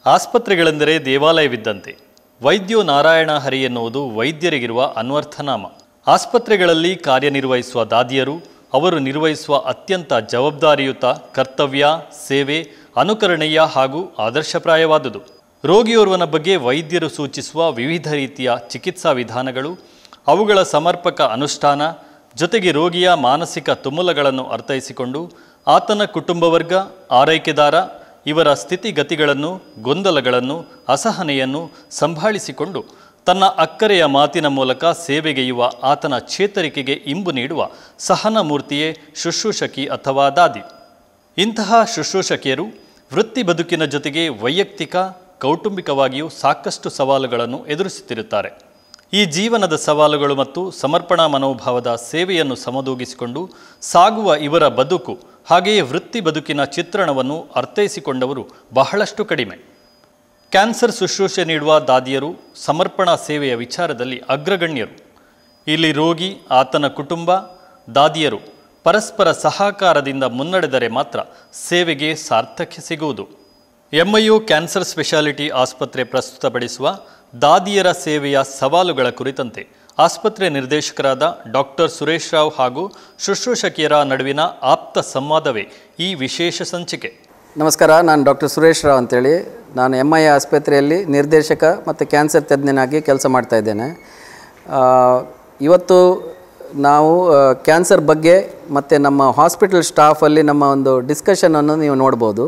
ಆಸ್ಪತ್ರೆಗಳೆಂದರೆ ದೇವಾಲಯವಿದ್ದಂತೆ ವೈದ್ಯೋ ನಾರಾಯಣ ಹರಿ ಎನ್ನುವುದು ವೈದ್ಯರಿಗಿರುವ ಅನ್ವರ್ಥನಾಮ ಆಸ್ಪತ್ರೆಗಳಲ್ಲಿ ಕಾರ್ಯನಿರ್ವಹಿಸುವ ದಾದಿಯರು ಅವರು ನಿರ್ವಹಿಸುವ ಅತ್ಯಂತ ಜವಾಬ್ದಾರಿಯುತ ಕರ್ತವ್ಯ ಸೇವೆ ಅನುಕರಣೀಯ ಹಾಗೂ ಆದರ್ಶಪ್ರಾಯವಾದುದು ರೋಗಿಯೋರ್ವನ ಬಗ್ಗೆ ವೈದ್ಯರು ಸೂಚಿಸುವ ವಿವಿಧ ರೀತಿಯ ಚಿಕಿತ್ಸಾ ವಿಧಾನಗಳು ಅವುಗಳ ಸಮರ್ಪಕ ಅನುಷ್ಠಾನ ಜೊತೆಗೆ ರೋಗಿಯ ಮಾನಸಿಕ ತುಮುಲಗಳನ್ನು ಅರ್ಥೈಸಿಕೊಂಡು ಆತನ ಕುಟುಂಬ ವರ್ಗ ಆರೈಕೆದಾರ ಇವರ ಸ್ಥಿತಿಗತಿಗಳನ್ನು ಗೊಂದಲಗಳನ್ನು ಅಸಹನೆಯನ್ನು ಸಂಭಾಳಿಸಿಕೊಂಡು ತನ್ನ ಅಕ್ಕರೆಯ ಮಾತಿನ ಮೂಲಕ ಸೇವೆಗೈಯುವ ಆತನ ಚೇತರಿಕೆಗೆ ಇಂಬು ನೀಡುವ ಸಹನ ಮೂರ್ತಿಯೇ ಶುಶ್ರೂಷಕಿ ಅಥವಾ ದಾದಿ ಇಂತಹ ಶುಶ್ರೂಷಕಿಯರು ವೃತ್ತಿ ಬದುಕಿನ ಜೊತೆಗೆ ವೈಯಕ್ತಿಕ ಕೌಟುಂಬಿಕವಾಗಿಯೂ ಸಾಕಷ್ಟು ಸವಾಲುಗಳನ್ನು ಎದುರಿಸುತ್ತಿರುತ್ತಾರೆ ಈ ಜೀವನದ ಸವಾಲುಗಳು ಮತ್ತು ಸಮರ್ಪಣಾ ಮನೋಭಾವದ ಸೇವೆಯನ್ನು ಸಮದೂಗಿಸಿಕೊಂಡು ಸಾಗುವ ಇವರ ಬದುಕು ಹಾಗೆಯೇ ವೃತ್ತಿ ಬದುಕಿನ ಚಿತ್ರಣವನ್ನು ಅರ್ಥೈಸಿಕೊಂಡವರು ಬಹಳಷ್ಟು ಕಡಿಮೆ ಕ್ಯಾನ್ಸರ್ ಶುಶ್ರೂಷೆ ನೀಡುವ ದಾದಿಯರು ಸಮರ್ಪಣಾ ಸೇವೆಯ ವಿಚಾರದಲ್ಲಿ ಅಗ್ರಗಣ್ಯರು ಇಲ್ಲಿ ರೋಗಿ ಆತನ ಕುಟುಂಬ ದಾದಿಯರು ಪರಸ್ಪರ ಸಹಕಾರದಿಂದ ಮುನ್ನಡೆದರೆ ಮಾತ್ರ ಸೇವೆಗೆ ಸಾರ್ಥಕ್ಯ ಸಿಗುವುದು ಎಂಐಯು ಕ್ಯಾನ್ಸರ್ ಸ್ಪೆಷಾಲಿಟಿ ಆಸ್ಪತ್ರೆ ಪ್ರಸ್ತುತಪಡಿಸುವ ದಾದಿಯರ ಸೇವೆಯ ಸವಾಲುಗಳ ಕುರಿತಂತೆ ಆಸ್ಪತ್ರೆ ನಿರ್ದೇಶಕರಾದ ಡಾಕ್ಟರ್ ಸುರೇಶ್ ರಾವ್ ಹಾಗೂ ಶುಶ್ರೂಷಕಿಯರ ನಡುವಿನ ಆಪ್ತ ಸಂವಾದವೇ ಈ ವಿಶೇಷ ಸಂಚಿಕೆ ನಮಸ್ಕಾರ ನಾನು ಡಾಕ್ಟರ್ ಸುರೇಶ್ ರಾವ್ ಅಂತೇಳಿ ನಾನು ಎಮ್ ಐ ಆಸ್ಪತ್ರೆಯಲ್ಲಿ ನಿರ್ದೇಶಕ ಮತ್ತು ಕ್ಯಾನ್ಸರ್ ತಜ್ಞನಾಗಿ ಕೆಲಸ ಮಾಡ್ತಾ ಇದ್ದೇನೆ ಆ, ಇವತ್ತು ನಾವು ಆ, ಕ್ಯಾನ್ಸರ್ ಬಗ್ಗೆ ಮತ್ತು ನಮ್ಮ ಹಾಸ್ಪಿಟಲ್ ಸ್ಟಾಫಲ್ಲಿ ನಮ್ಮ ಒಂದು ಡಿಸ್ಕಷನನ್ನು ನೀವು ನೋಡ್ಬೋದು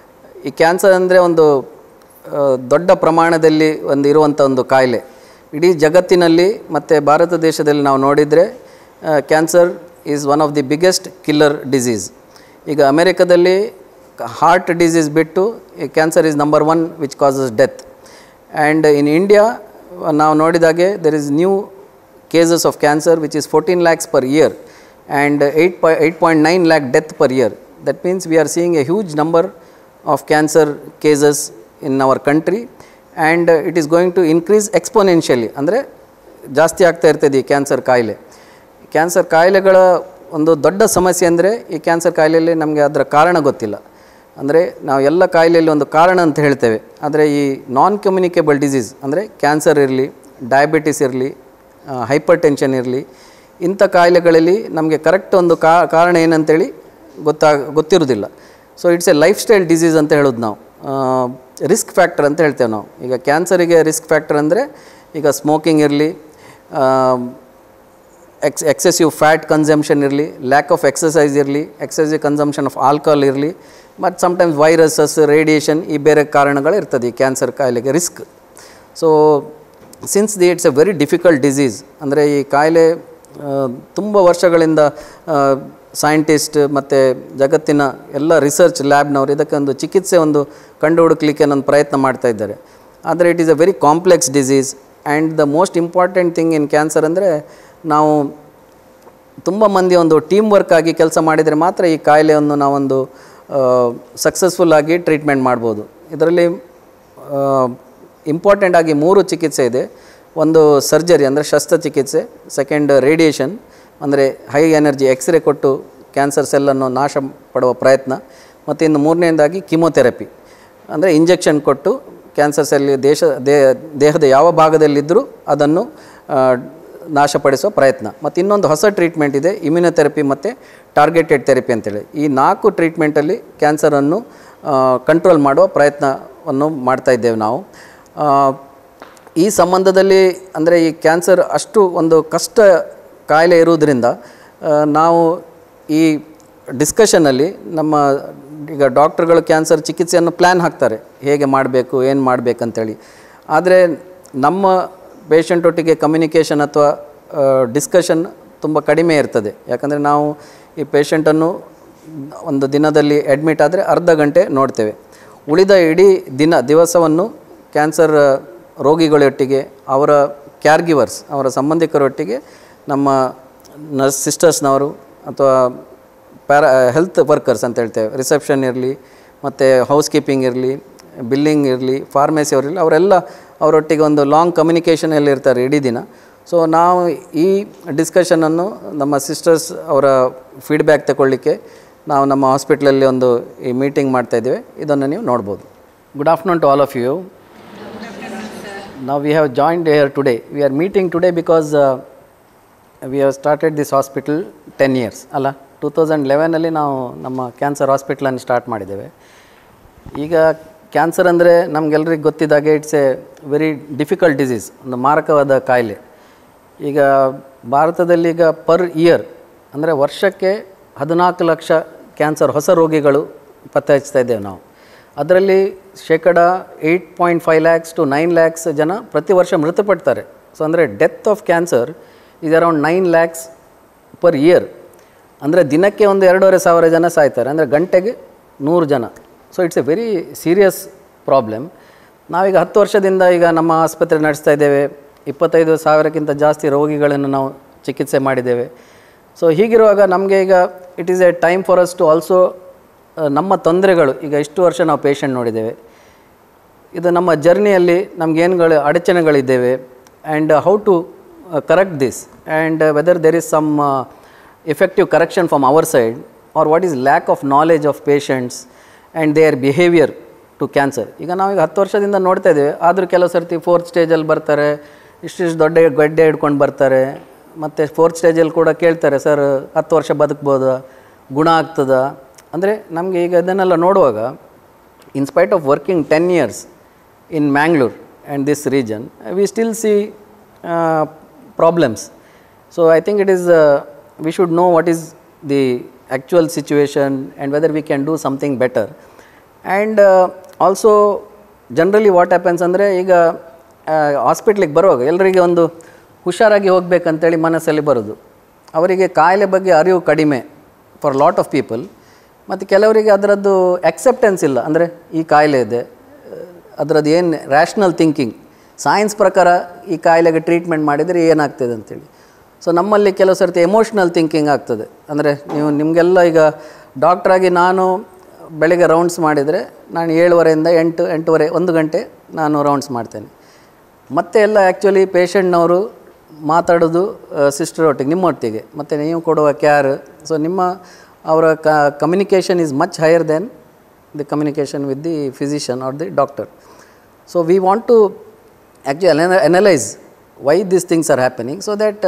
ಈ ಕ್ಯಾನ್ಸರ್ ಅಂದರೆ ಒಂದು ಆ, ದೊಡ್ಡ ಪ್ರಮಾಣದಲ್ಲಿ ಒಂದು ಇರುವಂಥ ಒಂದು ಕಾಯಿಲೆ ಇಡೀ ಜಗತ್ತಿನಲ್ಲಿ ಮತ್ತು ಭಾರತ ದೇಶದಲ್ಲಿ ನಾವು ನೋಡಿದರೆ cancer is one of the biggest killer disease ಈಗ ಅಮೆರಿಕದಲ್ಲಿ ಹಾರ್ಟ್ ಡಿಸೀಸ್ ಬಿಟ್ಟು cancer is number one which causes death and in India ನಾವು ನೋಡಿದಾಗೆ there is new cases of cancer which is 14 lakhs per year and 8 po- 8.9 lakh death per year. That means we are seeing a huge number of cancer cases in our country and uh, it is going to increase exponentially ಅಂದರೆ ಜಾಸ್ತಿ ಆಗ್ತಾ ಇರ್ತದೆ ಈ cancer ಕಾಯಿಲೆ cancer ಕಾಯಿಲೆಗಳ ಒಂದು ದೊಡ್ಡ ಸಮಸ್ಯೆ ಅಂದರೆ ಈ ಕ್ಯಾನ್ಸರ್ ಕಾಯಿಲೆಯಲ್ಲಿ ನಮಗೆ ಅದರ ಕಾರಣ ಗೊತ್ತಿಲ್ಲ ಅಂದರೆ ನಾವು ಎಲ್ಲ ಕಾಯಿಲೆಯಲ್ಲಿ ಒಂದು ಕಾರಣ ಅಂತ ಹೇಳ್ತೇವೆ ಆದರೆ ಈ ನಾನ್ ಕಮ್ಯುನಿಕೇಬಲ್ ಡಿಸೀಸ್ ಅಂದರೆ ಕ್ಯಾನ್ಸರ್ ಇರಲಿ ಡಯಾಬಿಟಿಸ್ ಇರಲಿ ಹೈಪರ್ ಟೆನ್ಷನ್ ಇರಲಿ ಇಂಥ ಕಾಯಿಲೆಗಳಲ್ಲಿ ನಮಗೆ ಕರೆಕ್ಟ್ ಒಂದು ಕಾ ಕಾರಣ ಏನಂತೇಳಿ ಗೊತ್ತಾ ಗೊತ್ತಿರೋದಿಲ್ಲ so it's a lifestyle disease ಅಂತ ಹೇಳೋದು ನಾವು ರಿಸ್ಕ್ ಫ್ಯಾಕ್ಟರ್ ಅಂತ ಹೇಳ್ತೇವೆ ನಾವು ಈಗ ಕ್ಯಾನ್ಸರಿಗೆ ರಿಸ್ಕ್ ಫ್ಯಾಕ್ಟರ್ ಅಂದರೆ ಈಗ ಸ್ಮೋಕಿಂಗ್ ಇರಲಿ ಎಕ್ಸ್ ಎಕ್ಸೆಸಿವ್ ಫ್ಯಾಟ್ ಕನ್ಸಂಪ್ಷನ್ ಇರಲಿ ಲ್ಯಾಕ್ ಆಫ್ ಎಕ್ಸಸೈಸ್ ಇರಲಿ ಎಕ್ಸೆಸಿವ್ ಕನ್ಸಂಪ್ಷನ್ ಆಫ್ ಆಲ್ಕೋಹಾಲ್ ಇರಲಿ ಮತ್ತು ಸಮ್ಟೈಮ್ಸ್ ವೈರಸಸ್ ರೇಡಿಯೇಷನ್ ಈ ಬೇರೆ ಕಾರಣಗಳು ಇರ್ತದೆ ಈ ಕ್ಯಾನ್ಸರ್ ಕಾಯಿಲೆಗೆ risk so since the it's a very difficult disease ಅಂದರೆ ಈ ಕಾಯಿಲೆ ತುಂಬ ವರ್ಷಗಳಿಂದ ಸೈಂಟಿಸ್ಟ್ ಮತ್ತು ಜಗತ್ತಿನ ಎಲ್ಲ ರಿಸರ್ಚ್ ಲ್ಯಾಬ್ನವರು ಇದಕ್ಕೆ ಒಂದು ಚಿಕಿತ್ಸೆ ಒಂದು ಕಂಡು ಹುಡುಕ್ಲಿಕ್ಕೆ ಒಂದು ಪ್ರಯತ್ನ ಮಾಡ್ತಾ ಇದ್ದಾರೆ ಆದರೆ it is a very complex disease and the most important thing in cancer ಅಂದರೆ ನಾವು ತುಂಬ ಮಂದಿ ಒಂದು ಟೀಮ್ ವರ್ಕ್ ಆಗಿ ಕೆಲಸ ಮಾಡಿದರೆ ಮಾತ್ರ ಈ ಕಾಯಿಲೆಯನ್ನು ನಾವೊಂದು ಸಕ್ಸಸ್ಫುಲ್ ಆಗಿ ಟ್ರೀಟ್ಮೆಂಟ್ ಮಾಡ್ಬೋದು ಇದರಲ್ಲಿ ಇಂಪಾರ್ಟೆಂಟ್ ಆಗಿ ಮೂರು ಚಿಕಿತ್ಸೆ ಇದೆ ಒಂದು ಸರ್ಜರಿ ಅಂದರೆ ಶಸ್ತ್ರಚಿಕಿತ್ಸೆ ಸೆಕೆಂಡ್ ರೇಡಿಯೇಷನ್ ಅಂದರೆ ಹೈ ಎನರ್ಜಿ ಎಕ್ಸ್ರೇ ಕೊಟ್ಟು ಕ್ಯಾನ್ಸರ್ ಸೆಲ್ಲನ್ನು ನಾಶ ಪಡುವ ಪ್ರಯತ್ನ ಮತ್ತು ಇನ್ನು ಮೂರನೇದಾಗಿ ಕಿಮೊಥೆರಪಿ ಅಂದರೆ ಇಂಜೆಕ್ಷನ್ ಕೊಟ್ಟು ಕ್ಯಾನ್ಸರ್ ಸೆಲ್ ದೇಶ ದೇ- ದೇಹದ ಯಾವ ಭಾಗದಲ್ಲಿದ್ದರೂ ಅದನ್ನು ಆ, ನಾಶಪಡಿಸುವ ಪ್ರಯತ್ನ ಮತ್ತು ಇನ್ನೊಂದು ಹೊಸ ಟ್ರೀಟ್ಮೆಂಟ್ ಇದೆ ಇಮ್ಯುನೊಥೆರಪಿ ಮತ್ತು ಟಾರ್ಗೆಟೆಡ್ ಥೆರಪಿ ಅಂತೇಳಿ ಈ ನಾಲ್ಕು ಟ್ರೀಟ್ಮೆಂಟಲ್ಲಿ ಕ್ಯಾನ್ಸರನ್ನು ಕಂಟ್ರೋಲ್ ಮಾಡುವ ಪ್ರಯತ್ನವನ್ನು ಮಾಡ್ತಾ ಇದ್ದೇವೆ ನಾವು ಆ, ಈ ಸಂಬಂಧದಲ್ಲಿ ಅಂದರೆ ಈ ಕ್ಯಾನ್ಸರ್ ಅಷ್ಟು ಒಂದು ಕಷ್ಟ ಕಾಯಿಲೆ ಇರುವುದರಿಂದ ಆ, ನಾವು ಈ ಡಿಸ್ಕಷನಲ್ಲಿ ನಮ್ಮ ಈಗ ಡಾಕ್ಟ್ರುಗಳು ಕ್ಯಾನ್ಸರ್ ಚಿಕಿತ್ಸೆಯನ್ನು ಪ್ಲ್ಯಾನ್ ಹಾಕ್ತಾರೆ ಹೇಗೆ ಮಾಡಬೇಕು ಏನು ಮಾಡಬೇಕಂತೇಳಿ ಆದರೆ ನಮ್ಮ ಪೇಷಂಟ್ ಒಟ್ಟಿಗೆ ಕಮ್ಯುನಿಕೇಷನ್ ಅಥವಾ ಡಿಸ್ಕಷನ್ ತುಂಬ ಕಡಿಮೆ ಇರ್ತದೆ ಯಾಕಂದರೆ ನಾವು ಈ ಪೇಷಂಟನ್ನು ಒಂದು ದಿನದಲ್ಲಿ ಅಡ್ಮಿಟ್ ಆದರೆ ಅರ್ಧ ಗಂಟೆ ನೋಡ್ತೇವೆ ಉಳಿದ ಇಡೀ ದಿನ ದಿವಸವನ್ನು ಕ್ಯಾನ್ಸರ್ ರೋಗಿಗಳೊಟ್ಟಿಗೆ ಅವರ ಕ್ಯಾರ್ ಗಿವರ್ಸ್ ಅವರ ಸಂಬಂಧಿಕರೊಟ್ಟಿಗೆ ನಮ್ಮ ನರ್ಸ್ ಸಿಸ್ಟರ್ಸ್ನವರು ಅಥವಾ ಪ್ಯಾರಾ ಹೆಲ್ತ್ ವರ್ಕರ್ಸ್ ಅಂತ ಹೇಳ್ತೇವೆ ರಿಸೆಪ್ಷನ್ ಇರಲಿ ಮತ್ತು ಹೌಸ್ ಕೀಪಿಂಗ್ ಇರಲಿ ಬಿಲ್ಲಿಂಗ್ ಇರಲಿ ಫಾರ್ಮೆಸಿ ಅವರಿರಲಿ ಅವರೆಲ್ಲ ಅವರೊಟ್ಟಿಗೆ ಒಂದು ಲಾಂಗ್ ಕಮ್ಯುನಿಕೇಷನಲ್ಲಿ ಇರ್ತಾರೆ ಇಡೀ ದಿನ ಸೊ ನಾವು ಈ ಡಿಸ್ಕಷನನ್ನು ನಮ್ಮ ಸಿಸ್ಟರ್ಸ್ ಅವರ ಫೀಡ್ಬ್ಯಾಕ್ ತಗೊಳ್ಳಿಕ್ಕೆ ನಾವು ನಮ್ಮ ಹಾಸ್ಪಿಟ್ಲಲ್ಲಿ ಒಂದು ಈ ಮೀಟಿಂಗ್ ಮಾಡ್ತಾಯಿದ್ದೇವೆ ಇದನ್ನು ನೀವು ನೋಡ್ಬೋದು Good afternoon to all of you. Now we have joined here today. We are meeting today because uh, we have started this hospital 10 years ಅಲ್ಲ ಟೂ ತೌಸಂಡ್ ಲೆವೆನಲ್ಲಿ ನಾವು ನಮ್ಮ ಕ್ಯಾನ್ಸರ್ ಹಾಸ್ಪಿಟ್ಲನ್ನು ಸ್ಟಾರ್ಟ್ ಮಾಡಿದ್ದೇವೆ ಈಗ ಕ್ಯಾನ್ಸರ್ ಅಂದರೆ ನಮಗೆಲ್ರಿಗೆ ಗೊತ್ತಿದ್ದಾಗೆ it's a very difficult disease ಒಂದು ಮಾರಕವಾದ ಕಾಯಿಲೆ ಈಗ ಭಾರತದಲ್ಲಿ ಈಗ ಪರ್ ಇಯರ್ ಅಂದರೆ ವರ್ಷಕ್ಕೆ ಹದಿನಾಲ್ಕು ಲಕ್ಷ ಕ್ಯಾನ್ಸರ್ ಹೊಸ ರೋಗಿಗಳು ಪತ್ತೆ ಹಚ್ತಾ ಇದ್ದೇವೆ ನಾವು ಅದರಲ್ಲಿ ಶೇಕಡ eight point five lakhs to nine lakhs ಜನ ಪ್ರತಿ ವರ್ಷ ಮೃತಪಡ್ತಾರೆ ಸೊ ಅಂದರೆ death of cancer is around nine lakhs per year ಅಂದರೆ ದಿನಕ್ಕೆ ಒಂದು ಎರಡೂವರೆ ಸಾವಿರ ಜನ ಸಾಯ್ತಾರೆ ಅಂದರೆ ಗಂಟೆಗೆ ನೂರು ಜನ so it's a very serious problem ನಾವೀಗ ಹತ್ತು ವರ್ಷದಿಂದ ಈಗ ನಮ್ಮ ಆಸ್ಪತ್ರೆ ನಡೆಸ್ತಾ ಇದ್ದೇವೆ ಇಪ್ಪತ್ತೈದು ಸಾವಿರಕ್ಕಿಂತ ಜಾಸ್ತಿ ರೋಗಿಗಳನ್ನು ನಾವು ಚಿಕಿತ್ಸೆ ಮಾಡಿದ್ದೇವೆ ಸೊ ಹೀಗಿರುವಾಗ ನಮಗೆ ಈಗ it is a time for us to also ನಮ್ಮ ತೊಂದರೆಗಳು ಈಗ ಇಷ್ಟು ವರ್ಷ ನಾವು ಪೇಷಂಟ್ ನೋಡಿದ್ದೇವೆ ಇದು ನಮ್ಮ ಜರ್ನಿಯಲ್ಲಿ ನಮಗೇನುಗಳು ಅಡಚಣೆಗಳಿದ್ದೇವೆ and how to correct this and whether there is some effective correction from our side or what is lack of knowledge of patients and their behaviour to cancer ಈಗ ನಾವೀಗ ಹತ್ತು ವರ್ಷದಿಂದ ನೋಡ್ತಾ ಇದ್ದೇವೆ ಆದರೂ ಕೆಲವು ಸರ್ತಿ ಫೋರ್ತ್ ಸ್ಟೇಜಲ್ಲಿ ಬರ್ತಾರೆ ಇಷ್ಟಿಷ್ಟು ದೊಡ್ಡ ಗಡ್ಡೆ ಹಿಡ್ಕೊಂಡು ಬರ್ತಾರೆ ಮತ್ತು ಫೋರ್ತ್ ಸ್ಟೇಜಲ್ಲಿ ಕೂಡ ಕೇಳ್ತಾರೆ ಸರ್ ಹತ್ತು ವರ್ಷ ಬದುಕ್ಬೋದಾ ಗುಣ ಆಗ್ತದಾ ಅಂದರೆ ನಮಗೆ ಈಗ ಇದನ್ನೆಲ್ಲ ನೋಡುವಾಗ in spite of working 10 years in Mangalore and this region, uh, we still see uh, problems. So I think it is, uh, we should know what is the actual situation and whether we can do something better. And uh, also, generally what happens ಅಂದರೆ ಈಗ ಹಾಸ್ಪಿಟ್ಲಿಗೆ ಬರುವಾಗ ಎಲ್ಲರಿಗೆ ಒಂದು ಹುಷಾರಾಗಿ ಹೋಗ್ಬೇಕಂತೇಳಿ ಮನಸ್ಸಲ್ಲಿ ಬರೋದು ಅವರಿಗೆ ಕಾಯಿಲೆ ಬಗ್ಗೆ ಅರಿವು ಕಡಿಮೆ ಫಾರ್ ಲಾಟ್ ಆಫ್ ಪೀಪಲ್ ಮತ್ತು ಕೆಲವರಿಗೆ ಅದರದ್ದು ಅಕ್ಸೆಪ್ಟೆನ್ಸ್ ಇಲ್ಲ ಅಂದರೆ ಈ ಕಾಯಿಲೆ ಇದೆ ಅದರದ್ದು ಏನು ರ್ಯಾಷನಲ್ ಥಿಂಕಿಂಗ್ ಸೈನ್ಸ್ ಪ್ರಕಾರ ಈ ಕಾಯಿಲೆಗೆ ಟ್ರೀಟ್ಮೆಂಟ್ ಮಾಡಿದರೆ ಏನಾಗ್ತದೆ ಅಂತೇಳಿ ಸೊ ನಮ್ಮಲ್ಲಿ ಕೆಲವು ಸರ್ತಿ ಎಮೋಷ್ನಲ್ ಥಿಂಕಿಂಗ್ ಆಗ್ತದೆ ಅಂದರೆ ನೀವು ನಿಮಗೆಲ್ಲ ಈಗ ಡಾಕ್ಟ್ರಾಗಿ ನಾನು ಬೆಳಗ್ಗೆ ರೌಂಡ್ಸ್ ಮಾಡಿದರೆ ನಾನು ಏಳುವರೆಯಿಂದ ಎಂಟು ಎಂಟೂವರೆ ಒಂದು ಗಂಟೆ ನಾನು ರೌಂಡ್ಸ್ ಮಾಡ್ತೇನೆ ಮತ್ತೆ ಎಲ್ಲ ಆ್ಯಕ್ಚುಲಿ ಪೇಷಂಟ್ನವರು ಮಾತಾಡೋದು ಸಿಸ್ಟರ್ ಒಟ್ಟಿಗೆ ನಿಮ್ಮೊಟ್ಟಿಗೆ ಮತ್ತು ನೀವು ಕೊಡುವ ಕ್ಯಾರ್ ಸೊ ನಿಮ್ಮ ಅವರ ಕ communication is much higher than the communication with the physician or the doctor so we want to actually analyse why these things are happening so that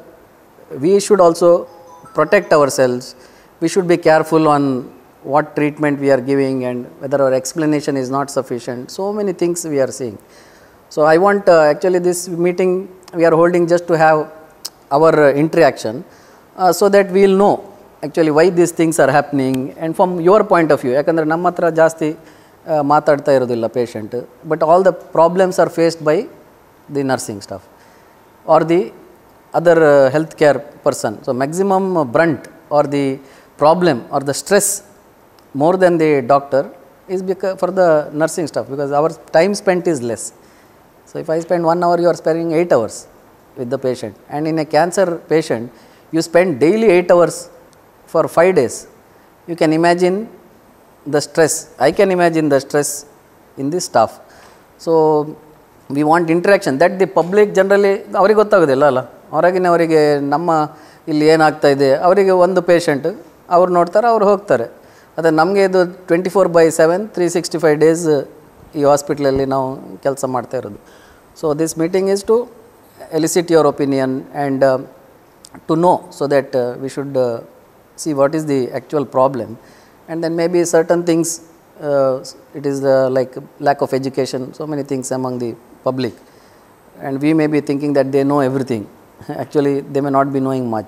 we should also protect ourselves. We should be careful on what treatment we are giving and whether our explanation is not sufficient. So many things we are seeing. So I want uh, actually this meeting we are holding just to have our uh, interaction uh, so that we will know actually why these things are happening and from your point of view ಯಾಕಂದರೆ ನಮ್ಮ ಹತ್ರ ಜಾಸ್ತಿ ಆ, ಮಾತಾಡ್ತಾ ಇರೋದಿಲ್ಲ patient but all the problems are faced by the nursing staff or the other uh, healthcare person. So maximum uh, brunt or the problem or the stress more than the doctor is because for the nursing staff because our time spent is less. So if I spend one hour, you are spending eight hours with the patient, and in a cancer patient, you spend daily eight hours for five days. You can imagine the stress. I can imagine the stress in the staff. So we want interaction that the public generally ಅವ್ರಿಗೆ ಗೊತ್ತಾಗೋದಿಲ್ಲ ಅಲ್ಲ ಹೊರಗಿನ ಅವರಿಗೆ ನಮ್ಮ ಇಲ್ಲಿ ಏನಾಗ್ತಾ ಇದೆ ಅವರಿಗೆ ಒಂದು ಪೇಷಂಟ್ ಅವ್ರು ನೋಡ್ತಾರೆ ಅವ್ರು ಹೋಗ್ತಾರೆ ಅದೇ ನಮಗೆ ಇದು twenty four by seven three sixty five days ಈ ಹಾಸ್ಪಿಟ್ಲಲ್ಲಿ ನಾವು ಕೆಲಸ ಮಾಡ್ತಾ ಇರೋದು so this meeting is to elicit your opinion and to know so that uh, we should uh, see what is the actual problem and then maybe certain things uh, it is uh, like lack of education so many things among the public and we may be thinking that they know everything actually they may not be knowing much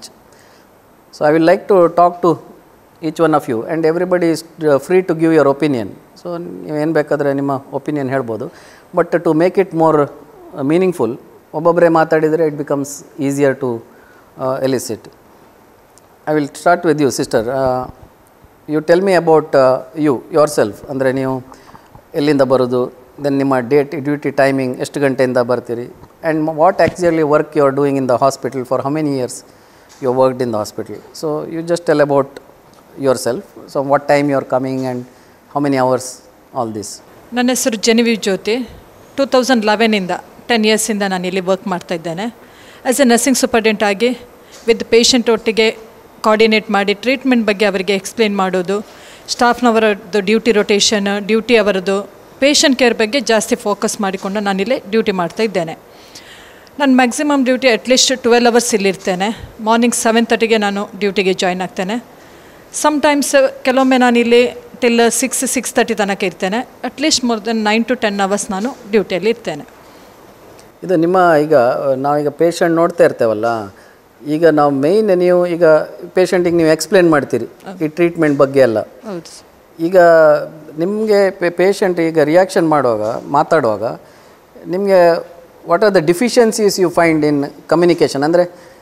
so i will like to talk to each one of you and everybody is uh, free to give your opinion so ನೀವು ಏನು ಬೇಕಾದರೆ ನಿಮ್ಮ opinion ಹೇಳ್ಬೋದು but to make it more meaningful ಒಬ್ಬೊಬ್ಬರೇ ಮಾತಾಡಿದರೆ it becomes easier to elicit I will start with you sister you tell me about you yourself ಅಂದರೆ ನೀವು ಎಲ್ಲಿಂದ ಬರೋದು ದೆನ್ ನಿಮ್ಮ ಡೇಟ್ ಡ್ಯೂಟಿ ಟೈಮಿಂಗ್ ಎಷ್ಟು ಗಂಟೆಯಿಂದ ಬರ್ತೀರಿ and what actually work you are doing in the hospital for how many years you worked in the hospital so you just tell about yourself so what time you are coming and how many hours all this ನನ್ನ ಹೆಸರು Jenivi Jyothi two thousand ಲೆವೆನಿಂದ ten ಇಯರ್ಸಿಂದ ನಾನು ಇಲ್ಲಿ work ಮಾಡ್ತಾ ಇದ್ದೇನೆ as a nursing superintendent ಆಗಿ with patient ಒಟ್ಟಿಗೆ ಕೋಆರ್ಡಿನೇಟ್ ಮಾಡಿ ಟ್ರೀಟ್ಮೆಂಟ್ ಬಗ್ಗೆ ಅವರಿಗೆ ಎಕ್ಸ್ಪ್ಲೇನ್ ಮಾಡೋದು ಸ್ಟಾಫ್ನವರದ್ದು ಡ್ಯೂಟಿ ರೊಟೇಷನ್ ಡ್ಯೂಟಿ ಅವರದ್ದು ಪೇಷಂಟ್ ಕೇರ್ ಬಗ್ಗೆ ಜಾಸ್ತಿ ಫೋಕಸ್ ಮಾಡಿಕೊಂಡು ನಾನಿಲ್ಲಿ ಡ್ಯೂಟಿ ಮಾಡ್ತಾ ಇದ್ದೇನೆ ನಾನು maximum duty at least twelve hours ಇಲ್ಲಿರ್ತೇನೆ ಮಾರ್ನಿಂಗ್ ಸೆವೆನ್ ತರ್ಟಿಗೆ ನಾನು ಡ್ಯೂಟಿಗೆ ಜಾಯ್ನ್ ಆಗ್ತೇನೆ ಸಮ್ಟೈಮ್ಸ್ ಕೆಲವೊಮ್ಮೆ ನಾನು ಇಲ್ಲಿ ಟಿಲ್ ಸಿಕ್ಸ್ ಸಿಕ್ಸ್ ತರ್ಟಿ ತನಕ ಇರ್ತೇನೆ at least more than nine to ten hours ನಾನು ಡ್ಯೂಟಿಯಲ್ಲಿ ಇರ್ತೇನೆ ಇದು ನಿಮ್ಮ ಈಗ ನಾವೀಗ ಪೇಷಂಟ್ ನೋಡ್ತಾ ಇರ್ತೇವಲ್ಲ ಈಗ ನಾವು ಮೇಯ್ನ್ ನೀವು ಈಗ ಪೇಷಂಟಿಗೆ ನೀವು ಎಕ್ಸ್ಪ್ಲೇನ್ ಮಾಡ್ತೀರಿ ಈ ಟ್ರೀಟ್ಮೆಂಟ್ ಬಗ್ಗೆ ಎಲ್ಲ ಹೌದು ಈಗ ನಿಮಗೆ ಪೇಷಂಟ್ ಈಗ ರಿಯಾಕ್ಷನ್ ಮಾಡುವಾಗ ಮಾತಾಡುವಾಗ ನಿಮಗೆ what are the deficiencies you find in communication ಅಂದರೆ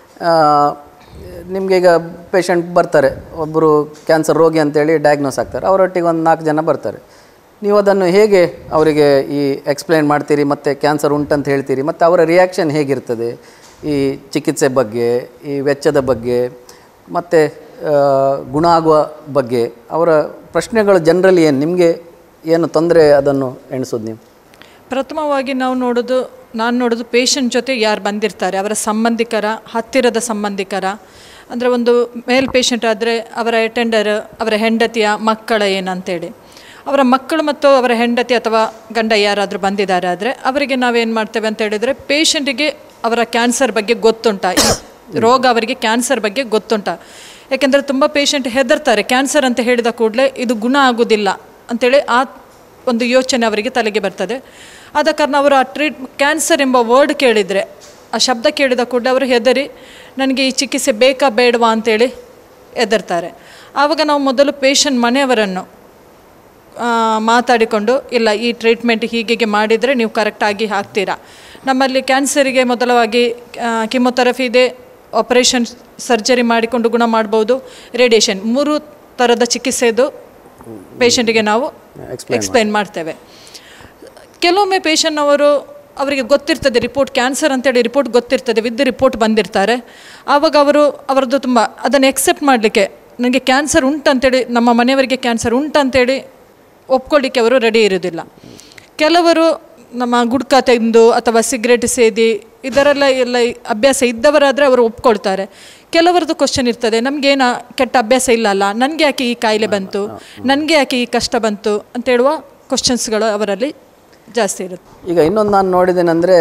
ನಿಮಗೆ ಈಗ ಪೇಷಂಟ್ ಬರ್ತಾರೆ ಒಬ್ಬರು ಕ್ಯಾನ್ಸರ್ ರೋಗಿ ಅಂತೇಳಿ ಡಯಾಗ್ನೋಸ್ ಆಗ್ತಾರೆ ಅವರೊಟ್ಟಿಗೆ ಒಂದು ನಾಲ್ಕು ಜನ ಬರ್ತಾರೆ ನೀವು ಅದನ್ನು ಹೇಗೆ ಅವರಿಗೆ ಈ ಎಕ್ಸ್ಪ್ಲೇನ್ ಮಾಡ್ತೀರಿ ಮತ್ತು ಕ್ಯಾನ್ಸರ್ ಉಂಟಂತ ಹೇಳ್ತೀರಿ ಮತ್ತು ಅವರ ರಿಯಾಕ್ಷನ್ ಹೇಗಿರ್ತದೆ ಈ ಚಿಕಿತ್ಸೆ ಬಗ್ಗೆ ಈ ವೆಚ್ಚದ ಬಗ್ಗೆ ಮತ್ತು ಗುಣ ಆಗುವ ಬಗ್ಗೆ ಅವರ ಪ್ರಶ್ನೆಗಳು ಜನರಲಿ ಏನು ನಿಮಗೆ ಏನು ತೊಂದರೆ ಅದನ್ನು ಎಣಿಸೋದು ನೀವು ಪ್ರಥಮವಾಗಿ ನಾವು ನೋಡೋದು ನಾನು ನೋಡೋದು ಪೇಷಂಟ್ ಜೊತೆ ಯಾರು ಬಂದಿರ್ತಾರೆ ಅವರ ಸಂಬಂಧಿಕರ ಹತ್ತಿರದ ಸಂಬಂಧಿಕರ ಅಂದರೆ ಒಂದು ಮೇಲ್ ಪೇಷಂಟ್ ಆದರೆ ಅವರ ಅಟೆಂಡರ್ ಅವರ ಹೆಂಡತಿಯ ಮಕ್ಕಳ ಏನಂತೇಳಿ ಅವರ ಮಕ್ಕಳು ಮತ್ತು ಅವರ ಹೆಂಡತಿ ಅಥವಾ ಗಂಡ ಯಾರಾದರೂ ಬಂದಿದ್ದಾರೆ ಆದರೆ ಅವರಿಗೆ ನಾವೇನು ಮಾಡ್ತೇವೆ ಅಂತ ಹೇಳಿದರೆ ಪೇಷಂಟಿಗೆ ಅವರ ಕ್ಯಾನ್ಸರ್ ಬಗ್ಗೆ ಗೊತ್ತುಂಟ ಈ ರೋಗ ಅವರಿಗೆ ಕ್ಯಾನ್ಸರ್ ಬಗ್ಗೆ ಗೊತ್ತುಂಟ ಯಾಕೆಂದರೆ ತುಂಬ ಪೇಷಂಟ್ ಹೆದರ್ತಾರೆ ಕ್ಯಾನ್ಸರ್ ಅಂತ ಹೇಳಿದ ಕೂಡಲೇ ಇದು ಗುಣ ಆಗೋದಿಲ್ಲ ಅಂತೇಳಿ ಆ ಒಂದು ಯೋಚನೆ ಅವರಿಗೆ ತಲೆಗೆ ಬರ್ತದೆ ಆದ ಕಾರಣ ಅವರು ಆ ಟ್ರೀಟ್ ಕ್ಯಾನ್ಸರ್ ಎಂಬ ವರ್ಡ್ ಕೇಳಿದರೆ ಆ ಶಬ್ದ ಕೇಳಿದ ಕೂಡಲೇ ಅವರು ಹೆದರಿ ನನಗೆ ಈ ಚಿಕಿತ್ಸೆ ಬೇಕಾ ಬೇಡವಾ ಅಂತೇಳಿ ಹೆದರ್ತಾರೆ ಆವಾಗ ನಾವು ಮೊದಲು ಪೇಷಂಟ್ ಮನೆಯವರನ್ನು ಆ, ಮಾತಾಡಿಕೊಂಡು ಇಲ್ಲ ಈ ಟ್ರೀಟ್ಮೆಂಟ್ ಹೀಗೆ ಮಾಡಿದರೆ ನೀವು ಕರೆಕ್ಟಾಗಿ ಹಾಕ್ತೀರಾ ನಮ್ಮಲ್ಲಿ ಕ್ಯಾನ್ಸರಿಗೆ ಮೊದಲವಾಗಿ ಕಿಮೊಥೆರಪಿ ಇದೆ ಆಪರೇಷನ್ ಸರ್ಜರಿ ಮಾಡಿಕೊಂಡು ಗುಣ ಮಾಡ್ಬೋದು ರೇಡಿಯೇಷನ್ ಮೂರು ಥರದ ಚಿಕಿತ್ಸೆದು ಪೇಷಂಟಿಗೆ ನಾವು ಎಕ್ಸ್ಪ್ಲೈನ್ ಮಾಡ್ತೇವೆ ಕೆಲವೊಮ್ಮೆ ಪೇಷಂಟ್ನವರು ಅವರಿಗೆ ಗೊತ್ತಿರ್ತದೆ ರಿಪೋರ್ಟ್ ಕ್ಯಾನ್ಸರ್ ಅಂತೇಳಿ ರಿಪೋರ್ಟ್ ಗೊತ್ತಿರ್ತದೆ ವಿದ್ ರಿಪೋರ್ಟ್ ಬಂದಿರ್ತಾರೆ ಆವಾಗ ಅವರು ಅವರದ್ದು ತುಂಬ ಅದನ್ನು ಎಕ್ಸೆಪ್ಟ್ ಮಾಡಲಿಕ್ಕೆ ನನಗೆ ಕ್ಯಾನ್ಸರ್ ಉಂಟಂತೇಳಿ ನಮ್ಮ ಮನೆಯವರಿಗೆ ಕ್ಯಾನ್ಸರ್ ಉಂಟಂತೇಳಿ ಒಪ್ಕೊಳ್ಳಿಕ್ಕೆ ಅವರು ರೆಡಿ ಇರೋದಿಲ್ಲ ಕೆಲವರು ನಮ್ಮ ಗುಡ್ಕ ತೆಗೆದು ಅಥವಾ ಸಿಗರೇಟ್ ಸೇದಿ ಇದರೆಲ್ಲ ಎಲ್ಲ ಅಭ್ಯಾಸ ಇದ್ದವರಾದರೆ ಅವರು ಒಪ್ಕೊಳ್ತಾರೆ ಕೆಲವರದ್ದು ಕ್ವಶನ್ ಇರ್ತದೆ ನಮಗೇನ ಕೆಟ್ಟ ಅಭ್ಯಾಸ ಇಲ್ಲ ಅಲ್ಲ ನನಗೆ ಯಾಕೆ ಈ ಕಾಯಿಲೆ ಬಂತು ನನಗೆ ಯಾಕೆ ಈ ಕಷ್ಟ ಬಂತು ಅಂತ ಹೇಳುವ ಕ್ವಶನ್ಸ್ಗಳು ಅವರಲ್ಲಿ ಜಾಸ್ತಿ ಇರುತ್ತೆ ಈಗ ಇನ್ನೊಂದು ನಾನು ನೋಡಿದ್ದೇನೆಂದರೆ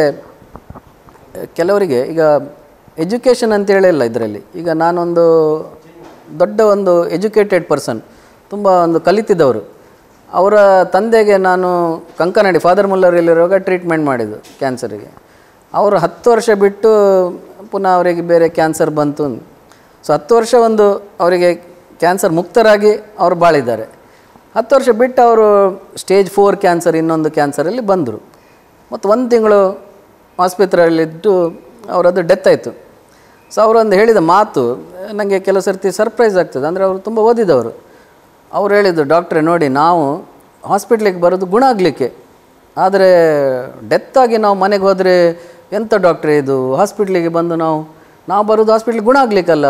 ಕೆಲವರಿಗೆ ಈಗ ಎಜುಕೇಷನ್ ಅಂತ ಹೇಳಿಲ್ಲ ಇದರಲ್ಲಿ ಈಗ ನಾನೊಂದು ದೊಡ್ಡ ಒಂದು ಎಜುಕೇಟೆಡ್ ಪರ್ಸನ್ ತುಂಬ ಒಂದು ಕಲಿತಿದ್ದವರು ಅವರ ತಂದೆಗೆ ನಾನು ಕಂಕನಾಡಿ ಫಾದರ್ ಮುಲ್ಲರಲ್ಲಿರುವಾಗ ಟ್ರೀಟ್ಮೆಂಟ್ ಮಾಡಿದ್ದು ಕ್ಯಾನ್ಸರಿಗೆ ಅವರು ಹತ್ತು ವರ್ಷ ಬಿಟ್ಟು ಪುನಃ ಅವರಿಗೆ ಬೇರೆ ಕ್ಯಾನ್ಸರ್ ಬಂತು ಸೊ ಹತ್ತು ವರ್ಷ ಒಂದು ಅವರಿಗೆ ಕ್ಯಾನ್ಸರ್ ಮುಕ್ತರಾಗಿ ಅವರು ಬಾಳಿದ್ದಾರೆ ಹತ್ತು ವರ್ಷ ಬಿಟ್ಟು ಅವರು ಸ್ಟೇಜ್ ಫೋರ್ ಕ್ಯಾನ್ಸರ್ ಇನ್ನೊಂದು ಕ್ಯಾನ್ಸರಲ್ಲಿ ಬಂದರು ಮತ್ತು ಒಂದು ತಿಂಗಳು ಆಸ್ಪತ್ರೆಯಲ್ಲಿದ್ದು ಅವರದ್ದು ಡೆತ್ ಆಯಿತು ಸೊ ಅವರೊಂದು ಹೇಳಿದ ಮಾತು ನನಗೆ ಕೆಲವು ಸರ್ತಿ ಸರ್ಪ್ರೈಸ್ ಆಗ್ತದೆ ಅಂದರೆ ಅವರು ತುಂಬ ಓದಿದವರು ಅವ್ರು ಹೇಳಿದ್ದು ಡಾಕ್ಟ್ರೆ ನೋಡಿ ನಾವು ಹಾಸ್ಪಿಟ್ಲಿಗೆ ಬರೋದು ಗುಣ ಆಗಲಿಕ್ಕೆ ಆದರೆ ಡೆತ್ ಆಗಿ ನಾವು ಮನೆಗೆ ಹೋದರೆ ಎಂಥ ಡಾಕ್ಟ್ರೆ ಇದು ಹಾಸ್ಪಿಟ್ಲಿಗೆ ಬಂದು ನಾವು ನಾವು ಬರೋದು ಹಾಸ್ಪಿಟ್ಲಿಗೆ ಗುಣ ಆಗಲಿಕ್ಕಲ್ಲ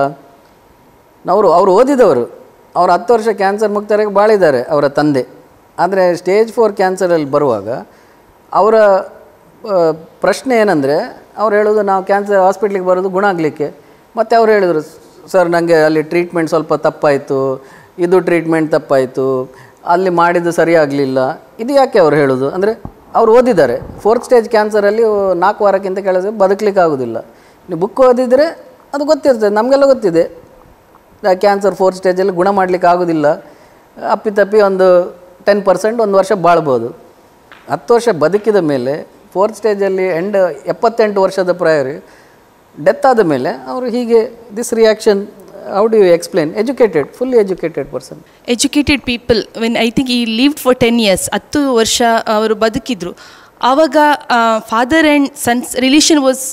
ಅವರು ಅವರು ಓದಿದವರು ಅವರು ಹತ್ತು ವರ್ಷ ಕ್ಯಾನ್ಸರ್ ಮುಕ್ತರಾಗಿ ಬಾಳಿದ್ದಾರೆ ಅವರ ತಂದೆ ಆದರೆ ಸ್ಟೇಜ್ ಫೋರ್ ಕ್ಯಾನ್ಸರಲ್ಲಿ ಬರುವಾಗ ಅವರ ಆ, ಪ್ರಶ್ನೆ ಏನಂದರೆ ಅವ್ರು ಹೇಳೋದು ನಾವು ಕ್ಯಾನ್ಸರ್ ಹಾಸ್ಪಿಟ್ಲಿಗೆ ಬರೋದು ಗುಣ ಆಗಲಿಕ್ಕೆ ಮತ್ತು ಅವ್ರು ಹೇಳಿದರು ಸರ್ ನನಗೆ ಅಲ್ಲಿ ಟ್ರೀಟ್ಮೆಂಟ್ ಸ್ವಲ್ಪ ತಪ್ಪಾಯಿತು ಇದು ಟ್ರೀಟ್ಮೆಂಟ್ ತಪ್ಪಾಯಿತು ಅಲ್ಲಿ ಮಾಡಿದ್ದು ಸರಿ ಆಗಲಿಲ್ಲ ಇದು ಯಾಕೆ ಅವ್ರು ಹೇಳೋದು ಅಂದರೆ ಅವ್ರು ಓದಿದ್ದಾರೆ ಫೋರ್ತ್ ಸ್ಟೇಜ್ ಕ್ಯಾನ್ಸರಲ್ಲಿ ನಾಲ್ಕು ವಾರಕ್ಕಿಂತ ಕೆಳಗೆ ಬದುಕಲಿಕ್ಕೆ ಆಗೋದಿಲ್ಲ ನೀವು ಬುಕ್ ಓದಿದರೆ ಅದು ಗೊತ್ತಿರ್ತದೆ ನಮಗೆಲ್ಲ ಗೊತ್ತಿದೆ ಕ್ಯಾನ್ಸರ್ ಫೋರ್ತ್ ಸ್ಟೇಜಲ್ಲಿ ಗುಣ ಮಾಡಲಿಕ್ಕೆ ಆಗೋದಿಲ್ಲ ಅಪ್ಪಿತಪ್ಪಿ ಒಂದು ಟೆನ್ ಪರ್ಸೆಂಟ್ ಒಂದು ವರ್ಷ ಬಾಳ್ಬೋದು ಹತ್ತು ವರ್ಷ ಬದುಕಿದ ಮೇಲೆ ಫೋರ್ತ್ ಸ್ಟೇಜಲ್ಲಿ ಎಂಡ್ ಎಪ್ಪತ್ತೆಂಟು ವರ್ಷದ ಪ್ರಾಯರಿ ಡೆತ್ ಆದ ಮೇಲೆ ಅವರು ಹೀಗೆ this reaction how do you explain educated fully educated person educated people when I think he lived for ten years ಹತ್ತು ವರ್ಷ ಅವರು ಬದುಕಿದ್ರು ಆವಾಗ father and sons relation was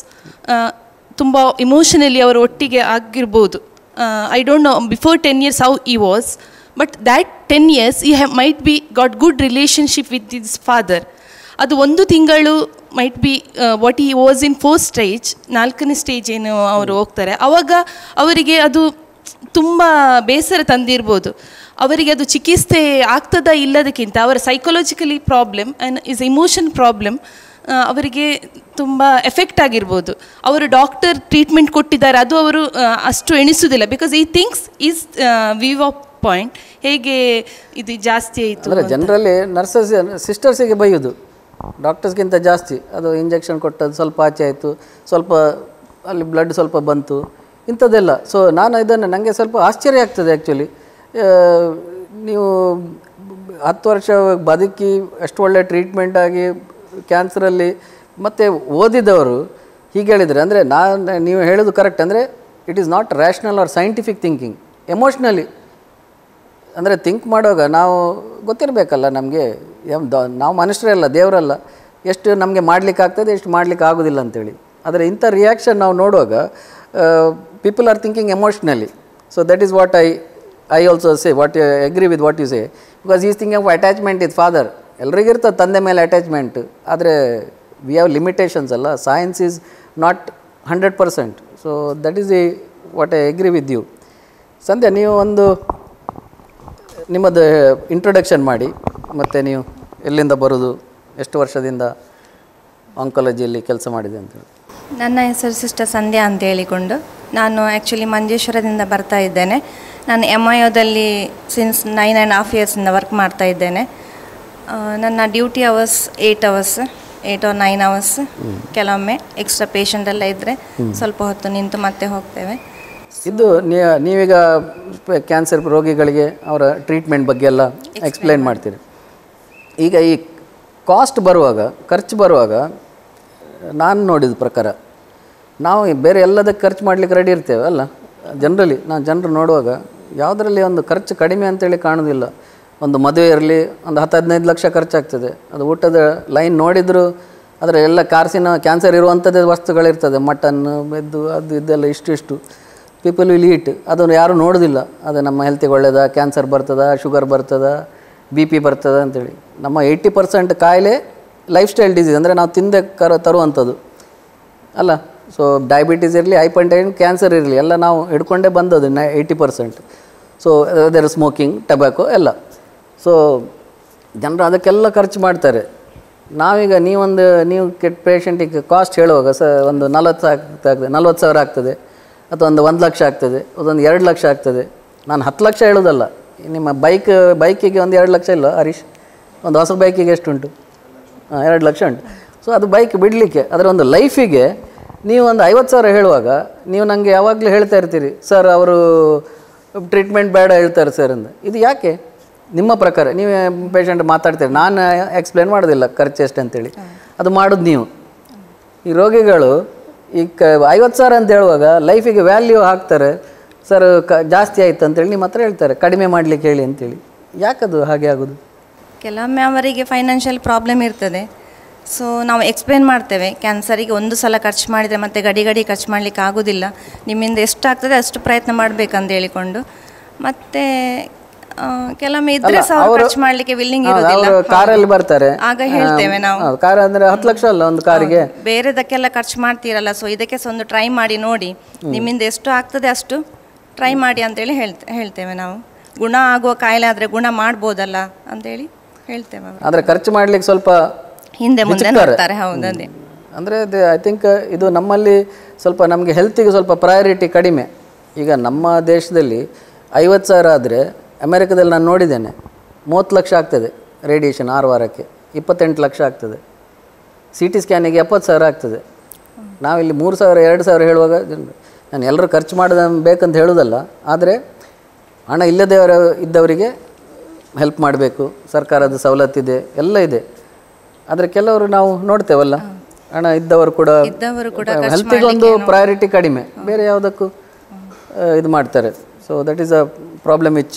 ತುಂಬ ಇಮೋಷನಲಿ ಅವರು ಒಟ್ಟಿಗೆ ಆಗಿರ್ಬೋದು I don't know before ten years how he was but that ten years he have might be got good relationship with his father ಅದು ಒಂದು ತಿಂಗಳು might be what he was in four stage ನಾಲ್ಕನೇ stage ಏನು ಅವರು ಹೋಗ್ತಾರೆ ಆವಾಗ ಅವರಿಗೆ ಅದು ತುಂಬ ಬೇಸರ ತಂದಿರ್ಬೋದು ಅವರಿಗೆ ಅದು ಚಿಕಿತ್ಸೆ ಆಗ್ತದಾ ಇಲ್ಲದಕ್ಕಿಂತ ಅವರ psychologically problem and his emotion problem ಅವರಿಗೆ ತುಂಬ ಎಫೆಕ್ಟ್ ಆಗಿರ್ಬೋದು ಅವರು ಡಾಕ್ಟರ್ ಟ್ರೀಟ್ಮೆಂಟ್ ಕೊಟ್ಟಿದ್ದಾರೆ ಅದು ಅವರು ಆ, ಅಷ್ಟು ಎಣಿಸೋದಿಲ್ಲ ಬಿಕಾಸ್ ಈ things is view of point ಹೇಗೆ ಇದು ಜಾಸ್ತಿ ಆಯಿತು ಅಂದರೆ ಜನರಲಿ ನರ್ಸಸ್ ಸಿಸ್ಟರ್ಸಿಗೆ ಬೈಯೋದು ಡಾಕ್ಟರ್ಸ್ಗಿಂತ ಜಾಸ್ತಿ ಅದು ಇಂಜೆಕ್ಷನ್ ಕೊಟ್ಟದ್ದು ಸ್ವಲ್ಪ ಆಚೆ ಆಯಿತು ಸ್ವಲ್ಪ ಅಲ್ಲಿ ಬ್ಲಡ್ ಸ್ವಲ್ಪ ಬಂತು ಇಂಥದ್ದೆಲ್ಲ ಸೊ ನಾನು ಇದನ್ನು ನನಗೆ ಸ್ವಲ್ಪ ಆಶ್ಚರ್ಯ ಆಗ್ತದೆ ಆ್ಯಕ್ಚುಲಿ ನೀವು ಹತ್ತು ವರ್ಷ ಬದುಕಿ ಅಷ್ಟು ಒಳ್ಳೆ ಟ್ರೀಟ್ಮೆಂಟ್ ಆಗಿ ಕ್ಯಾನ್ಸರಲ್ಲಿ ಮತ್ತು ಓದಿದವರು ಹೀಗೆ ಹೇಳಿದರೆ ಅಂದರೆ ನಾನು ನೀವು ಹೇಳೋದು ಕರೆಕ್ಟ್ ಅಂದರೆ it is not rational or scientific thinking emotionally ಅಂದರೆ ಥಿಂಕ್ ಮಾಡುವಾಗ ನಾವು ಗೊತ್ತಿರಬೇಕಲ್ಲ ನಮಗೆ ನಾವು ಮನುಷ್ಯರೇ ಅಲ್ಲ ದೇವರಲ್ಲ ಎಷ್ಟು ನಮಗೆ ಮಾಡ್ಲಿಕ್ಕೆ ಆಗ್ತದೆ ಎಷ್ಟು ಮಾಡ್ಲಿಕ್ಕೆ ಆಗೋದಿಲ್ಲ ಅಂತೇಳಿ ಆದರೆ ಇಂಥ ರಿಯಾಕ್ಷನ್ ನಾವು ನೋಡುವಾಗ people are thinking emotionally so that is what I I also say what you agree with what you say because is thinking of attachment is father ಎಲ್ರಿಗಿರ್ತದೆ ತಂದೆ ಮೇಲೆ ಅಟ್ಯಾಚ್ಮೆಂಟ್ ಆದರೆ ವಿ ಹ್ಯಾವ್ ಲಿಮಿಟೇಷನ್ಸ್ ಅಲ್ಲ science is not hundred percent so that is ಈ what I agree with you Sandhya ನೀವು ಒಂದು ನಿಮ್ಮದು introduction ಮಾಡಿ ಮತ್ತು ನೀವು ಎಲ್ಲಿಂದ ಬರೋದು ಎಷ್ಟು ವರ್ಷದಿಂದ ಆಂಕಾಲಜಿಯಲ್ಲಿ ಕೆಲಸ ಮಾಡಿದೆ ಅಂತೇಳಿ ನನ್ನ ಹೆಸರು ಸಿಸ್ಟರ್ ಸಂಧ್ಯಾ ಅಂತ ಹೇಳಿಕೊಂಡು ನಾನು ಆ್ಯಕ್ಚುಲಿ ಮಂಜೇಶ್ವರದಿಂದ ಬರ್ತಾ ಇದ್ದೇನೆ ನಾನು ಎಮ್ ಐ ಒದಲ್ಲಿ ಸಿನ್ಸ್ ನೈನ್ ಆ್ಯಂಡ್ ಹಾಫ್ ಇಯರ್ಸಿಂದ ವರ್ಕ್ ಮಾಡ್ತಾ ಇದ್ದೇನೆ ಆ, ನನ್ನ duty hours eight hours eight or nine hours ಕೆಲವೊಮ್ಮೆ ಎಕ್ಸ್ಟ್ರಾ ಪೇಷಂಟ್ ಎಲ್ಲ ಇದ್ದರೆ ಸ್ವಲ್ಪ ಹೊತ್ತು ನಿಂತು ಮತ್ತೆ ಹೋಗ್ತೇವೆ ಇದು ನೀ- ನೀವೀಗ ಕ್ಯಾನ್ಸರ್ ರೋಗಿಗಳಿಗೆ ಅವರ ಟ್ರೀಟ್ಮೆಂಟ್ ಬಗ್ಗೆ ಎಲ್ಲ ಎಕ್ಸ್ಪ್ಲೈನ್ ಮಾಡ್ತೀರಿ ಈಗ ಈ ಕಾಸ್ಟ್ ಬರುವಾಗ ಖರ್ಚು ಬರುವಾಗ ನಾನು ನೋಡಿದ ಪ್ರಕಾರ ನಾವು ಈ ಬೇರೆ ಎಲ್ಲದಕ್ಕೆ ಖರ್ಚು ಮಾಡಲಿಕ್ಕೆ ರೆಡಿ ಇರ್ತೇವೆ ಅಲ್ಲ ಜನರಲಿ ನಾನು ಜನರು ನೋಡುವಾಗ ಯಾವುದರಲ್ಲಿ ಒಂದು ಖರ್ಚು ಕಡಿಮೆ ಅಂತೇಳಿ ಕಾಣೋದಿಲ್ಲ ಒಂದು ಮದುವೆ ಇರಲಿ ಒಂದು ಹತ್ತು ಹದಿನೈದು ಲಕ್ಷ ಖರ್ಚಾಗ್ತದೆ ಅದು ಊಟದ ಲೈನ್ ನೋಡಿದರೂ ಅದರ ಎಲ್ಲ ಕಾರ್ಸಿನ ಕ್ಯಾನ್ಸರ್ ಇರುವಂಥದ್ದೇ ವಸ್ತುಗಳಿರ್ತದೆ ಮಟನ್ ಬೆದ್ದು ಅದು ಇದೆಲ್ಲ ಇಷ್ಟು ಇಷ್ಟು ಪೀಪಲ್ ವಿಲ್ ಈಟ್ ಅದನ್ನು ಯಾರೂ ನೋಡೋದಿಲ್ಲ ಅದು ನಮ್ಮ ಹೆಲ್ತಿಗೆ ಒಳ್ಳೆಯದ ಕ್ಯಾನ್ಸರ್ ಬರ್ತದ ಶುಗರ್ ಬರ್ತದ ಬಿ ಪಿ ಬರ್ತದ ಅಂತೇಳಿ ನಮ್ಮ ಏಯ್ಟಿ ಪರ್ಸೆಂಟ್ ಕಾಯಿಲೆ ಲೈಫ್ ಸ್ಟೈಲ್ ಡಿಸೀಸ್ ಅಂದರೆ ನಾವು ತಿಂದೆ ಕರ ತರುವಂಥದ್ದು ಅಲ್ಲ ಸೊ ಡಯಾಬಿಟೀಸ್ ಇರಲಿ ಹೈಪರ್ಟೈನ್ ಕ್ಯಾನ್ಸರ್ ಇರಲಿ ಎಲ್ಲ ನಾವು ಹಿಡ್ಕೊಂಡೇ ಬಂದದ್ದು ನ ಏಯ್ಟಿ ಪರ್ಸೆಂಟ್ ಸೊ ಅದರ ಸ್ಮೋಕಿಂಗ್ ಟೊಬ್ಯಾಕೊ ಎಲ್ಲ ಸೊ ಜನರು ಅದಕ್ಕೆಲ್ಲ ಖರ್ಚು ಮಾಡ್ತಾರೆ ನಾವೀಗ ನೀವೊಂದು ನೀವು ಕೆಟ್ಟ ಪೇಷಂಟಿಗೆ ಕಾಸ್ಟ್ ಹೇಳುವಾಗ ಸ ಒಂದು ನಲ್ವತ್ತು ಆಗ್ತದೆ ನಲ್ವತ್ತು ಸಾವಿರ ಆಗ್ತದೆ ಅಥವಾ ಒಂದು ಒಂದು ಲಕ್ಷ ಆಗ್ತದೆ ಅದೊಂದು ಎರಡು ಲಕ್ಷ ಆಗ್ತದೆ ನಾನು ಹತ್ತು ಲಕ್ಷ ಹೇಳೋದಲ್ಲ ನಿಮ್ಮ ಬೈಕ್ ಬೈಕಿಗೆ ಒಂದು ಎರಡು ಲಕ್ಷ ಇಲ್ಲ ಹರೀಶ್ ಒಂದು ಹೊಸ ಬೈಕಿಗೆ ಎಷ್ಟುಂಟು ಹಾಂ ಎರಡು ಲಕ್ಷ ಉಂಟು ಸೊ ಅದು ಬೈಕ್ ಬಿಡಲಿಕ್ಕೆ ಅದರ ಒಂದು ಲೈಫಿಗೆ ನೀವು ಒಂದು ಐವತ್ತು ಸಾವಿರ ಹೇಳುವಾಗ ನೀವು ನನಗೆ ಯಾವಾಗಲೂ ಹೇಳ್ತಾ ಇರ್ತೀರಿ ಸರ್ ಅವರು ಟ್ರೀಟ್ಮೆಂಟ್ ಬೇಡ ಹೇಳ್ತಾರೆ ಸರ್ ಅಂತ ಇದು ಯಾಕೆ ನಿಮ್ಮ ಪ್ರಕಾರ ನೀವು ಪೇಷಂಟ್ ಮಾತಾಡ್ತೀರಿ ನಾನು ಎಕ್ಸ್ಪ್ಲೇನ್ ಮಾಡೋದಿಲ್ಲ ಖರ್ಚು ಎಷ್ಟು ಅಂತೇಳಿ ಅದು ಮಾಡೋದು ನೀವು ಈ ರೋಗಿಗಳು ಈ ಕ ಐವತ್ತು ಸಾವಿರ ಅಂತ ಹೇಳುವಾಗ ಲೈಫಿಗೆ ವ್ಯಾಲ್ಯೂ ಹಾಕ್ತಾರೆ ಸರ್ ಕ ಜಾಸ್ತಿ ಆಯ್ತು ಅಂತೇಳಿ ನಿಮ್ಮ ಹತ್ರ ಹೇಳ್ತಾರೆ ಕಡಿಮೆ ಮಾಡಲಿಕ್ಕೆ ಹೇಳಿ ಅಂತೇಳಿ ಯಾಕದು ಹಾಗೆ ಆಗೋದು ಕೆಲವೊಮ್ಮೆ ಅವರಿಗೆ ಫೈನಾನ್ಷಿಯಲ್ ಪ್ರಾಬ್ಲಮ್ ಇರ್ತದೆ ಸೊ ನಾವು ಎಕ್ಸ್ಪ್ಲೇನ್ ಮಾಡ್ತೇವೆ ಕ್ಯಾನ್ಸರಿಗೆ ಒಂದು ಸಲ ಖರ್ಚು ಮಾಡಿದರೆ ಮತ್ತೆ ಗಡಿ ಗಡಿ ಖರ್ಚು ಮಾಡಲಿಕ್ಕೆ ಆಗೋದಿಲ್ಲ ನಿಮ್ಮಿಂದ ಎಷ್ಟು ಆಗ್ತದೆ ಅಷ್ಟು ಪ್ರಯತ್ನ ಮಾಡಬೇಕಂತ ಹೇಳಿಕೊಂಡು ಮತ್ತೆ ಆ, ಕೆಲವೊಮ್ಮೆ ಇದ್ರೆ ಸಹ ಅವ್ರು ಖರ್ಚು ಮಾಡಲಿಕ್ಕೆ ವಿಲ್ಲಿಂಗ್ ಇರೋದಿಲ್ಲ ಅವರು ಕಾರಲ್ಲಿ ಬರ್ತಾರೆ ಆಗ ಹೇಳ್ತೇವೆ ನಾವು ಕಾರ್ ಅಂದರೆ ಹತ್ತು ಲಕ್ಷ ಅಲ್ಲ ಒಂದು ಕಾರಿಗೆ ಬೇರೆದಕ್ಕೆಲ್ಲ ಖರ್ಚು ಮಾಡ್ತೀರಲ್ಲ ಸೊ ಇದಕ್ಕೆ ಸಹ ಒಂದು ಟ್ರೈ ಮಾಡಿ ನೋಡಿ ನಿಮ್ಮಿಂದ ಎಷ್ಟು ಆಗ್ತದೆ ಅಷ್ಟು ಟ್ರೈ ಮಾಡಿ ಅಂತೇಳಿ ಹೇಳ್ತೆ ಹೇಳ್ತೇವೆ ನಾವು ಗುಣ ಆಗುವ ಕಾಯಿಲೆ ಆದರೆ ಗುಣ ಮಾಡ್ಬೋದಲ್ಲ ಅಂತೇಳಿ ಹೇಳ್ತೇವೆ ಅವರು ಆದರೆ ಖರ್ಚು ಮಾಡ್ಲಿಕ್ಕೆ ಸ್ವಲ್ಪ ಹಿಂದೆ ಮುಂದೆ ಹಿಚಕ್ತಾರೆ. ನೋಡ್ತಾರೆ ಹೌದು ಅದೇ ಅಂದರೆ ಐ ಥಿಂಕ್ ಇದು ನಮ್ಮಲ್ಲಿ ಸ್ವಲ್ಪ ನಮಗೆ ಹೆಲ್ತಿಗೆ ಸ್ವಲ್ಪ ಪ್ರಯಾರಿಟಿ ಕಡಿಮೆ ಈಗ ನಮ್ಮ ದೇಶದಲ್ಲಿ ಐವತ್ತು ಸಾವಿರ ಆದರೆ ಅಮೆರಿಕದಲ್ಲಿ ನಾನು ನೋಡಿದ್ದೇನೆ ಮೂವತ್ತು ಲಕ್ಷ ಆಗ್ತದೆ ರೇಡಿಯೇಷನ್ ಆರು ವಾರಕ್ಕೆ ಇಪ್ಪತ್ತೆಂಟು ಲಕ್ಷ ಆಗ್ತದೆ ಸಿ ಟಿ ಸ್ಕ್ಯಾನಿಗೆ ಎಪ್ಪತ್ತು ಸಾವಿರ ಆಗ್ತದೆ ನಾವಿಲ್ಲಿ ಮೂರು ಸಾವಿರ ಎರಡು ಸಾವಿರ ಹೇಳುವಾಗ ಜನ- ನಾನು ಎಲ್ಲರೂ ಖರ್ಚು ಮಾಡೋದು ಬೇಕಂತ ಹೇಳೋದಲ್ಲ ಆದರೆ ಹಣ ಇಲ್ಲದವರ ಇದ್ದವರಿಗೆ ಹೆಲ್ಪ್ ಮಾಡಬೇಕು ಸರ್ಕಾರದ ಸವಲತ್ತಿದೆ ಎಲ್ಲ ಇದೆ ಆದರೆ ಕೆಲವರು ನಾವು ನೋಡ್ತೇವಲ್ಲ ಹಣ ಇದ್ದವರು ಕೂಡ ಇದ್ದವರು ಕೂಡ ಹೆಲ್ತಿಗೆ ಒಂದು ಪ್ರಯಾರಿಟಿ ಕಡಿಮೆ ಬೇರೆ ಯಾವುದಕ್ಕೂ ಆ, ಇದು ಮಾಡ್ತಾರೆ so that is a problem which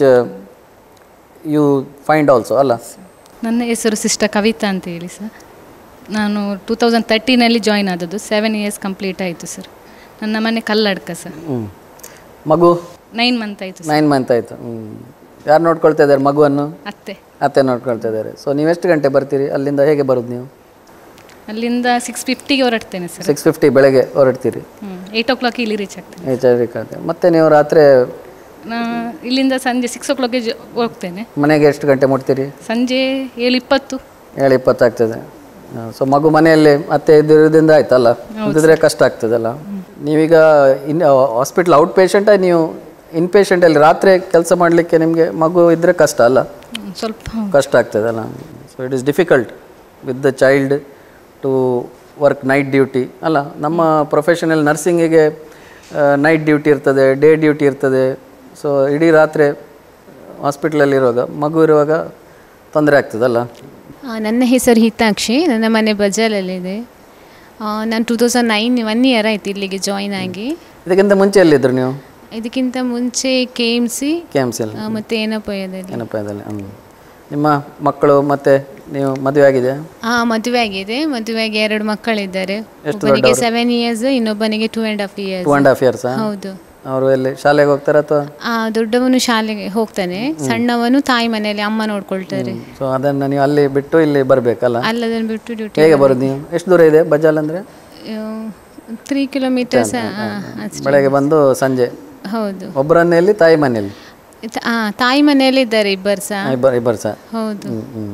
you find also ಅಲ್ಲ ನನ್ನ ಹೆಸರು ಸಿಸ್ಟರ್ ಕವಿತಾ ಅಂತ ಹೇಳಿ ಸರ್ ನಾನು ಟೂ ತೌಸಂಡ್ ತರ್ಟೀನಲ್ಲಿ ಜಾಯ್ನ್ ಆದದ್ದು ಸೆವೆನ್ ಇಯರ್ಸ್ ಕಂಪ್ಲೀಟ್ ಆಯಿತು ಸರ್ ನನ್ನ ಮನೆ ಕಲ್ಲಡ್ಕ ಸರ್ ಹ್ಞೂ ಮಗು ನೈನ್ ಮಂತ್ ಆಯಿತು ಸರ್ ನೈನ್ ಮಂತ್ ಆಯಿತು ಹ್ಞೂ ಯಾರು ನೋಡ್ಕೊಳ್ತಾ ಇದ್ದಾರೆ ಮಗುವನ್ನು ಅತ್ತೆ ಅತ್ತೆ ನೋಡ್ಕೊಳ್ತಾ ಇದ್ದಾರೆ ಸೊ ನೀವು ಎಷ್ಟು ಗಂಟೆ ಬರ್ತೀರಿ ಅಲ್ಲಿಂದ ಹೇಗೆ ಬರೋದು ನೀವು ಅಲ್ಲಿಂದ ಸಿಕ್ಸ್ ಫಿಫ್ಟಿಗೆ ಹೊರಡ್ತೇನೆ ಸರ್ ಸಿಕ್ಸ್ ಫಿಫ್ಟಿ ಬೆಳಗ್ಗೆ ಹೊರಡ್ತೀರಿ ಹ್ಞೂ ಏಯ್ಟ್ ಓ ಕ್ಲಾಕ್ ಇಲ್ಲಿ ರೀಚ್ ಆಗ್ತೇನೆ ಎಚ್ಚರಿಕೆ ಮತ್ತೆ ನೀವು ರಾತ್ರಿ ನಾ ಇಲ್ಲಿಂದ ಸಂಜೆ ಸಿಕ್ಸ್ ಓ ಕ್ಲಾಕ್ಗೆ ಜ ಹೋಗ್ತೇನೆ ಮನೆಗೆ ಎಷ್ಟು ಗಂಟೆ ಮುಟ್ತೀರಿ ಸಂಜೆ ಏಳು ಇಪ್ಪತ್ತು ಏಳು ಇಪ್ಪತ್ತಾಗ್ತದೆ ಸೊ ಮಗು ಮನೆಯಲ್ಲಿ ಮತ್ತೆ ಇದ್ದಿರೋದ್ರಿಂದ ಆಯ್ತಲ್ಲ ಇದ್ದಿದ್ರೆ ಕಷ್ಟ ಆಗ್ತದಲ್ಲ ನೀವೀಗ ಇನ್ನು ಹಾಸ್ಪಿಟ್ಲ್ ಔಟ್ ಪೇಷಂಟ ನೀವು ಇನ್ಪೇಷೆಂಟಲ್ಲಿ ರಾತ್ರಿ ಕೆಲಸ ಮಾಡಲಿಕ್ಕೆ ನಿಮಗೆ ಮಗು ಇದ್ದರೆ ಕಷ್ಟ ಅಲ್ಲ ಹ್ಮ್, ಸ್ವಲ್ಪ ಕಷ್ಟ ಆಗ್ತದಲ್ಲ so it is difficult with the child to work night duty ಅಲ್ಲ ನಮ್ಮ ಪ್ರೊಫೆಷನಲ್ ನರ್ಸಿಂಗಿಗೆ ನೈಟ್ ಡ್ಯೂಟಿ ಇರ್ತದೆ ಡೇ ಡ್ಯೂಟಿ ಇರ್ತದೆ ಸೊ ಇಡೀ ರಾತ್ರಿ ಹಾಸ್ಪಿಟ್ಲಲ್ಲಿ ಇರುವಾಗ ಮಗು ಇರುವಾಗ ತೊಂದರೆ ಆಗ್ತದಲ್ಲ ಆ, ನನ್ನ ಹೆಸರು ಹಿತಾಕ್ಷಿ ನನ್ನ ಮನೆ ಬಜಾರಲ್ಲಿದೆ ಆ, ನಾನು two thousand nine one year ಆಯ್ತು ಇಲ್ಲಿಗೆ ಜಾಯಿನ್ ಆಗಿ ಇದಕ್ಕಿಂತ ಮುಂಚೆ ಎಲ್ಲಿದ್ದರು ನೀವು ಇದಕ್ಕಿಂತ ಮುಂಚೆ K M C K M C ಅಲ್ಲಿ ಮತ್ತು ಏನಪ್ಪಯದಲ್ಲಿ ಏನಪ್ಪ ಇದರಲ್ಲಿ ಹ್ಞೂ ನಿಮ್ಮ ಮಕ್ಕಳು ಮತ್ತು ನೀವು ಮದುವೆ ಆಗಿದೆ ಹಾಂ ಮದುವೆ ಆಗಿದೆ ಮದುವೆಗೆ ಎರಡು ಮಕ್ಕಳಿದ್ದಾರೆ ಒಬ್ಬನಿಗೆ ಸೆವೆನ್ ಇಯರ್ಸ್ ಇನ್ನೊಬ್ಬನಿಗೆ two and half years two and half ಇಯರ್ಸಾ ಹೌದು ಅವರು ಎಲ್ಲಿ ಶಾಲೆಗೆ ಹೋಗ್ತಾರಾ ಅಥವಾ ಆ, ದೊಡ್ಡವನು ಶಾಲೆಗೆ ಹೋಗ್ತಾನೆ ಸಣ್ಣವನು ತಾಯಿ ಮನೆಯಲ್ಲಿ ಅಮ್ಮ ನೋಡ್ಕೊಳ್ತಾರೆ ಸೊ ಅದನ್ನು ನೀವು ಅಲ್ಲಿ ಬಿಟ್ಟು ಇಲ್ಲಿ ಬರಬೇಕಲ್ಲ ಅಲ್ಲದನ್ನು ಬಿಟ್ಟು ಡ್ಯೂಟಿ ಹೇಗೆ ಬರೋದು ನೀವು ಎಷ್ಟು ದೂರ ಇದೆ ಬಜಾಲ್ ಅಂದರೆ ತ್ರೀ ಕಿಲೋಮೀಟರ್ಸ್ ಅಷ್ಟೇ ಬೆಳಗ್ಗೆ ಬಂದು ಸಂಜೆ ಹೌದು ಒಬ್ಬರನ್ನೇ ಇಲ್ಲಿ ತಾಯಿ ಮನೆಯಲ್ಲಿ ತ- ಆ, ತಾಯಿ ಮನೆಯಲ್ಲಿ ಇದ್ದಾರೆ ಇಬ್ಬರು ಸಹ ಇಬ್ಬರು ಇಬ್ಬರು ಸಹ ಹೌದು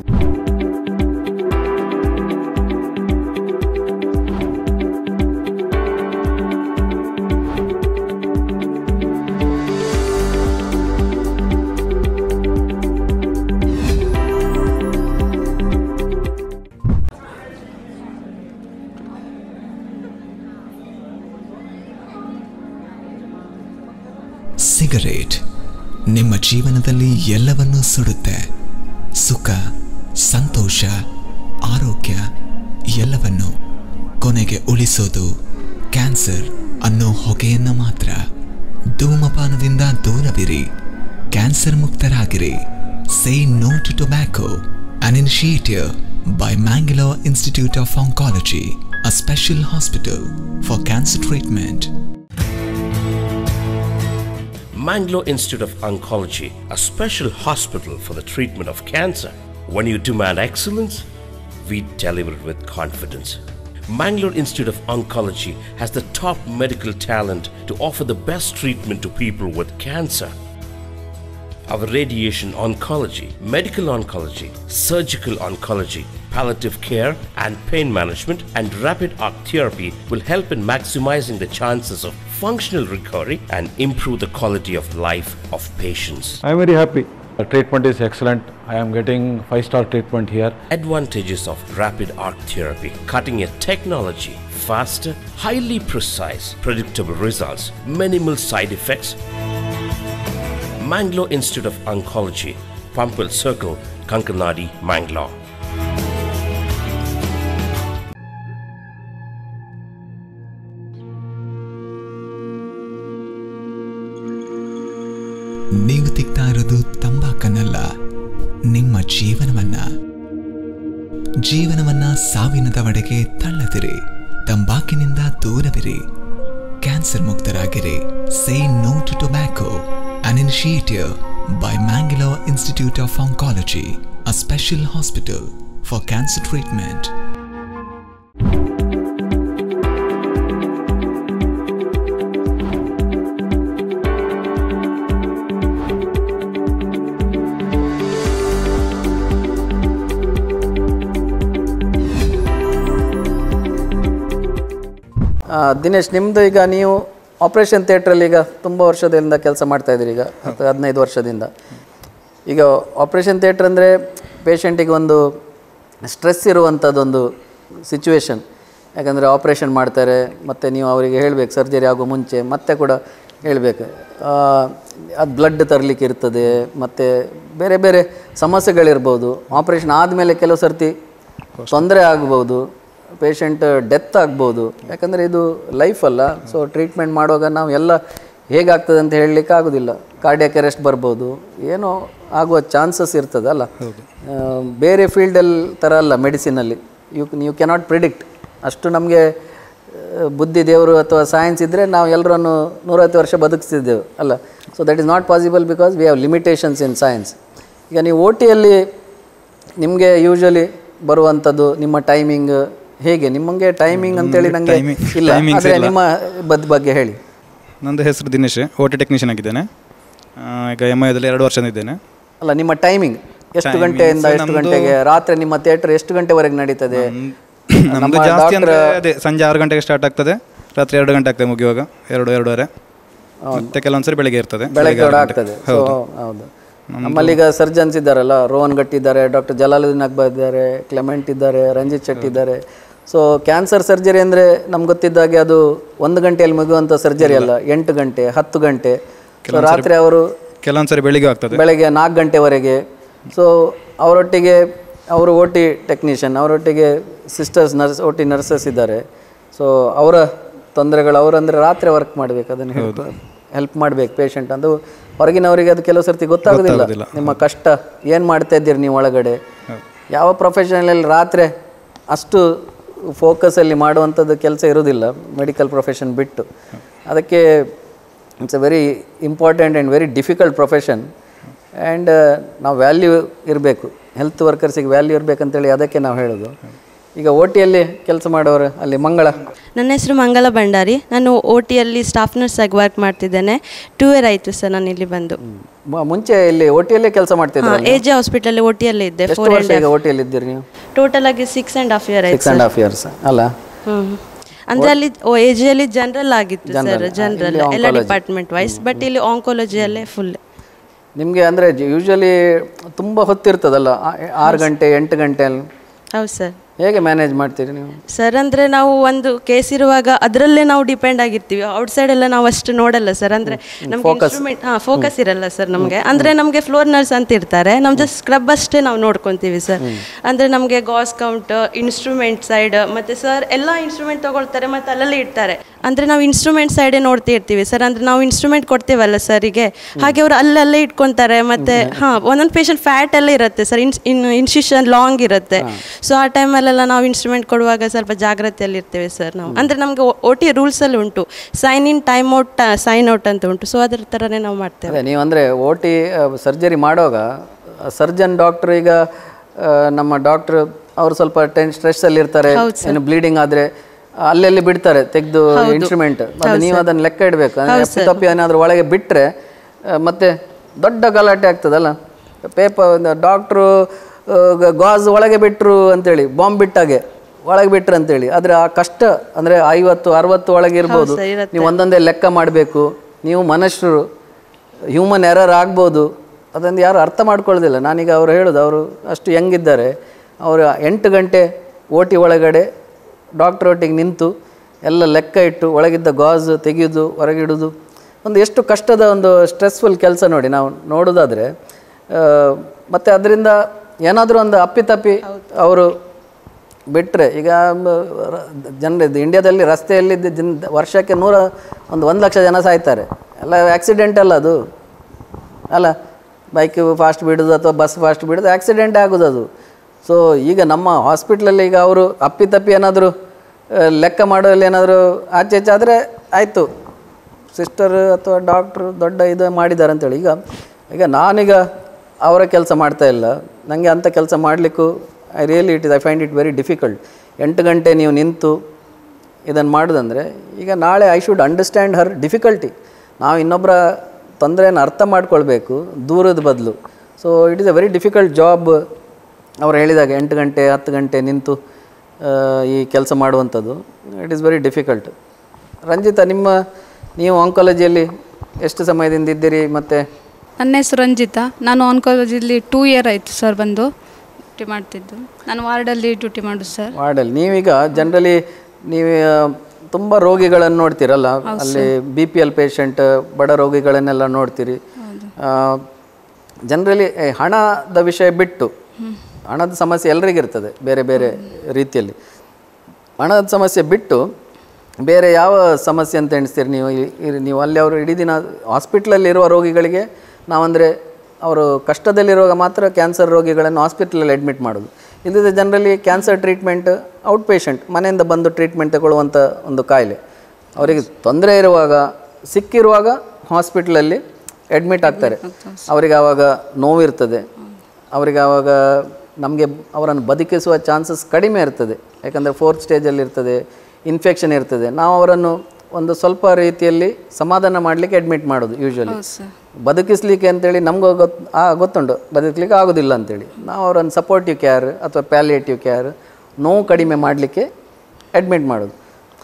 ಸಿಗರೇಟ್ ನಿಮ್ಮ ಜೀವನದಲ್ಲಿ ಎಲ್ಲವನ್ನೂ ಸುಡುತ್ತೆ ಸುಖ ಸಂತೋಷ ಆರೋಗ್ಯ ಎಲ್ಲವನ್ನು ಕೊನೆಗೆ ಉಳಿಸೋದು ಕ್ಯಾನ್ಸರ್ ಅನ್ನೋ ಹೊಗೆಯನ್ನ ಮಾತ್ರ ಧೂಮಪಾನದಿಂದ ದೂರವಿರಿ ಕ್ಯಾನ್ಸರ್ ಮುಕ್ತರಾಗಿರಿ say no to tobacco an initiative by Mangalore Institute of Oncology a special hospital for cancer treatment Mangalore Institute of Oncology, a special hospital for the treatment of cancer. When you demand excellence, we deliver with confidence. Mangalore Institute of Oncology has the top medical talent to offer the best treatment to people with cancer. Our radiation oncology, medical oncology, surgical oncology, palliative care and pain management and rapid arc therapy will help in maximizing the chances of functional recovery and improve the quality of life of patients. I am very happy. The treatment is excellent. I am getting five star treatment here. Advantages of rapid arc therapy cutting edge technology, faster, highly precise, predictable results, minimal side effects. Mangalore Institute of Oncology, Pampil Circle, Kankanadi, Mangalore. ನೀವು ತಿಕ್ತಾ ಇರೋದು ತಂಬಾಕನ್ನಲ್ಲ ನಿಮ್ಮ ಜೀವನವನ್ನ ಜೀವನವನ್ನ ಸಾವಿನ ದವಡೆಗೆ ತಳ್ಳದಿರಿ ತಂಬಾಕಿನಿಂದ ದೂರವಿರಿ cancer ಮುಕ್ತರಾಗಿರಿ say no to tobacco an initiative by Mangalore Institute of Oncology a special hospital for cancer treatment ಆ, ದಿನೇಶ್ ನಿಮ್ಮದು ಈಗ ನೀವು ಆಪ್ರೇಷನ್ ಥಿಯೇಟ್ರಲ್ಲಿ ಈಗ ತುಂಬ ವರ್ಷದಿಂದ ಕೆಲಸ ಮಾಡ್ತಾ ಇದ್ದೀರಿ ಈಗ ಹತ್ತು ಹದಿನೈದು ವರ್ಷದಿಂದ ಈಗ ಆಪ್ರೇಷನ್ ಥಿಯೇಟ್ರ್ ಅಂದರೆ ಪೇಷಂಟಿಗೆ ಒಂದು ಸ್ಟ್ರೆಸ್ ಇರುವಂಥದ್ದೊಂದು ಸಿಚುವೇಶನ್ ಯಾಕಂದರೆ ಆಪ್ರೇಷನ್ ಮಾಡ್ತಾರೆ ಮತ್ತು ನೀವು ಅವರಿಗೆ ಹೇಳಬೇಕು ಸರ್ಜರಿ ಆಗೋ ಮುಂಚೆ ಮತ್ತೆ ಕೂಡ ಹೇಳಬೇಕು ಅದು ಬ್ಲಡ್ ತರಲಿಕ್ಕೆ ಇರ್ತದೆ ಮತ್ತು ಬೇರೆ ಬೇರೆ ಸಮಸ್ಯೆಗಳಿರ್ಬೋದು ಆಪ್ರೇಷನ್ ಆದಮೇಲೆ ಕೆಲವು ಸರ್ತಿ ತೊಂದರೆ ಆಗ್ಬೋದು ಪೇಷಂಟ್ ಡೆತ್ ಆಗ್ಬೋದು ಯಾಕಂದರೆ ಇದು ಲೈಫ್ ಅಲ್ಲ ಸೊ ಟ್ರೀಟ್ಮೆಂಟ್ ಮಾಡುವಾಗ ನಾವು ಎಲ್ಲ ಹೇಗಾಗ್ತದೆ ಅಂತ ಹೇಳಲಿಕ್ಕೆ ಆಗೋದಿಲ್ಲ ಕಾರ್ಡಿಯಾಕ್ ಅರೆಸ್ಟ್ ಬರ್ಬೋದು ಏನೋ ಆಗುವ ಚಾನ್ಸಸ್ ಇರ್ತದಲ್ಲ ಆ, ಬೇರೆ ಫೀಲ್ಡಲ್ಲಿ ಥರ ಅಲ್ಲ ಮೆಡಿಸಿನಲ್ಲಿ ಯು ಯು ಕೆನಾಟ್ ಪ್ರಿಡಿಕ್ಟ್ ಅಷ್ಟು ನಮಗೆ ಬುದ್ಧಿ ದೇವರು ಅಥವಾ ಸೈನ್ಸ್ ಇದ್ದರೆ ನಾವು ಎಲ್ಲರನ್ನು ನೂರೈವತ್ತು ವರ್ಷ ಬದುಕಿಸ್ತಿದ್ದೆವು ಅಲ್ಲ so that is not possible because we have limitations in science ಈಗ ನೀವು ಓ ಟಿಯಲ್ಲಿ ನಿಮಗೆ ಯೂಶಲಿ ಬರುವಂಥದ್ದು ನಿಮ್ಮ ಟೈಮಿಂಗ್ ಹೇಗೆ ನಿಮಗೆ ಟೈಮಿಂಗ್ ಅಂತೇಳಿ ನನಗೆ timing- ಇಲ್ಲ timings ಆದರೆ ಇಲ್ಲ. ನಿಮ್ಮ ಬದ್ ಬಗ್ಗೆ ಹೇಳಿ ನಂದು ಹೆಸರು ದಿನೇಶ್ ಓ ಟಿ ಟೆಕ್ನಿಷಿಯನ್ ಆಗಿದ್ದೇನೆ ಆ, ಈಗ ಎಮ್ ಐದಲ್ಲಿ ಎರಡು ವರ್ಷ ಇದ್ದೇನೆ ಅಲ್ಲ ನಿಮ್ಮ ಟೈಮಿಂಗ್ ಎಷ್ಟು Timings ಗಂಟೆಯಿಂದ ಎಷ್ಟು ನಮ್ದು- ಗಂಟೆಗೆ ರಾತ್ರಿ ನಿಮ್ಮ ಥಿಯೇಟರ್ ಎಷ್ಟು ಗಂಟೆವರೆಗೆ ನಡೀತದೆ ನಮ್ಮದು ನಮ್ಮ ಜಾಸ್ತಿ ಅಂದರೆ doctor- ಅದೇ ಸಂಜೆ ಆರು ಗಂಟೆಗೆ ಸ್ಟಾರ್ಟ್ ಆಗ್ತದೆ ರಾತ್ರಿ ಎರಡು ಗಂಟೆ ಆಗ್ತದೆ ಮುಗಿಯುವಾಗ ಎರಡು ಎರಡೂವರೆ ಮತ್ತು ಕೆಲವೊಂದ್ಸರಿ ಬೆಳಗ್ಗೆ ಇರ್ತದೆ ಬೆಳಗ್ಗೆ ಆರು ಕೂಡ ಗಂಟೆಗೆ. ಆಗ್ತದೆ ಸೊ ಹೌದು ನಮ್ಮಲ್ಲಿ ಈಗ ಸರ್ಜನ್ಸ್ ಇದ್ದಾರಲ್ಲ ರೋಹನ್ ಗಟ್ ಇದ್ದಾರೆ ಡಾಕ್ಟರ್ ಜಲಾಲುದ್ದೀನ್ ಅಕ್ಬರ್ ಇದ್ದಾರೆ ಕ್ಲೆಮೆಂಟ್ ಇದ್ದಾರೆ ರಂಜಿತ್ ಶೆಟ್ಟಿ ಇದ್ದಾರೆ ಸೊ ಕ್ಯಾನ್ಸರ್ ಸರ್ಜರಿ ಅಂದರೆ ನಮ್ಗೆ ಗೊತ್ತಿದ್ದಾಗೆ ಅದು ಒಂದು ಗಂಟೆಯಲ್ಲಿ ಮುಗಿಯುವಂಥ ಸರ್ಜರಿ ಅಲ್ಲ ಎಂಟು ಗಂಟೆ ಹತ್ತು ಗಂಟೆ ಸೊ ರಾತ್ರಿ ಅವರು ಕೆಲವೊಂದ್ಸರಿ ಬೆಳಿಗ್ಗೆ ಆಗ್ತದೆ ಬೆಳಗ್ಗೆ ನಾಲ್ಕು ಗಂಟೆವರೆಗೆ ಸೊ ಅವರೊಟ್ಟಿಗೆ ಅವರು ಓ ಟಿ ಟೆಕ್ನಿಷಿಯನ್ ಅವರೊಟ್ಟಿಗೆ sisters nurse O T nurses ಇದ್ದಾರೆ ಸೊ ಅವರ ತೊಂದರೆಗಳು ಅವರಂದರೆ ರಾತ್ರಿ ವರ್ಕ್ ಮಾಡಬೇಕು ಅದನ್ನು ಹೆಲ್ಪ್ ಹೆಲ್ಪ್ ಮಾಡಬೇಕು ಪೇಷಂಟ್ ಅದು ಹೊರಗಿನವರಿಗೆ ಅದು ಕೆಲವು ಸರ್ತಿ ಗೊತ್ತಾಗೋದಿಲ್ಲ ನಿಮ್ಮ ಕಷ್ಟ ಏನು ಮಾಡ್ತಾ ಇದ್ದೀರಿ ನೀವು ಒಳಗಡೆ ಯಾವ ಪ್ರೊಫೆಷನಲ್ಲಿ ರಾತ್ರಿ ಅಷ್ಟು ಫೋಕಸಲ್ಲಿ ಮಾಡುವಂಥದ್ದು ಕೆಲಸ ಇರೋದಿಲ್ಲ ಮೆಡಿಕಲ್ ಪ್ರೊಫೆಷನ್ ಬಿಟ್ಟು ಅದಕ್ಕೆ it's a very important and very difficult profession and ನಾವು ವ್ಯಾಲ್ಯೂ ಇರಬೇಕು ಹೆಲ್ತ್ ವರ್ಕರ್ಸಿಗೆ ವ್ಯಾಲ್ಯೂ ಇರಬೇಕಂತೇಳಿ ಅದಕ್ಕೆ ನಾವು ಹೇಳೋದು ಈಗ ಓ ಟಿಯಲ್ಲಿ ಕೆಲಸ ಮಾಡೋರು ಅಲ್ಲಿ ಮಂಗಳ ನನ್ನ ಹೆಸರು ಮಂಗಲ ಭಂಡಾರಿ ನಾನು ಓ ಟಿಯಲ್ಲಿ ಸ್ಟಾಫ್ ನರ್ಸ್ ಆಗಿ ವರ್ಕ್ ಮಾಡ್ತಿದ್ದೇನೆ ಟೂ ಇಯರ್ ಆಯಿತು ಸರ್ ನಾನು ಇಲ್ಲಿ ಬಂದು ಮ- ಮುಂಚೆ ಇಲ್ಲಿ ಓ ಟಿಯಲ್ಲೇ ಕೆಲಸ ಮಾಡ್ತಿದ್ರು ಎ ಜೆ ಹಾಸ್ಪಿಟಲ್ ಓ ಟಿಯಲ್ಲೇ ಇದ್ದೆ ಎಷ್ಟು ಫೋರ್ ವರ್ಷ ಈಗ ಓ ಟಿಯಲ್ಲಿ ಇದ್ದೀರಿ ನೀವು ಟೋಟಲ್ ಆಗಿ ಸಿಕ್ಸ್ ಆ್ಯಂಡ್ ಹಾಫ್ ಇಯರ್ ಆಯ್ತು ಸಿಕ್ಸ್ ಆ್ಯಂಡ್ ಹಾಫ್ ಇಯರ್ಸ್ ಅಲ್ಲ ಹ್ಞೂ ಅಂದರೆ ಅಲ್ಲಿ ಎ ಜಿಯಲ್ಲಿ ಜನರಲ್ ಆಗಿತ್ತು ಸರ್ General. ಜನರಲ್ ಇಲ್ಲಿ ಎಲ್ಲ oncology. ಡಿಪಾರ್ಟ್ಮೆಂಟ್ ವೈಸ್ ಬಟ್ ಇಲ್ಲಿ ಆಂಕೋಲಜಿಯಲ್ಲೇ ಫುಲ್ ನಿಮಗೆ ಅಂದರೆ ಯೂಶ್ವಲಿ ತುಂಬ ಹೊತ್ತಿರ್ತದಲ್ಲ ಆ- ಆರು ಗಂಟೆ ಎಂಟು ಗಂಟೆಯಲ್ಲಿ ಹೌದು ಸರ್ ಹೇಗೆ ಮ್ಯಾನೇಜ್ ಮಾಡ್ತೀರಿ ನೀವು ಸರ್ ಅಂದರೆ ನಾವು ಒಂದು ಕೇಸ್ ಇರುವಾಗ ಅದರಲ್ಲೇ ನಾವು ಡಿಪೆಂಡ್ ಆಗಿರ್ತೀವಿ ಔಟ್ಸೈಡ್ ಎಲ್ಲ ನಾವು ಅಷ್ಟು ನೋಡಲ್ಲ ಸರ್ ಅಂದರೆ ನಮಗೆ ಇನ್ಸ್ಟ್ರೂಮೆಂಟ್ ಹಾಂ ಫೋಕಸ್ ಇರಲ್ಲ ಸರ್ ನಮಗೆ ಅಂದರೆ ನಮಗೆ ಫ್ಲೋರ್ ನರ್ಸ್ ಅಂತ ಇರ್ತಾರೆ ನಮ್ಮ ಜಸ್ಟ್ ಸ್ಕ್ರಬ್ ಅಷ್ಟೇ ನಾವು ನೋಡ್ಕೊತೀವಿ ಸರ್ ಅಂದರೆ ನಮಗೆ ಗಾಸ್ ಕೌಂಟ್ ಇನ್ಸ್ಟ್ರೂಮೆಂಟ್ ಸೈಡ್ ಮತ್ತು ಸರ್ ಎಲ್ಲ ಇನ್ಸ್ಟ್ರೂಮೆಂಟ್ ತೊಗೊಳ್ತಾರೆ ಮತ್ತು ಅಲ್ಲಲ್ಲೇ ಇಡ್ತಾರೆ ಅಂದರೆ ನಾವು ಇನ್ಸ್ಟ್ರೂಮೆಂಟ್ ಸೈಡೇ ನೋಡ್ತಾ ಇರ್ತೀವಿ ಸರ್ ಅಂದರೆ ನಾವು ಇನ್ಸ್ಟ್ರೂಮೆಂಟ್ ಕೊಡ್ತೀವಲ್ಲ ಸರಿಗೆ ಹಾಗೆ ಅವರು ಅಲ್ಲಲ್ಲೇ ಇಟ್ಕೊತಾರೆ ಮತ್ತು ಹಾಂ ಒಂದೊಂದು ಪೇಷಂಟ್ ಫ್ಯಾಟ್ ಎಲ್ಲ ಇರುತ್ತೆ ಸರ್ ಇನ್ಸ್ ಇನ್ ಇನ್ಸ್ಟಿಟ್ಯೂಷನ್ ಲಾಂಗ್ ಇರುತ್ತೆ ಸೊ ಆ ಟೈಮಲ್ಲೆಲ್ಲ ನಾವು ಇನ್ಸ್ಟ್ರೂಮೆಂಟ್ ಕೊಡುವಾಗ ಸ್ವಲ್ಪ ಜಾಗ್ರತೆಯಲ್ಲಿ ಇರ್ತೇವೆ ಸರ್ ನಾವು ಅಂದರೆ ನಮಗೆ ಒ ಟಿ ರೂಲ್ಸಲ್ಲಿ ಉಂಟು sign in time out sign out ಅಂತ ಉಂಟು ಸೊ ಅದ್ರ ಥರನೇ ನಾವು ಮಾಡ್ತೇವೆ ಅದೇ ನೀವು ಅಂದರೆ ಓ ಟಿ ಸರ್ಜರಿ ಮಾಡುವಾಗ ಸರ್ಜನ್ ಡಾಕ್ಟ್ರು ಈಗ ಆ, ನಮ್ಮ ಡಾಕ್ಟ್ರು ಅವರು ಸ್ವಲ್ಪ ಟೆನ್ ಸ್ಟ್ರೆಸ್ಸಲ್ಲಿ ಇರ್ತಾರೆ ಏನು ಬ್ಲೀಡಿಂಗ್ ಆದರೆ ಅಲ್ಲೆಲ್ಲಿ ಬಿಡ್ತಾರೆ ತೆಗೆದು ಇನ್ಸ್ಟ್ರೂಮೆಂಟ್ ಅದು ನೀವು ಅದನ್ನು ಲೆಕ್ಕ ಇಡಬೇಕು ಅಂದರೆ ತಪ್ಪಿ ಏನಾದರೂ ಒಳಗೆ ಬಿಟ್ಟರೆ ಮತ್ತೆ ದೊಡ್ಡ ಗಲಾಟೆ ಆಗ್ತದಲ್ಲ ಪೇಪರ್ ಡಾಕ್ಟ್ರು ಗಾಜ್ ಒಳಗೆ ಬಿಟ್ಟರು ಅಂತೇಳಿ ಬಾಂಬ್ ಬಿಟ್ಟಾಗೆ ಒಳಗೆ ಬಿಟ್ರು ಅಂತೇಳಿ ಆದರೆ ಆ ಕಷ್ಟ ಅಂದರೆ ಐವತ್ತು ಅರವತ್ತು ಒಳಗೆ ಇರ್ಬೋದು ನೀವು ಒಂದೊಂದೇ ಲೆಕ್ಕ ಮಾಡಬೇಕು ನೀವು ಮನುಷ್ಯರು ಹ್ಯೂಮನ್ ಎರರ್ ಆಗ್ಬೋದು ಅದನ್ನು ಯಾರು ಅರ್ಥ ಮಾಡ್ಕೊಳ್ಳೋದಿಲ್ಲ ನಾನೀಗ ಅವರು ಹೇಳೋದು ಅವರು ಅಷ್ಟು ಹೆಂಗಿದ್ದಾರೆ ಅವರು ಎಂಟು ಗಂಟೆ ಓಟಿ ಒಳಗಡೆ ಡಾಕ್ಟ್ರ್ ಒಟ್ಟಿಗೆ ನಿಂತು ಎಲ್ಲ ಲೆಕ್ಕ ಇಟ್ಟು ಒಳಗಿದ್ದ ಗಾಜು ತೆಗೆಯೋದು ಹೊರಗಿಡೋದು ಒಂದು ಎಷ್ಟು ಕಷ್ಟದ ಒಂದು ಸ್ಟ್ರೆಸ್ಫುಲ್ ಕೆಲಸ ನೋಡಿ ನಾವು ನೋಡೋದಾದರೆ ಮತ್ತು ಅದರಿಂದ ಏನಾದರೂ ಒಂದು ಅಪ್ಪಿತಪ್ಪಿ ಅವರು ಬಿಟ್ಟರೆ ಈಗ ಜನರಿದ್ದು ಇಂಡಿಯಾದಲ್ಲಿ ರಸ್ತೆಯಲ್ಲಿ ಜನ ವರ್ಷಕ್ಕೆ ನೂರ ಒಂದು ಒಂದು ಲಕ್ಷ ಜನ ಸಾಯ್ತಾರೆ ಎಲ್ಲ ಆಕ್ಸಿಡೆಂಟ್ ಅಲ್ಲ ಅದು ಅಲ್ಲ ಬೈಕ್ ಫಾಸ್ಟ್ ಬಿಡೋದು ಅಥವಾ ಬಸ್ ಫಾಸ್ಟ್ ಬಿಡೋದು ಆಕ್ಸಿಡೆಂಟ್ ಆಗೋದು ಅದು ಸೊ ಈಗ ನಮ್ಮ ಹಾಸ್ಪಿಟ್ಲಲ್ಲಿ ಈಗ ಅವರು ಅಪ್ಪಿತಪ್ಪಿ ಏನಾದರೂ ಲೆಕ್ಕ ಮಾಡೋಲ್ಲಿ ಏನಾದರೂ ಆಚೆ ಈಚೆ ಆದರೆ ಆಯಿತು ಸಿಸ್ಟರ್ ಅಥವಾ ಡಾಕ್ಟ್ರು ದೊಡ್ಡ ಇದು ಮಾಡಿದ್ದಾರೆ ಅಂತೇಳಿ ಈಗ ಈಗ ನಾನೀಗ ಅವರ ಕೆಲಸ ಮಾಡ್ತಾ ಇಲ್ಲ ನನಗೆ ಅಂಥ ಕೆಲಸ ಮಾಡಲಿಕ್ಕೂ I really it is I find it very difficult ಎಂಟು ಗಂಟೆ ನೀವು ನಿಂತು ಇದನ್ನು ಮಾಡೋದಂದರೆ ಈಗ ನಾಳೆ I should understand her difficulty ನಾವು ಇನ್ನೊಬ್ಬರ ತೊಂದರೆಯನ್ನು ಅರ್ಥ ಮಾಡ್ಕೊಳ್ಬೇಕು ದೂರದ ಬದಲು so it is a very difficult job ಅವ್ರು ಹೇಳಿದಾಗ ಎಂಟು ಗಂಟೆ ಹತ್ತು ಗಂಟೆ ನಿಂತು ಆ, ಈ ಕೆಲಸ ಮಾಡುವಂಥದ್ದು it is very difficult Ranjitha ನಿಮ್ಮ ನೀವು ಆಂಕಾಲಜಿಯಲ್ಲಿ ಎಷ್ಟು ಸಮಯದಿಂದ ಇದ್ದೀರಿ ಮತ್ತು ನನ್ನ ಹೆಸರು ರಂಜಿತಾ ನಾನು ಆನ್ಕಾಲಜಿಲಿ ಟೂ ಇಯರ್ ಆಯಿತು ಸರ್ ಬಂದು ಡ್ಯೂಟಿ ಮಾಡ್ತಿದ್ದು ನಾನು ವಾರ್ಡಲ್ಲಿ ಡ್ಯೂಟಿ ಮಾಡೋದು ಸರ್ ವಾರ್ಡಲ್ಲಿ ನೀವೀಗ ಜನರಲಿ ನೀವು ತುಂಬ ರೋಗಿಗಳನ್ನು ನೋಡ್ತೀರಲ್ಲ ಅಲ್ಲಿ ಬಿ ಪಿ ಎಲ್ ಪೇಷಂಟ್ ಬಡ ರೋಗಿಗಳನ್ನೆಲ್ಲ ನೋಡ್ತೀರಿ ಜನರಲಿ ಹಣದ ವಿಷಯ ಬಿಟ್ಟು ಹಣದ ಸಮಸ್ಯೆ ಎಲ್ರಿಗಿರ್ತದೆ ಬೇರೆ ಬೇರೆ ರೀತಿಯಲ್ಲಿ ಹಣದ ಸಮಸ್ಯೆ ಬಿಟ್ಟು ಬೇರೆ ಯಾವ ಸಮಸ್ಯೆ ಅಂತ ಎಣಿಸ್ತೀರಿ ನೀವು ಈ- ಈ- ನೀವು ಅಲ್ಲಿ ಅವರು ಇಡೀ ದಿನ ಹಾಸ್ಪಿಟ್ಲಲ್ಲಿ ಇರುವ ರೋಗಿಗಳಿಗೆ ನಾವಂದರೆ ಅವರು ಕಷ್ಟದಲ್ಲಿರುವಾಗ ಮಾತ್ರ ಕ್ಯಾನ್ಸರ್ ರೋಗಿಗಳನ್ನು ಹಾಸ್ಪಿಟ್ಲಲ್ಲಿ ಅಡ್ಮಿಟ್ ಮಾಡೋದು ಇಲ್ಲದೆ generally cancer treatment out patient ಮನೆಯಿಂದ ಬಂದು ಟ್ರೀಟ್ಮೆಂಟ್ ತಗೊಳ್ಳುವಂಥ ಒಂದು ಕಾಯಿಲೆ ಅವರಿಗೆ ತೊಂದರೆ ಇರುವಾಗ ಸಿಕ್ಕಿರುವಾಗ ಹಾಸ್ಪಿಟ್ಲಲ್ಲಿ ಅಡ್ಮಿಟ್ ಆಗ್ತಾರೆ ಅವರಿಗೆ ಆವಾಗ ನೋವಿರ್ತದೆ ಅವರಿಗೆ ಆವಾಗ ನಮಗೆ ಅವರನ್ನು ಬದುಕಿಸುವ ಚಾನ್ಸಸ್ ಕಡಿಮೆ ಇರ್ತದೆ ಯಾಕಂದರೆ ಫೋರ್ತ್ ಸ್ಟೇಜಲ್ಲಿ ಇರ್ತದೆ ಇನ್ಫೆಕ್ಷನ್ ಇರ್ತದೆ ನಾವು ಅವರನ್ನು ಒಂದು ಸ್ವಲ್ಪ ರೀತಿಯಲ್ಲಿ ಸಮಾಧಾನ ಮಾಡಲಿಕ್ಕೆ ಅಡ್ಮಿಟ್ ಮಾಡೋದು ಯೂಶ್ವಲಿ ಬದುಕಿಸ್ಲಿಕ್ಕೆ ಅಂತೇಳಿ ನಮಗೂ ಗೊತ್ತು ಆ ಗೊತ್ತುಂಟು ಬದುಕಲಿಕ್ಕೆ ಆಗೋದಿಲ್ಲ ಅಂತೇಳಿ ನಾವು ಅವರನ್ನು ಸಪೋರ್ಟಿವ್ ಕೇರ್ ಅಥವಾ ಪ್ಯಾಲಿಯೇಟಿವ್ ಕೇರ್ ನೋವು ಕಡಿಮೆ ಮಾಡಲಿಕ್ಕೆ ಅಡ್ಮಿಟ್ ಮಾಡೋದು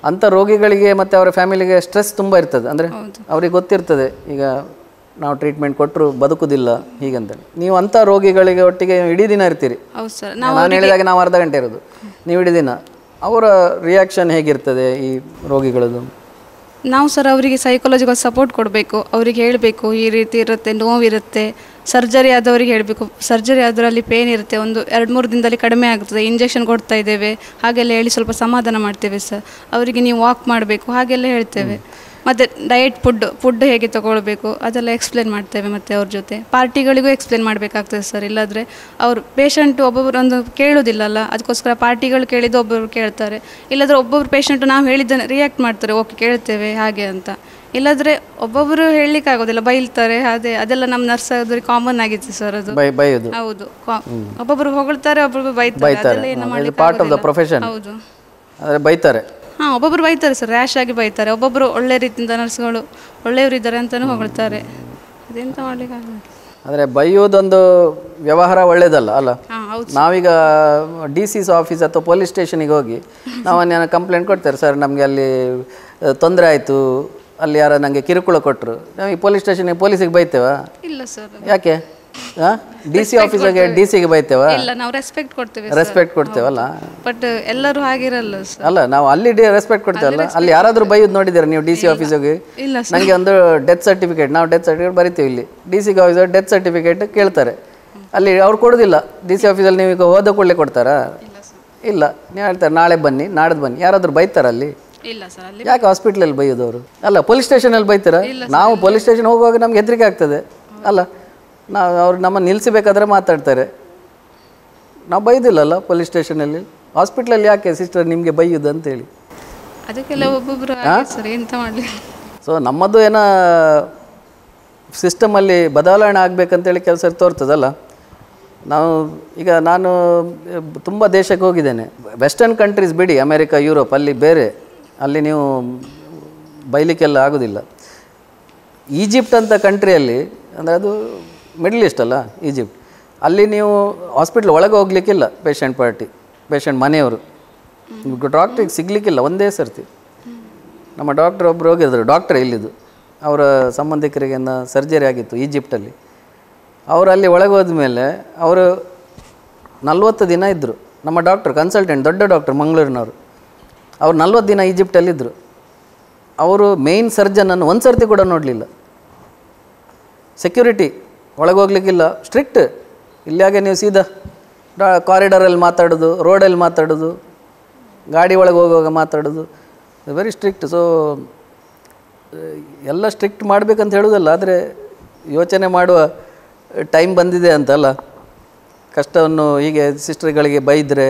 ಅಂಥ ರೋಗಿಗಳಿಗೆ ಮತ್ತು ಅವರ ಫ್ಯಾಮಿಲಿಗೆ ಸ್ಟ್ರೆಸ್ ತುಂಬ ಇರ್ತದೆ ಅಂದರೆ ಅವ್ರಿಗೆ ಗೊತ್ತಿರ್ತದೆ ಈಗ ನಾವು ಟ್ರೀಟ್ಮೆಂಟ್ ಕೊಟ್ಟರು ಬದುಕುದಿಲ್ಲ ಹೀಗಂತೇಳಿ ನೀವು ಅಂಥ ರೋಗಿಗಳಿಗೆ ಒಟ್ಟಿಗೆ ಇಡೀ ದಿನ ಇರ್ತೀರಿ ಹೌದು ಸರ್ ನಾನು ಹೇಳಿದಾಗ ನಾವು ಅರ್ಧ ಗಂಟೆ ಇರೋದು ನೀವು ಇಡೀ ದಿನ ಅವರ ರಿಯಾಕ್ಷನ್ ಹೇಗಿರ್ತದೆ ಈ ರೋಗಿಗಳದ್ದು ನಾವು ಸರ್ ಅವರಿಗೆ ಸೈಕಾಲಜಿಕಲ್ ಸಪೋರ್ಟ್ ಕೊಡಬೇಕು ಅವರಿಗೆ ಹೇಳಬೇಕು ಈ ರೀತಿ ಇರುತ್ತೆ ನೋವಿರುತ್ತೆ ಸರ್ಜರಿ ಆದವರಿಗೆ ಹೇಳಬೇಕು ಸರ್ಜರಿ ಅದರಲ್ಲಿ ಪೇನ್ ಇರುತ್ತೆ ಒಂದು ಎರಡು ಮೂರು ದಿನದಲ್ಲಿ ಕಡಿಮೆ ಆಗ್ತದೆ ಇಂಜೆಕ್ಷನ್ ಕೊಡ್ತಾ ಇದ್ದೇವೆ ಹಾಗೆಲ್ಲ ಹೇಳಿ ಸ್ವಲ್ಪ ಸಮಾಧಾನ ಮಾಡ್ತೇವೆ ಸರ್ ಅವರಿಗೆ ನೀವು ವಾಕ್ ಮಾಡಬೇಕು ಹಾಗೆಲ್ಲ ಹೇಳ್ತೇವೆ ಮತ್ತು ಡಯಟ್ ಫುಡ್ ಫುಡ್ ಹೇಗೆ ತಗೊಳ್ಬೇಕು ಅದೆಲ್ಲ ಎಕ್ಸ್ಪ್ಲೇನ್ ಮಾಡ್ತೇವೆ ಮತ್ತು ಅವ್ರ ಜೊತೆ ಪಾರ್ಟಿಗಳಿಗೂ ಎಕ್ಸ್ಪ್ಲೇನ್ ಮಾಡಬೇಕಾಗ್ತದೆ ಸರ್ ಇಲ್ಲಾಂದರೆ ಅವರು ಪೇಷಂಟ್ ಒಬ್ಬೊಬ್ಬರು ಒಂದು ಕೇಳೋದಿಲ್ಲಲ್ಲ ಅದಕ್ಕೋಸ್ಕರ ಪಾರ್ಟಿಗಳು ಕೇಳಿದ್ದು ಒಬ್ಬೊಬ್ರು ಕೇಳ್ತಾರೆ ಇಲ್ಲಾಂದರೆ ಒಬ್ಬೊಬ್ರು ಪೇಷಂಟ್ ನಾವು ಹೇಳಿದ್ದನ್ನು ರಿಯಾಕ್ಟ್ ಮಾಡ್ತಾರೆ ಓಕೆ ಕೇಳ್ತೇವೆ ಹಾಗೆ ಅಂತ ಇಲ್ಲಾಂದರೆ ಒಬ್ಬೊಬ್ಬರು ಹೇಳಲಿಕ್ಕೆ ಆಗೋದಿಲ್ಲ ಬೈಲ್ತಾರೆ ಅದೇ ಅದೆಲ್ಲ ನಮ್ಮ ನರ್ಸ್ ಆದವ್ರಿಗೆ ಕಾಮನ್ ಆಗಿತ್ತು ಸರ್ ಅದು ಬೈ ಬೈಯೋದು ಹೌದು ಕಾ- ಒಬ್ಬೊಬ್ರು ಹೊಗಳ್ತಾರೆ ಒಬ್ಬೊಬ್ರು ಬೈತಾರೆ ಬೈತಾರೆ ಅದೆಲ್ಲ ಏನು ಮಾಡ್ಲಿಕ್ಕೆ ಪಾರ್ಟ್ ಆಫ್ ದ ಆಗೋದಿಲ್ಲ. ಪ್ರೊಫೆಷನ್ ಹೌದು ಆದರೆ ಬೈತಾರೆ ಹಾಂ ಒಬ್ಬೊಬ್ರು ಬೈತಾರೆ ಸರ್ ರ್ಯಾಶ್ ಆಗಿ ಬೈತಾರೆ ಒಬ್ಬೊಬ್ರು ಒಳ್ಳೆ ರೀತಿಯಿಂದ ನರ್ಸ್ಗಳು ಒಳ್ಳೆಯವರಿದ್ದಾರೆ ಅಂತಲೂ ಹೊಗಳ್ತಾರೆ ಅದೆಂತ ಮಾಡ್ಲಿಕ್ಕೆ ಆಗಲ್ಲ ಆದರೆ ಬೈಯೋದೊಂದು ವ್ಯವಹಾರ ಒಳ್ಳೇದಲ್ಲ ಅಲ್ಲ ಹಾಂ ಹೌದು ನಾವೀಗ ಡಿ ಸಿ ಆಫೀಸ್ ಅಥವಾ ಪೊಲೀಸ್ ಸ್ಟೇಷನಿಗೆ ಹೋಗಿ ನಾವು ಕಂಪ್ಲೇಂಟ್ ಕೊಡ್ತೇವೆ ಸರ್ ನಮಗೆ ಅಲ್ಲಿ ತೊಂದರೆ ಆಯಿತು ಅಲ್ಲಿ ಯಾರೋ ನನಗೆ ಕಿರುಕುಳ ಕೊಟ್ಟರು ನಾವು ಈ ಪೊಲೀಸ್ ಸ್ಟೇಷನಿಗೆ ಪೊಲೀಸಿಗೆ ಬೈತೇವಾ ಇಲ್ಲ ಸರ್ ಯಾಕೆ ಹಾಂ ಡಿ ಸಿ ಆಫೀಸಿಗೆ ಡಿ ಸಿಗೆ ಬೈತೇವಾ ಇಲ್ಲ ನಾವು ರೆಸ್ಪೆಕ್ಟ್ ಕೊಡ್ತೇವೆ ರೆಸ್ಪೆಕ್ಟ್ ಕೊಡ್ತೇವಲ್ಲ ಬಟ್ ಎಲ್ಲರೂ ಹಾಗಿರಲ್ಲ ಸರ್ ಅಲ್ಲ ನಾವು ಅಲ್ಲಿ ಡಿ ರೆಸ್ಪೆಕ್ಟ್ ಕೊಡ್ತೇವಲ್ಲ ಅಲ್ಲಿ ಯಾರಾದರೂ ಬೈಯೋದು ನೋಡಿದ್ದೀರಾ ನೀವು ಡಿ ಸಿ ಆಫೀಸಿಗೆ ಇಲ್ಲ ನನಗೆ ಒಂದು ಡೆತ್ ಸರ್ಟಿಫಿಕೇಟ್ ನಾವು ಡೆತ್ ಸರ್ಟಿಫಿಕೇಟ್ ಬರಿತೀವಿ ಇಲ್ಲಿ D C officer death certificate ಕೇಳ್ತಾರೆ ಅಲ್ಲಿ ಅವ್ರು ಕೊಡೋದಿಲ್ಲ ಡಿ ಸಿ ಆಫೀಸಲ್ಲಿ ನೀವು ಈಗ ಹೋದ ಕೂಡಲೇ ಕೊಡ್ತಾರಾ ಇಲ್ಲ ನೀವು ಹೇಳ್ತಾರೆ ನಾಳೆ ಬನ್ನಿ ನಾಡ್ದು ಬನ್ನಿ ಯಾರಾದರೂ ಬೈತಾರ ಅಲ್ಲಿ ಇಲ್ಲ ಸರ್ ಅಲ್ಲಿ ಯಾಕೆ ಹಾಸ್ಪಿಟ್ಲಲ್ಲಿ ಬೈಯೋದು ಅವರು ಅಲ್ಲ ಪೊಲೀಸ್ ಸ್ಟೇಷನಲ್ಲಿ ಬೈತಾರ ನಾವು ಪೊಲೀಸ್ ಸ್ಟೇಷನ್ ಹೋಗುವಾಗ ನಮ್ಗೆ ಹೆದರಿಕೆ ಆಗ್ತದೆ ಅಲ್ಲ ನಾವು ಅವ್ರು ನಮ್ಮನ್ನು ನಿಲ್ಲಿಸಬೇಕಾದ್ರೆ ಮಾತಾಡ್ತಾರೆ ನಾವು ಬೈದಿಲ್ಲಲ್ಲ ಪೊಲೀಸ್ ಸ್ಟೇಷನಲ್ಲಿ ಹಾಸ್ಪಿಟ್ಲಲ್ಲಿ ಯಾಕೆ ಸಿಸ್ಟರ್ ನಿಮಗೆ ಬೈಯೋದು ಅಂತೇಳಿ ಅದಕ್ಕೆಲ್ಲ ಒಬ್ಬೊಬ್ರು ಹಾಗೆ ಸರ್ ಎಂತ ಮಾಡಲಿ ಸೊ ನಮ್ಮದು ಏನೋ ಸಿಸ್ಟಮಲ್ಲಿ ಬದಲಾವಣೆ ಆಗಬೇಕಂತೇಳಿ ಕೆಲಸ ತೋರ್ತದಲ್ಲ ನಾವು ಈಗ ನಾನು ತುಂಬ ದೇಶಕ್ಕೆ ಹೋಗಿದ್ದೇನೆ ವೆಸ್ಟರ್ನ್ ಕಂಟ್ರೀಸ್ ಬಿಡಿ ಅಮೇರಿಕಾ ಯುರೋಪ್ ಅಲ್ಲಿ ಬೇರೆ ಅಲ್ಲಿ ನೀವು ಬೈಲಿಕ್ಕೆಲ್ಲ ಆಗೋದಿಲ್ಲ ಈಜಿಪ್ಟ್ ಅಂತ ಕಂಟ್ರಿಯಲ್ಲಿ ಅಂದರೆ ಅದು ಮಿಡ್ಲ್ ಈಸ್ಟ್ ಅಲ್ಲ ಈಜಿಪ್ಟ್ ಅಲ್ಲಿ ನೀವು ಹಾಸ್ಪಿಟ್ಲ್ ಒಳಗೆ ಹೋಗ್ಲಿಕ್ಕಿಲ್ಲ ಪೇಷಂಟ್ ಪಾರ್ಟಿ ಪೇಷಂಟ್ ಮನೆಯವರು ಡಾಕ್ಟ್ರಿಗೆ ಸಿಗಲಿಕ್ಕಿಲ್ಲ ಒಂದೇ ಸರ್ತಿ ನಮ್ಮ ಡಾಕ್ಟ್ರ್ ಒಬ್ಬರು ಹೋಗಿದ್ರು ಡಾಕ್ಟ್ರ್ ಇಲ್ಲಿದ್ದು ಅವರ ಸಂಬಂಧಿಕರಿಗೆ ಸರ್ಜರಿ ಆಗಿತ್ತು ಈಜಿಪ್ಟಲ್ಲಿ ಅವರು ಅಲ್ಲಿ ಒಳಗೆ ಹೋದ್ಮೇಲೆ ಅವರು ನಲ್ವತ್ತು ದಿನ ಇದ್ದರು ನಮ್ಮ ಡಾಕ್ಟ್ರ್ ಕನ್ಸಲ್ಟೆಂಟ್ ದೊಡ್ಡ ಡಾಕ್ಟ್ರ್ ಮಂಗಳೂರಿನವರು ಅವ್ರು ನಲ್ವತ್ತು ದಿನ ಈಜಿಪ್ಟಲ್ಲಿದ್ದರು ಅವರು ಮೇಯ್ನ್ ಸರ್ಜನನ್ನು ಒಂದು ಸರ್ತಿ ಕೂಡ ನೋಡಲಿಲ್ಲ ಸೆಕ್ಯೂರಿಟಿ ಒಳಗೆ ಹೋಗ್ಲಿಕ್ಕಿಲ್ಲ ಸ್ಟ್ರಿಕ್ಟ್ ಇಲ್ಲಾಗೆ ನೀವು ಸೀದಾ ಡಾ ಕಾರಿಡಾರಲ್ಲಿ ಮಾತಾಡೋದು ರೋಡಲ್ಲಿ ಮಾತಾಡೋದು ಗಾಡಿ ಒಳಗೆ ಹೋಗುವಾಗ ಮಾತಾಡೋದು ವೆರಿ ಸ್ಟ್ರಿಕ್ಟ್ ಸೊ ಎಲ್ಲ ಸ್ಟ್ರಿಕ್ಟ್ ಮಾಡಬೇಕಂತ ಹೇಳೋದಲ್ಲ ಆದರೆ ಯೋಚನೆ ಮಾಡುವ ಟೈಮ್ ಬಂದಿದೆ ಅಂತಲ್ಲ ಕಷ್ಟವನ್ನು ಹೀಗೆ ಸಿಸ್ಟರ್ಗಳಿಗೆ ಬೈದರೆ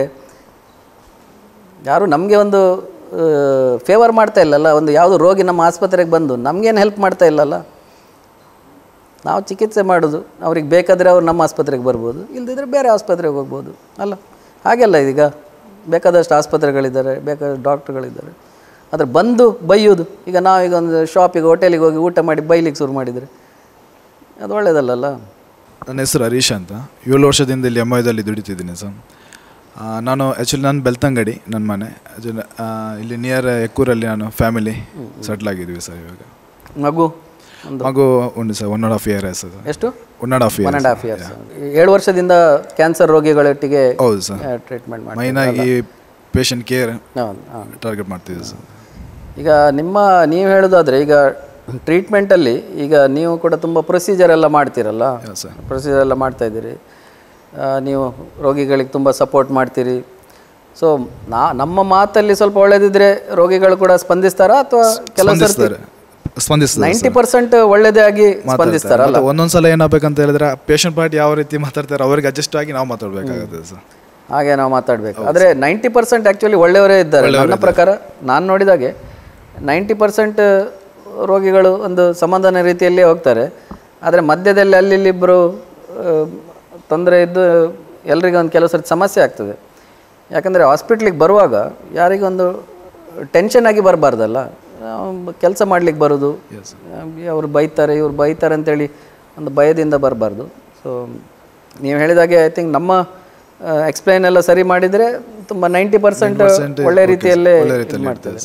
ಯಾರು ನಮಗೆ ಒಂದು ಫೇವರ್ ಮಾಡ್ತಾ ಇಲ್ಲಲ್ಲ ಒಂದು ಯಾವುದು ರೋಗಿ ನಮ್ಮ ಆಸ್ಪತ್ರೆಗೆ ಬಂದು ನಮಗೇನು ಹೆಲ್ಪ್ ಮಾಡ್ತಾ ಇಲ್ಲಲ್ಲ ನಾವು ಚಿಕಿತ್ಸೆ ಮಾಡೋದು ಅವ್ರಿಗೆ ಬೇಕಾದರೆ ಅವ್ರು ನಮ್ಮ ಆಸ್ಪತ್ರೆಗೆ ಬರ್ಬೋದು ಇಲ್ದಿದ್ರೆ ಬೇರೆ ಆಸ್ಪತ್ರೆಗೆ ಹೋಗ್ಬೋದು ಅಲ್ಲ ಹಾಗೆಲ್ಲ ಈಗ ಬೇಕಾದಷ್ಟು ಆಸ್ಪತ್ರೆಗಳಿದ್ದಾರೆ ಬೇಕಾದ ಡಾಕ್ಟ್ರುಗಳಿದ್ದಾರೆ ಆದರೆ ಬಂದು ಬೈಯೋದು ಈಗ ನಾವೀಗ ಒಂದು ಶಾಪಿಗೆ ಹೋಟೆಲಿಗೆ ಹೋಗಿ ಊಟ ಮಾಡಿ ಬೈಲಿಕ್ಕೆ ಶುರು ಮಾಡಿದರೆ ಅದು ಒಳ್ಳೆಯದಲ್ಲಲ್ಲ ನನ್ನ ಹೆಸರು ಹರೀಶ್ ಅಂತ ಏಳು ವರ್ಷದಿಂದ ಇಲ್ಲಿ ಎಮ್ ಐದಲ್ಲಿ ದುಡಿತಿದ್ದೀನಿ ಸರ್ ಆ, ನಾನು ಆ್ಯಕ್ಚುಲಿ ನಾನು ಬೆಳ್ತಂಗಡಿ ನನ್ನ ಮನೆ Actually, ಆ, ಇಲ್ಲಿ ನಿಯರ್ ಎಕ್ಕೂರಲ್ಲಿ ನಾನು ಫ್ಯಾಮಿಲಿ ಸೆಟ್ಲ್ ಆಗಿದ್ದೀವಿ ಸರ್ ಇವಾಗ ಮಗು ಮಗು ಉಂಟು sir one and half year sir ಎಷ್ಟು one and half one year and half years ಏಳು ವರ್ಷದಿಂದ ಕ್ಯಾನ್ಸರ್ ರೋಗಿಗಳೊಟ್ಟಿಗೆ ಹೌದು ಸರ್ ಟ್ರೀಟ್ಮೆಂಟ್ ಮಾಡಿ ಮೈನಾಗಿ ಪೇಷಂಟ್ ಕೇರ್ ಹೌದು ಹೌದು ಟಾರ್ಗೆಟ್ ಮಾಡ್ತಿದ್ದೀವಿ ಸರ್ ಈಗ ನಿಮ್ಮ ನೀವು ಹೇಳೋದಾದರೆ ಈಗ ಟ್ರೀಟ್ಮೆಂಟಲ್ಲಿ ಈಗ ನೀವು ಕೂಡ ತುಂಬ ಪ್ರೊಸೀಜರ್ ಎಲ್ಲ ಮಾಡ್ತೀರಲ್ಲ ಪ್ರೊಸೀಜರ್ ಎಲ್ಲ ಮಾಡ್ತಾ ಇದ್ದೀರಿ ಆ, ನೀವು ರೋಗಿಗಳಿಗೆ ತುಂಬ ಸಪೋರ್ಟ್ ಮಾಡ್ತೀರಿ ಸೊ ನಾ ನಮ್ಮ ಮಾತಲ್ಲಿ ಸ್ವಲ್ಪ ಒಳ್ಳೇದಿದ್ರೆ ರೋಗಿಗಳು ಕೂಡ ಸ್ಪಂದಿಸ್ತಾರಾ ಅಥವಾ ಕೆಲವು ಸರ್ತಿ ಸ್ಪಂದಿಸ್ತಾರೆ ಸ್ಪಂದಿಸ್ತಾರೆ ನೈಂಟಿ ಪರ್ಸೆಂಟ್ ಒಳ್ಳೇದೇ ಆಗಿ ಸ್ಪಂದಿಸ್ತಾರಲ್ಲ ಒಂದೊಂದ್ಸಲ ಏನಾಗಬೇಕಂತ ಹೇಳಿದ್ರೆ ಪೇಷಂಟ್ ಪಾರ್ಟಿ ಯಾವ ರೀತಿ ಮಾತಾಡ್ತಾರೆ ಅವ್ರಿಗೆ ಅಡ್ಜಸ್ಟ್ ಆಗಿ ನಾವು ಮಾತಾಡಬೇಕಾಗುತ್ತೆ ಸರ್ ಹಾಗೆ ನಾವು ಮಾತಾಡಬೇಕು ಆದರೆ ನೈಂಟಿ ಪರ್ಸೆಂಟ್ ಆ್ಯಕ್ಚುಲಿ ಒಳ್ಳೆಯವರೇ ಇದ್ದಾರೆ ನನ್ನ ಪ್ರಕಾರ ನಾನು ನೋಡಿದಾಗೆ ನೈಂಟಿ ಪರ್ಸೆಂಟ್ ರೋಗಿಗಳು ಒಂದು ಸಮಾಧಾನ ರೀತಿಯಲ್ಲೇ ಹೋಗ್ತಾರೆ ಆದರೆ ಮಧ್ಯದಲ್ಲಿ ಅಲ್ಲಿ ಇಲ್ಲಿಬ್ಬರು ತೊಂದರೆ ಇದ್ದು ಎಲ್ರಿಗೂ ಒಂದು ಕೆಲವು ಸರ್ತಿ ಸಮಸ್ಯೆ ಆಗ್ತದೆ ಯಾಕಂದರೆ ಹಾಸ್ಪಿಟ್ಲಿಗೆ ಬರುವಾಗ ಯಾರಿಗೊಂದು ಟೆನ್ಷನ್ ಆಗಿ ಬರಬಾರ್ದಲ್ಲ ಕೆಲಸ ಮಾಡ್ಲಿಕ್ಕೆ ಬರೋದು ಅವ್ರು ಬೈತಾರೆ ಇವ್ರು ಬೈತಾರೆ ಅಂತೇಳಿ ಒಂದು ಭಯದಿಂದ ಬರಬಾರ್ದು ಸೊ ನೀವು ಹೇಳಿದಾಗೆ ಐ ಥಿಂಕ್ ನಮ್ಮ ಎಕ್ಸ್ಪ್ಲೈನ್ ಎಲ್ಲ ಸರಿ ಮಾಡಿದರೆ ತುಂಬ ನೈಂಟಿ ಪರ್ಸೆಂಟ್ 90% ಒಳ್ಳೆ okay, ರೀತಿಯಲ್ಲೇ ಒಳ್ಳೆ ಇದು ರೀತಿಯಲ್ಲಿ ಮಾಡ್ತದೆ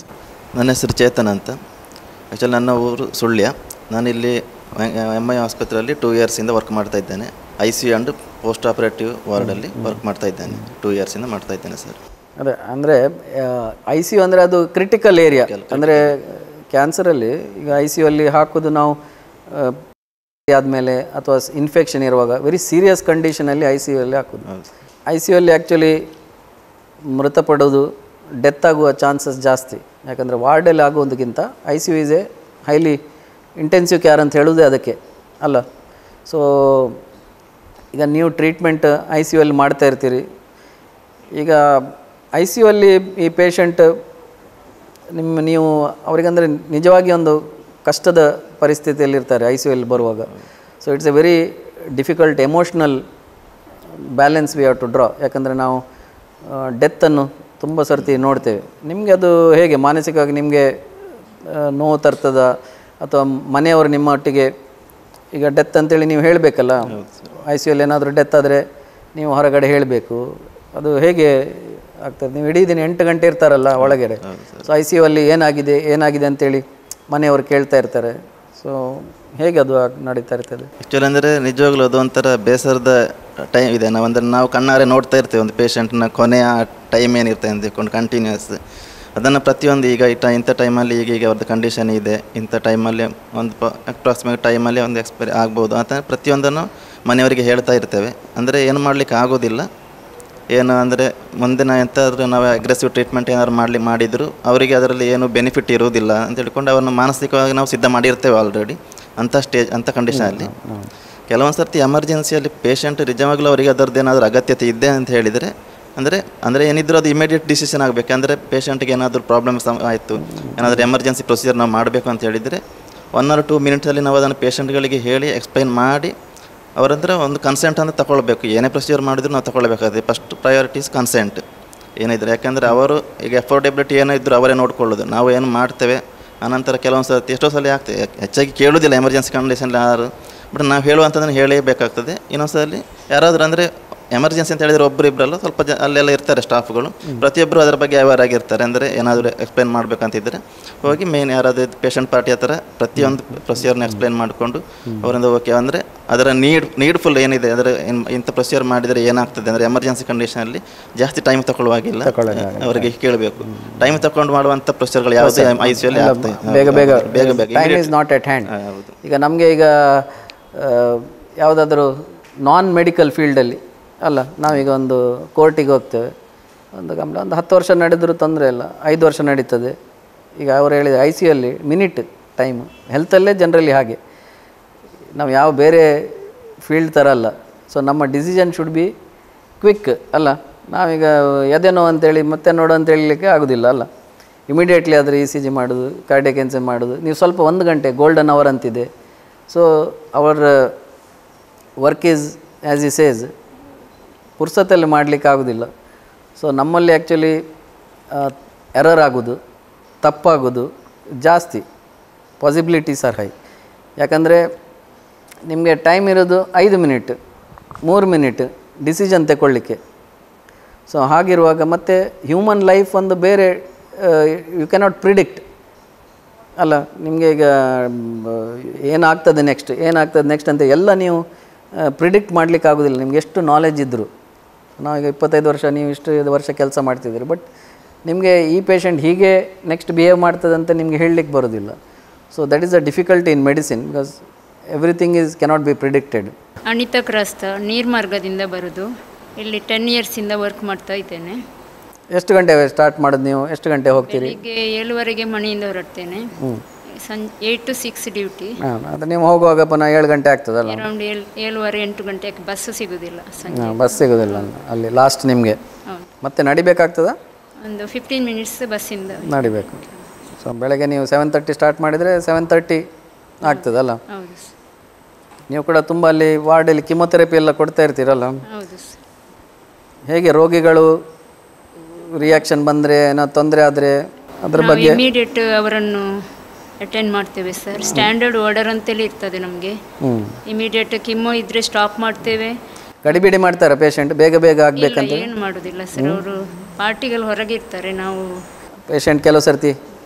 ನನ್ನ ಹೆಸರು ಚೇತನ್ ಅಂತ ಆ್ಯಕ್ಚುಲಿ ನನ್ನ ಊರು ಸುಳ್ಯ ನಾನಿಲ್ಲಿ ಎಮ್ ಐ ಆಸ್ಪತ್ರೆಯಲ್ಲಿ ಟೂ ಇಯರ್ಸಿಂದ ವರ್ಕ್ ಮಾಡ್ತಾ ಇದ್ದೇನೆ I C U and post operative ವಾರ್ಡಲ್ಲಿ ವರ್ಕ್ ಮಾಡ್ತಾ ಇದ್ದೇನೆ ಟೂ ಇಯರ್ಸಿಂದ ಮಾಡ್ತಾ ಇದ್ದೇನೆ ಸರ್ ಅದೇ ಅಂದರೆ ಐ ಸಿ ಯು ಅಂದರೆ ಅದು ಕ್ರಿಟಿಕಲ್ ಏರಿಯಾ ಅಂದರೆ ಕ್ಯಾನ್ಸರಲ್ಲಿ ಈಗ ಐ ಸಿ ಯು ಅಲ್ಲಿ ಹಾಕೋದು ನಾವು ಆದಮೇಲೆ ಅಥವಾ ಇನ್ಫೆಕ್ಷನ್ ಇರುವಾಗ ವೆರಿ ಸೀರಿಯಸ್ ಕಂಡೀಷನಲ್ಲಿ ಐ ಸಿ ಯು ಅಲ್ಲಿ ಹಾಕೋದು ಐ ಸಿ ಯು ಅಲ್ಲಿ ಆ್ಯಕ್ಚುಲಿ ಮೃತಪಡೋದು ಡೆತ್ ಆಗುವ ಚಾನ್ಸಸ್ ಜಾಸ್ತಿ ಯಾಕಂದರೆ ವಾರ್ಡಲ್ಲಿ ಆಗುವುದಕ್ಕಿಂತ I C U is a highly intensive care ಅಂತ ಹೇಳೋದೇ ಅದಕ್ಕೆ ಅಲ್ಲ ಸೊ ಈಗ ನೀವು ಟ್ರೀಟ್ಮೆಂಟ್ ಐ ಸಿ ಯು ಅಲ್ಲಿ ಮಾಡ್ತಾ ಇರ್ತೀರಿ ಈಗ ಐ ಸಿ ಯು ಅಲ್ಲಿ ಈ ಪೇಷಂಟ್ ನಿಮ್ಮ ನೀವು ಅವರಿಗಂದರೆ ನಿಜವಾಗಿ ಒಂದು ಕಷ್ಟದ ಪರಿಸ್ಥಿತಿಯಲ್ಲಿರ್ತಾರೆ ಐ ಸಿ ಯು ಅಲ್ಲಿ ಬರುವಾಗ so it's a very difficult emotional balance we have to draw ಯಾಕಂದರೆ ನಾವು ಡೆತ್ತನ್ನು ತುಂಬ ಸರ್ತಿ ನೋಡ್ತೇವೆ ನಿಮಗೆ ಅದು ಹೇಗೆ ಮಾನಸಿಕವಾಗಿ ನಿಮಗೆ ನೋವು ತರ್ತದ ಅಥವಾ ಮನೆಯವರು ನಿಮ್ಮ ಒಟ್ಟಿಗೆ ಈಗ ಡೆತ್ ಅಂತೇಳಿ ನೀವು ಹೇಳಬೇಕಲ್ಲ ಐ ಸಿ ಯುಲ್ಲಿ ಏನಾದರೂ ಡೆತ್ ಆದರೆ ನೀವು ಹೊರಗಡೆ ಹೇಳಬೇಕು ಅದು ಹೇಗೆ ಆಗ್ತದೆ ನೀವು ಇಡೀ ದಿನ ಎಂಟು ಗಂಟೆ ಇರ್ತಾರಲ್ಲ ಒಳಗಡೆ ಸೊ ಐ ಸಿ ಯು ಅಲ್ಲಿ ಏನಾಗಿದೆ ಏನಾಗಿದೆ ಅಂತೇಳಿ ಮನೆಯವರು ಕೇಳ್ತಾ ಇರ್ತಾರೆ ಸೊ ಹೇಗೆ ಅದು ಆಗ್- ನಡೀತಾ ಇರ್ತದೆ ಆ್ಯಕ್ಚುಲಿ ಅಂದರೆ ನಿಜವಾಗ್ಲೂ ಅದು ಒಂಥರ ಬೇಸರದ ಟೈಮ್ ಇದೆ ನಾವು ಅಂದರೆ ನಾವು ಕಣ್ಣಾರೆ ನೋಡ್ತಾ ಇರ್ತೇವೆ ಒಂದು ಪೇಷಂಟ್ನ ಕೊನೆಯ ಟೈಮ್ ಏನಿರ್ತದೆ ಅಂತ ತಿಳ್ಕೊಂಡು ಕಂಟಿನ್ಯೂಸ್ ಅದನ್ನು ಪ್ರತಿಯೊಂದು ಈಗ ಇಟ ಇಂಥ ಟೈಮಲ್ಲಿ ಈಗ ಈಗ ಅವ್ರದ್ದು ಕಂಡೀಷನ್ ಇದೆ ಇಂಥ ಟೈಮಲ್ಲಿ ಒಂದು ಪ ಅಪ್ರಾಕ್ಸಿಮೇಟ್ ಟೈಮಲ್ಲಿ ಒಂದು ಎಕ್ಸ್ಪೈರಿ ಆಗ್ಬೋದು ಅಂತ ಪ್ರತಿಯೊಂದನ್ನು ಮನೆಯವರಿಗೆ ಹೇಳ್ತಾ ಇರ್ತೇವೆ ಅಂದರೆ ಏನು ಮಾಡಲಿಕ್ಕೆ ಆಗೋದಿಲ್ಲ ಏನು ಅಂದರೆ ಮುಂದಿನ ಎಂತಾದರೂ ನಾವು ಅಗ್ರೆಸಿವ್ ಟ್ರೀಟ್ಮೆಂಟ್ ಏನಾದ್ರು ಮಾಡಲಿ ಮಾಡಿದರೂ ಅವರಿಗೆ ಅದರಲ್ಲಿ ಏನು ಬೆನಿಫಿಟ್ ಇರುವುದಿಲ್ಲ ಅಂತ ಹೇಳ್ಕೊಂಡು ಅವರನ್ನು ಮಾನಸಿಕವಾಗಿ ನಾವು ಸಿದ್ಧ ಮಾಡಿರ್ತೇವೆ ಆಲ್ರೆಡಿ ಅಂಥ ಸ್ಟೇಜ್ ಅಂಥ ಕಂಡೀಷನಲ್ಲಿ ಕೆಲವೊಂದು ಸರ್ತಿ ಎಮರ್ಜೆನ್ಸಿಯಲ್ಲಿ ಪೇಷಂಟ್ ನಿಜವಾಗ್ಲೂ ಅವರಿಗೆ ಅದರದ್ದು ಏನಾದರೂ ಅಗತ್ಯತೆ ಇದೆ ಅಂತ ಹೇಳಿದರೆ ಅಂದರೆ ಅಂದರೆ ಏನಿದ್ರು ಅದು ಇಮಿಡಿಯೇಟ್ ಡಿಸಿಷನ್ ಆಗಬೇಕು ಅಂದರೆ ಪೇಷಂಟ್ಗೆ ಏನಾದರೂ ಪ್ರಾಬ್ಲಮ್ ಆಯಿತು ಏನಾದರೂ ಎಮರ್ಜೆನ್ಸಿ ಪ್ರೊಸೀಜರ್ ನಾವು ಮಾಡಬೇಕು ಅಂತ ಹೇಳಿದರೆ ಒನ್ ಆರ್ ಟೂ ಮಿನಿಟ್ಸಲ್ಲಿ ನಾವು ಅದನ್ನು ಪೇಷಂಟ್ಗಳಿಗೆ ಹೇಳಿ ಎಕ್ಸ್ಪ್ಲೈನ್ ಮಾಡಿ ಅವ್ರ ಹತ್ರ ಒಂದು ಕನ್ಸೆಂಟ್ ಅಂತ ತಗೊಳ್ಬೇಕು ಏನೇ ಪ್ರೊಸೀಜರ್ ಮಾಡಿದ್ರು ನಾವು ತಗೊಳ್ಬೇಕಾಗುತ್ತೆ ಫಸ್ಟ್ ಪ್ರಯಾರಿಟೀಸ್ ಕನ್ಸೆಂಟ್ ಏನಿದ್ರೆ ಯಾಕಂದರೆ ಅವರು ಈಗ ಅಫೋರ್ಡೆಬಿಲಿಟಿ ಏನೋ ಇದ್ದರೂ ಅವರೇ ನೋಡ್ಕೊಳ್ಳೋದು ನಾವು ಏನು ಮಾಡ್ತೇವೆ ಆನಂತರ ಕೆಲವೊಂದು ಸರ್ತಿ ಎಷ್ಟೋ ಸಲ ಆಗ್ತದೆ ಹೆಚ್ಚಾಗಿ ಕೇಳೋದಿಲ್ಲ ಎಮರ್ಜೆನ್ಸಿ ಕಂಡೀಷನ್ ಯಾರು ಬಟ್ ನಾವು ಹೇಳುವಂಥದ್ದನ್ನು ಹೇಳಲೇಬೇಕಾಗ್ತದೆ ಇನ್ನೊಂದು ಸಲ ಯಾರಾದರೂ ಅಂದರೆ ಎಮರ್ಜೆನ್ಸಿ ಅಂತ ಹೇಳಿದರೆ ಒಬ್ಬರು ಇಬ್ಬರಲ್ಲ ಸ್ವಲ್ಪ ಜ ಅಲ್ಲೆಲ್ಲ ಇರ್ತಾರೆ ಸ್ಟಾಫ್ಗಳು ಪ್ರತಿಯೊಬ್ಬರು ಅದರ ಬಗ್ಗೆ ಅವೇರ್ ಆಗಿರ್ತಾರೆ ಅಂದರೆ ಏನಾದರೂ ಎಕ್ಸ್ಪ್ಲೈನ್ ಮಾಡಬೇಕಂತಿದ್ದರೆ ಹೋಗಿ ಮೇನ್ ಯಾರಾದರೂ ಪೇಷಂಟ್ ಪಾರ್ಟಿ ಹತ್ರ ಪ್ರತಿಯೊಂದು ಪ್ರೊಸೀಜರ್ನ ಎಕ್ಸ್ಪ್ಲೈನ್ ಮಾಡಿಕೊಂಡು ಅವರಿಂದ ಓಕೆ ಅಂದರೆ ಅದರ ನೀಡ್ ನೀಡ್ಫುಲ್ ಏನಿದೆ ಅದರ ಇನ್- ಇಂಥ ಪ್ರೊಸೀಜರ್ ಮಾಡಿದರೆ ಏನಾಗ್ತದೆ ಅಂದರೆ ಎಮರ್ಜೆನ್ಸಿ ಕಂಡೀಷನಲ್ಲಿ ಜಾಸ್ತಿ ಟೈಮ್ ತಗೊಳ್ಳುವಾಗಿಲ್ಲ ಅವರಿಗೆ ಕೇಳಬೇಕು ಟೈಮ್ ತಗೊಂಡು ಮಾಡುವಂಥ ಪ್ರೊಸೀಜರ್ಗಳು ಯಾವುದೇ ಐ ಸಿ ಅಲ್ಲಿ ಎಲ್ಲ ಆಗ್ತದೆ ಬೇಗ ಬೇಗ ಬೇಗ ಬೇಗ time immediate- is not at hand ಈಗ ನಮಗೆ ಈಗ ಯಾವುದಾದ್ರೂ ನಾನ್ ಮೆಡಿಕಲ್ ಫೀಲ್ಡಲ್ಲಿ ಅಲ್ಲ ನಾವೀಗ ಒಂದು ಕೋರ್ಟಿಗೆ ಹೋಗ್ತೇವೆ ಒಂದು ಗಮನ ಒಂದು ಹತ್ತು ವರ್ಷ ನಡೆದರೂ ತೊಂದರೆ ಇಲ್ಲ ಐದು ವರ್ಷ ನಡೀತದೆ ಈಗ ಅವರು ಹೇಳಿದ ಐ ಸಿ ಅಲ್ಲಿ ಮಿನಿಟ್ ಟೈಮು ಹೆಲ್ತಲ್ಲೇ ಜನರಲಿ ಹಾಗೆ ನಾವು ಯಾವ ಬೇರೆ ಫೀಲ್ಡ್ ಥರ ಅಲ್ಲ ಸೊ ನಮ್ಮ ಡಿಸಿಷನ್ ಶುಡ್ ಬಿ ಕ್ವಿಕ್ ಅಲ್ಲ ನಾವೀಗ ಎದೆನೋ ಅಂತೇಳಿ ಮತ್ತೆ ನೋಡು ಅಂತ ಹೇಳಲಿಕ್ಕೆ ಆಗೋದಿಲ್ಲ ಅಲ್ಲ ಇಮಿಡಿಯೇಟ್ಲಿ ಆದರೆ ಇ ಸಿ ಜಿ ಮಾಡೋದು ಕಾರ್ಡಿಯಕ್ ಎನ್ಸೈಮ್ ಮಾಡೋದು ನೀವು ಸ್ವಲ್ಪ ಒಂದು ಗಂಟೆ ಗೋಲ್ಡನ್ ಅವರ್ ಅಂತಿದೆ so our work is as ಇ ಸೇಸ್ ಪುರ್ಸತ್ತಲ್ಲಿ ಮಾಡಲಿಕ್ಕೆ ಆಗೋದಿಲ್ಲ ಸೊ ನಮ್ಮಲ್ಲಿ ಆ್ಯಕ್ಚುಲಿ ಎರರ್ ಆಗೋದು ತಪ್ಪಾಗೋದು ಜಾಸ್ತಿ ಪಾಸಿಬಿಲಿಟೀಸ್ ಆರ್ ಹೈ ಯಾಕಂದರೆ ನಿಮಗೆ ಟೈಮ್ ಇರೋದು ಐದು ಮಿನಿಟ್ ಮೂರು ಮಿನಿಟ್ ಡಿಸಿಷನ್ ತಗೊಳ್ಳಿಕ್ಕೆ ಸೊ ಹಾಗಿರುವಾಗ ಮತ್ತೆ ಹ್ಯೂಮನ್ ಲೈಫ್ ಒಂದು ಬೇರೆ ಯು ಕೆನಾಟ್ ಪ್ರಿಡಿಕ್ಟ್ ಅಲ್ಲ ನಿಮಗೆ ಈಗ ಮ್, ಏನಾಗ್ತದೆ ನೆಕ್ಸ್ಟ್ ಏನಾಗ್ತದೆ ನೆಕ್ಸ್ಟ್ ಅಂತ ಎಲ್ಲ ನೀವು ಪ್ರಿಡಿಕ್ಟ್ ಮಾಡಲಿಕ್ಕೆ ಆಗೋದಿಲ್ಲ ನಿಮ್ಗೆ ಎಷ್ಟು ನಾಲೆಜ್ ಇದ್ದರು ನಾವೀಗ ಇಪ್ಪತ್ತೈದು ವರ್ಷ ನೀವು ಇಷ್ಟು ಇದು ವರ್ಷ ಕೆಲಸ ಮಾಡ್ತಿದ್ದೀರಿ ಬಟ್ ನಿಮಗೆ ಈ ಪೇಷಂಟ್ ಹೀಗೆ ನೆಕ್ಸ್ಟ್ ಬಿಹೇವ್ ಮಾಡ್ತದೆ ಅಂತ ನಿಮಗೆ ಹೇಳಲಿಕ್ಕೆ ಬರೋದಿಲ್ಲ so that is a difficulty in medicine because everything is cannot be predicted Anitha Crasta ನೀರ್ಮಾರ್ಗದಿಂದ ಬರೋದು ಇಲ್ಲಿ ಟೆನ್ ಇಯರ್ಸಿಂದ ವರ್ಕ್ ಮಾಡ್ತಾ ಇದ್ದೇನೆ ಎಷ್ಟು ಗಂಟೆ ಸ್ಟಾರ್ಟ್ ಮಾಡೋದು ನೀವು ಎಷ್ಟು ಗಂಟೆ ಹೋಗ್ತೀರಿ ಬೆಳಿಗ್ಗೆ ಏಳುವರೆಗೆ ಮನೆಯಿಂದ ಹೊರಡ್ತೇನೆ ಹ್ಞೂ ಸಂಜೆ ಏಯ್ಟ್ ಟು ಸಿಕ್ಸ್ ಡ್ಯೂಟಿ ಹಾಂ ಅದು ನೀವು ಹೋಗುವಾಗ ಪುನಃ ಏಳು ಗಂಟೆ ಆಗ್ತದಲ್ಲ ಅರೌಂಡ್ ಏಳು ಏಳುವರೆ ಎಂಟು ಗಂಟೆಗೆ ಬಸ್ ಸಿಗೋದಿಲ್ಲ ಸಂಜೆ ಹಾಂ ಬಸ್ ಸಿಗೋದಿಲ್ಲ ಅಲ್ಲಿ ಲಾಸ್ಟ್ ನಿಮಗೆ ಹೌದು. ಮತ್ತೆ ನಡಿಬೇಕಾಗ್ತದಾ ಒಂದು ಫಿಫ್ಟೀನ್ ಮಿನಿಟ್ಸ್ ಬಸ್ಸಿಂದ ನಡಿಬೇಕು ಸೊ ಬೆಳಗ್ಗೆ ನೀವು ಸೆವೆನ್ ತರ್ಟಿ ಸ್ಟಾರ್ಟ್ ಮಾಡಿದರೆ ಸೆವೆನ್ ತರ್ಟಿ ಆಗ್ತದಲ್ಲ ಹೌದು ಸರ್ ನೀವು ಕೂಡ ತುಂಬ ಅಲ್ಲಿ ವಾರ್ಡಲ್ಲಿ ಕಿಮೊಥೆರಪಿ ಎಲ್ಲ ಕೊಡ್ತಾ ಇರ್ತೀರಲ್ಲ ಹೌದು ಸರ್ ಹೇಗೆ ರೋಗಿಗಳು ರಿಯಾಕ್ಷನ್ ಬಂದರೆ ಏನೋ ತೊಂದರೆ ಆದರೆ ಅದ್ರ ನಾವು ಬಗ್ಗೆ ಇಮಿಡಿಯೇಟ್ ಅವರನ್ನು ಅಟೆಂಡ್ ಮಾಡ್ತೇವೆ ಸರ್ ಸ್ಟ್ಯಾಂಡರ್ಡ್ ಆರ್ಡರ್ ಅಂತೇಳಿ ಇರ್ತದೆ ನಮಗೆ ಹ್ಞೂ ಇಮಿಡಿಯೇಟ್ ಕಿಮ್ಮೋ ಇದ್ರೆ ಸ್ಟಾಪ್ ಮಾಡ್ತೇವೆ ಗಡಿಬಿಡಿ ಮಾಡ್ತಾರೆ ಪೇಷಂಟ್ ಬೇಗ ಬೇಗ ಇಲ್ಲ ಆಗಬೇಕಂತ ಏನು ಮಾಡೋದಿಲ್ಲ ಸರ್ ಅವರು ಪಾರ್ಟಿಗಳು ಹೊರಗೆ ಇರ್ತಾರೆ ನಾವು ಪೇಷಂಟ್ ಕೆಲವು ಸರ್ತಿ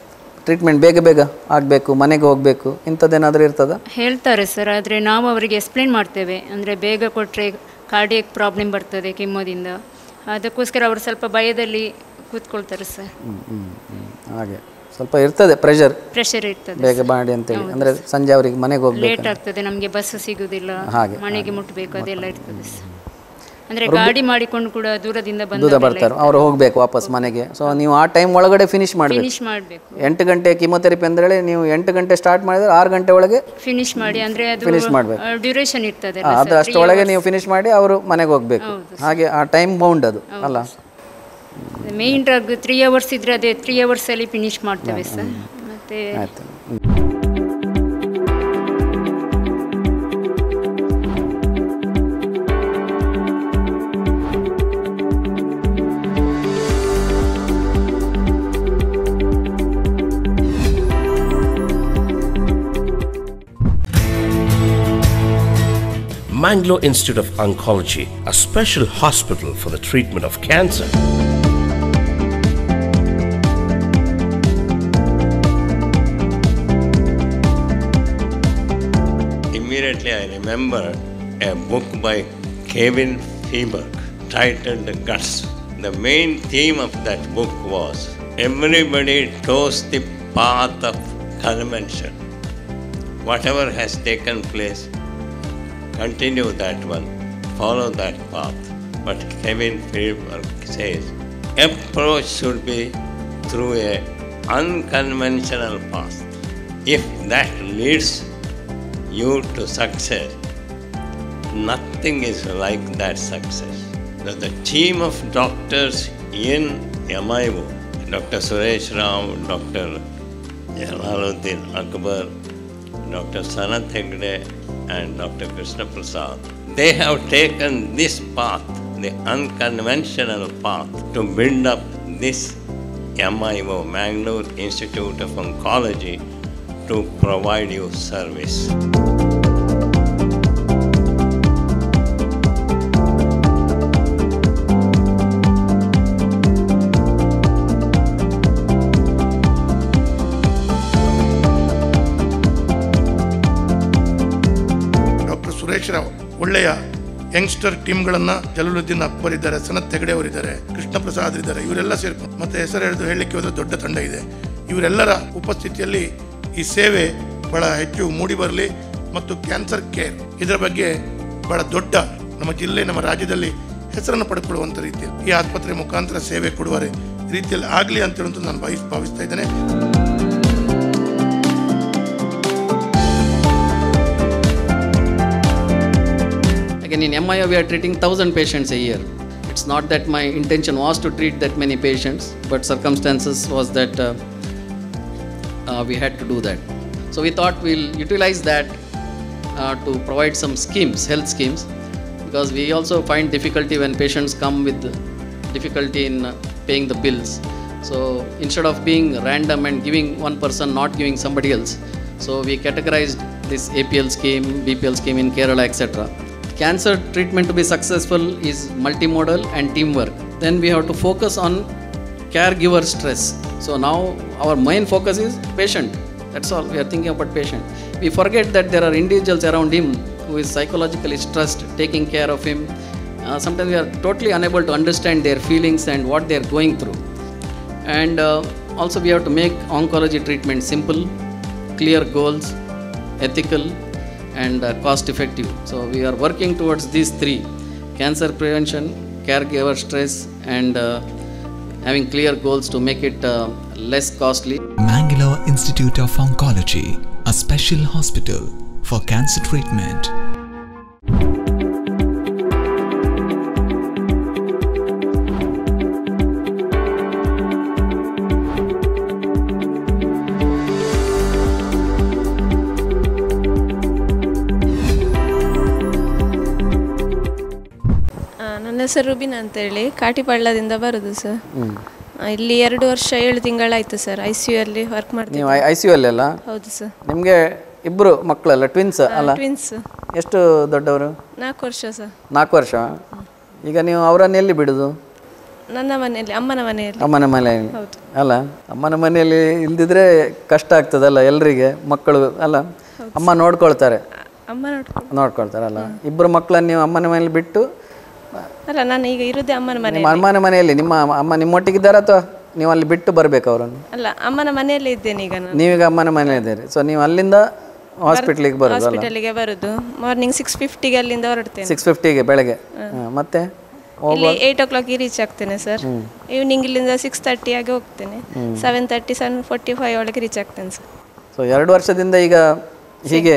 ಟ್ರೀಟ್ಮೆಂಟ್ ಬೇಗ ಬೇಗ ಆಗಬೇಕು ಮನೆಗೆ ಹೋಗಬೇಕು ಇಂಥದ್ದೇನಾದರೂ ಇರ್ತದ ಹೇಳ್ತಾರೆ ಸರ್ ಆದರೆ ನಾವು ಅವರಿಗೆ ಎಕ್ಸ್ಪ್ಲೇನ್ ಮಾಡ್ತೇವೆ ಅಂದರೆ ಬೇಗ ಕೊಟ್ಟರೆ ಕಾರ್ಡಿಯಕ್ ಪ್ರಾಬ್ಲಮ್ ಬರ್ತದೆ ಕೆಮ್ಮೋದಿಂದ ಅದಕ್ಕೋಸ್ಕರ ಅವರು ಸ್ವಲ್ಪ ಭಯದಲ್ಲಿ ಕೂತ್ಕೊಳ್ತಾರೆ ಸರ್ ಹಾಗೆ ಸ್ವಲ್ಪ ಇರ್ತದೆ ಪ್ರೆಷರ್ ಪ್ರೆಷರ್ ಇರ್ತದೆ ಬೇಗ ಮಾಡಿ ಅಂತೇಳಿ ಅಂದರೆ ಸಂಜೆ ಅವರಿಗೆ ಮನೆಗೆ ಹೋಗ್ಬೇಕು ಲೇಟ್ ಆಗ್ತದೆ ನಮಗೆ ಬಸ್ ಸಿಗುದಿಲ್ಲ ಹಾಗೆ, ಮನೆಗೆ ಮುಟ್ಟಬೇಕು ಅದೆಲ್ಲ ಇರ್ತದೆ ಸರ್ ಅಂದರೆ ಗಾಡಿ ಮಾಡಿಕೊಂಡು ಕೂಡ ದೂರದಿಂದ ದೂರ ಬಂದ ಬರ್ತಾರೆ ಅವ್ರು ಹೋಗಬೇಕು ವಾಪಸ್ ಮನೆಗೆ ಸೊ ನೀವು ಆ ಟೈಮ್ ಒಳಗಡೆ ಫಿನಿಶ್ ಮಾಡಬೇಕು ಫಿನಿಶ್ ಮಾಡಬೇಕು ಎಂಟು ಗಂಟೆ ಕಿಮೊಥೆರಪಿ ಅಂದರೆ ನೀವು ಎಂಟು ಗಂಟೆ ಸ್ಟಾರ್ಟ್ ಮಾಡಿದ್ರೆ ಆರು ಗಂಟೆ ಒಳಗೆ ಫಿನಿಶ್ ಮಾಡಿ ಅಂದರೆ ಅದು Finish ಮಾಡ್ಬೇಕು. ಡ್ಯೂರೇಷನ್ ಇರ್ತದೆ ಆ, ಅದು ಅಷ್ಟರೊಳಗೆ ನೀವು ಫಿನಿಶ್ ಮಾಡಿ ಅವರು ಮನೆಗೆ ಹೋಗಬೇಕು ಹಾಗೆ ಆ ಟೈಮ್ ಬೌಂಡ್ ಅದು ಅಲ್ಲ ಮೇನ್ ಡ್ರಗ್ ತ್ರೀ ಅವರ್ಸ್ ಇದ್ರೆ ಅದೇ ತ್ರೀ ಅವರ್ಸಲ್ಲಿ ಫಿನಿಶ್ ಮಾಡ್ತೇವೆ ಸರ್ ಮತ್ತೆ ಆಯ್ತು Mangalore Institute of Oncology, a special hospital for the treatment of cancer. Immediately I remember a book by Kevin Feeberg titled Guts. The main theme of that book was everybody toes the path of convention. Whatever has taken place, continue that one, follow that path. But Kevin Feeberg says approach should be through a unconventional path. If that leads you to success, nothing is like that success. The, the team of doctors in MIO, Dr. Suresh Rao, Dr. Jalaluddin Akbar, Dr. Sanat Hegde, and Dr. Krishna Prasad, they have taken this path, the unconventional path, to build up this MIO, Mangalore Institute of Oncology, to provide you service. Doctor Suresh Rao ಒಳ್ಳೆಯ youngster ಟೀಮ್ಗಳನ್ನು ಜಲುಲುದ್ದೀನ್ Akbar ಇದ್ದಾರೆ ಸನತ್ ಹೆಗಡೆ ಅವರಿದ್ದಾರೆ ಕೃಷ್ಣ ಪ್ರಸಾದ್ ಇದ್ದಾರೆ ಇವರೆಲ್ಲ ಸೇರ್ಕೊಂಡು ಮತ್ತೆ ಹೆಸರು ಹೇಳಿದು ಹೇಳಲಿಕ್ಕೆ ಹೋದ್ರೆ ದೊಡ್ಡ ತಂಡ ಇದೆ ಇವರೆಲ್ಲರ ಉಪಸ್ಥಿತಿಯಲ್ಲಿ ಈ ಸೇವೆ ಬಹಳ ಹೆಚ್ಚು ಮೂಡಿ ಬರಲಿ ಮತ್ತು ಕ್ಯಾನ್ಸರ್ ಕೇರ್ ಇದರ ಬಗ್ಗೆ ಬಹಳ ದೊಡ್ಡ ನಮ್ಮ ಜಿಲ್ಲೆ ನಮ್ಮ ರಾಜ್ಯದಲ್ಲಿ ಹೆಸರನ್ನು ಪಡ್ಕೊಳ್ಳುವಂಥ ರೀತಿಯಲ್ಲಿ ಈ ಆಸ್ಪತ್ರೆ ಮುಖಾಂತರ ಸೇವೆ ಕೊಡುವ ರೀತಿಯಲ್ಲಿ ಆಗಲಿ ಅಂತ ಹೇಳುವಂತ ನಾನು ಭಾವಿಸ್ ಭಾವಿಸ್ತಾ ಇದ್ದೇನೆ Again, in MIO, we are treating 1000 patients a year. It's not that my intention was to treat that many patients, but circumstances was that uh, uh, we had to do that. So we thought we'll utilize that uh, to provide some schemes, health schemes, because we also find difficulty when patients come with difficulty in uh, paying the bills. So instead of being random and giving one person, not giving somebody else, so we categorized this APL scheme, BPL scheme in Kerala, etc. Cancer treatment to be successful is multimodal and teamwork. Then we have to focus on caregiver stress. So now our main focus is patient. That's all we are thinking about patient. We forget that there are individuals around him who is psychologically stressed, taking care of him. Uh, sometimes we are totally unable to understand their feelings and what they are going through. And uh, also we have to make oncology treatment simple, clear goals, ethical, and uh, cost effective. So we are working towards these three cancer prevention, caregiver stress, and uh, having clear goals to make it uh, less costly. Mangalore Institute of Oncology, a special hospital for cancer treatment. ಆ, ನನ್ನ ಹೆಸರು ರುಬಿನ್ ಅಂತೇಳಿ ಕಾಟಿಪಳ್ಳದಿಂದ ಬರೋದು sir ಆ, ಇಲ್ಲಿ ಎರಡು ವರ್ಷ ಏಳು ತಿಂಗಳಾಯ್ತು ಸರ್ ಐ ಸಿ ಯು ಅಲ್ಲಿ ವರ್ಕ್ ನೀವು ಮಾಡ್ತೀನಿ ಐ ಸಿ ಯು ಅಲ್ಲೆಲ್ಲ ಹೌದು ಸರ್ ನಿಮಗೆ ಇಬ್ಬರು ಮಕ್ಕಳಲ್ಲ ಟ್ವಿನ್ಸ್ ಅಲ್ಲ ಟ್ವಿನ್ಸ್ ಎಷ್ಟು ದೊಡ್ಡವರು ನಾಲ್ಕು ವರ್ಷ ಸರ್ ನಾಲ್ಕು ವರ್ಷ ಈಗ ನೀವು ಅವರನ್ನು ಎಲ್ಲಿ ಬಿಡೋದು ನನ್ನ ಮನೆಯಲ್ಲಿ ಅಮ್ಮನ ಮನೆಯಲ್ಲಿ ಅಮ್ಮನ ಮನೆಯಲ್ಲಿ ಹೌದು. ಅಲ್ಲ ಅಮ್ಮನ ಮನೆಯಲ್ಲಿ ಇಲ್ದಿದ್ರೆ ಕಷ್ಟ ಆಗ್ತದಲ್ಲ ಎಲ್ರಿಗೆ ಮಕ್ಕಳು ಅಲ್ಲ ಅಮ್ಮ ನೋಡ್ಕೊಳ್ತಾರೆ ಅಮ್ಮ ನೋಡ್ಕೊಂಡು ನೋಡ್ಕೊಳ್ತಾರಲ್ಲ ಇಬ್ಬರು ಮಕ್ಕಳನ್ನ ನೀವು ಅಮ್ಮನ ಮನೇಲಿ ಬಿಟ್ಟು ಅಲ್ಲ ನಾನು ಈಗ ಇರುದೇ ಅಮ್ಮನ ನಿಮ್ಮ ಮನೆಯಲ್ಲಿ ಅಮ್ಮನ ಮನೆಯಲ್ಲಿ ನಿಮ್ಮ ಅಮ್ಮ ನಿಮ್ಮೊಟ್ಟಿಗಿದ್ದಾರಾ ಅಥವಾ ನೀವು ಅಲ್ಲಿ ಬಿಟ್ಟು ಬರಬೇಕು ಅವರನ್ನು ಅಲ್ಲ ಅಮ್ಮನ ಮನೆಯಲ್ಲೇ ಇದ್ದೇನೆ ಈಗ ನಾನು ನೀವೀಗ ಅಮ್ಮನ ಮನೆ ಇದ್ದೀರಿ ಸೊ ನೀವು ಅಲ್ಲಿಂದ ಹಾಸ್ಪಿಟ್ಲಿಗೆ ಬರೋದು ಅಲ್ಲ ಹಾಸ್ಪಿಟಲಿಗೆ ಬರುದು ಮಾರ್ನಿಂಗ್ ಸಿಕ್ಸ್ ಫಿಫ್ಟಿಗೆ ಅಲ್ಲಿಂದ ಹೊರಡ್ತೇನೆ ಸಿಕ್ಸ್ ಫಿಫ್ಟಿಗೆ ಬೆಳಗ್ಗೆ ಹಾ, ಮತ್ತೆ ಇಲ್ಲಿ ಏಯ್ಟ್ ಓ ಕ್ಲಾಕಿಗೆ ರೀಚ್ ಆಗ್ತೇನೆ ಸರ್ ಹ್ಮ್. ಈವ್ನಿಂಗ್ ಇಲ್ಲಿಂದ ಸಿಕ್ಸ್ ತರ್ಟಿ ಆಗಿ ಹೋಗ್ತೇನೆ ಹ್ಮ್. Seven thirty seven forty five ಒಳಗೆ ರೀಚ್ ಆಗ್ತೇನೆ ಸರ್ ಸೊ ಎರಡು ವರ್ಷದಿಂದ ಈಗ ಹೀಗೆ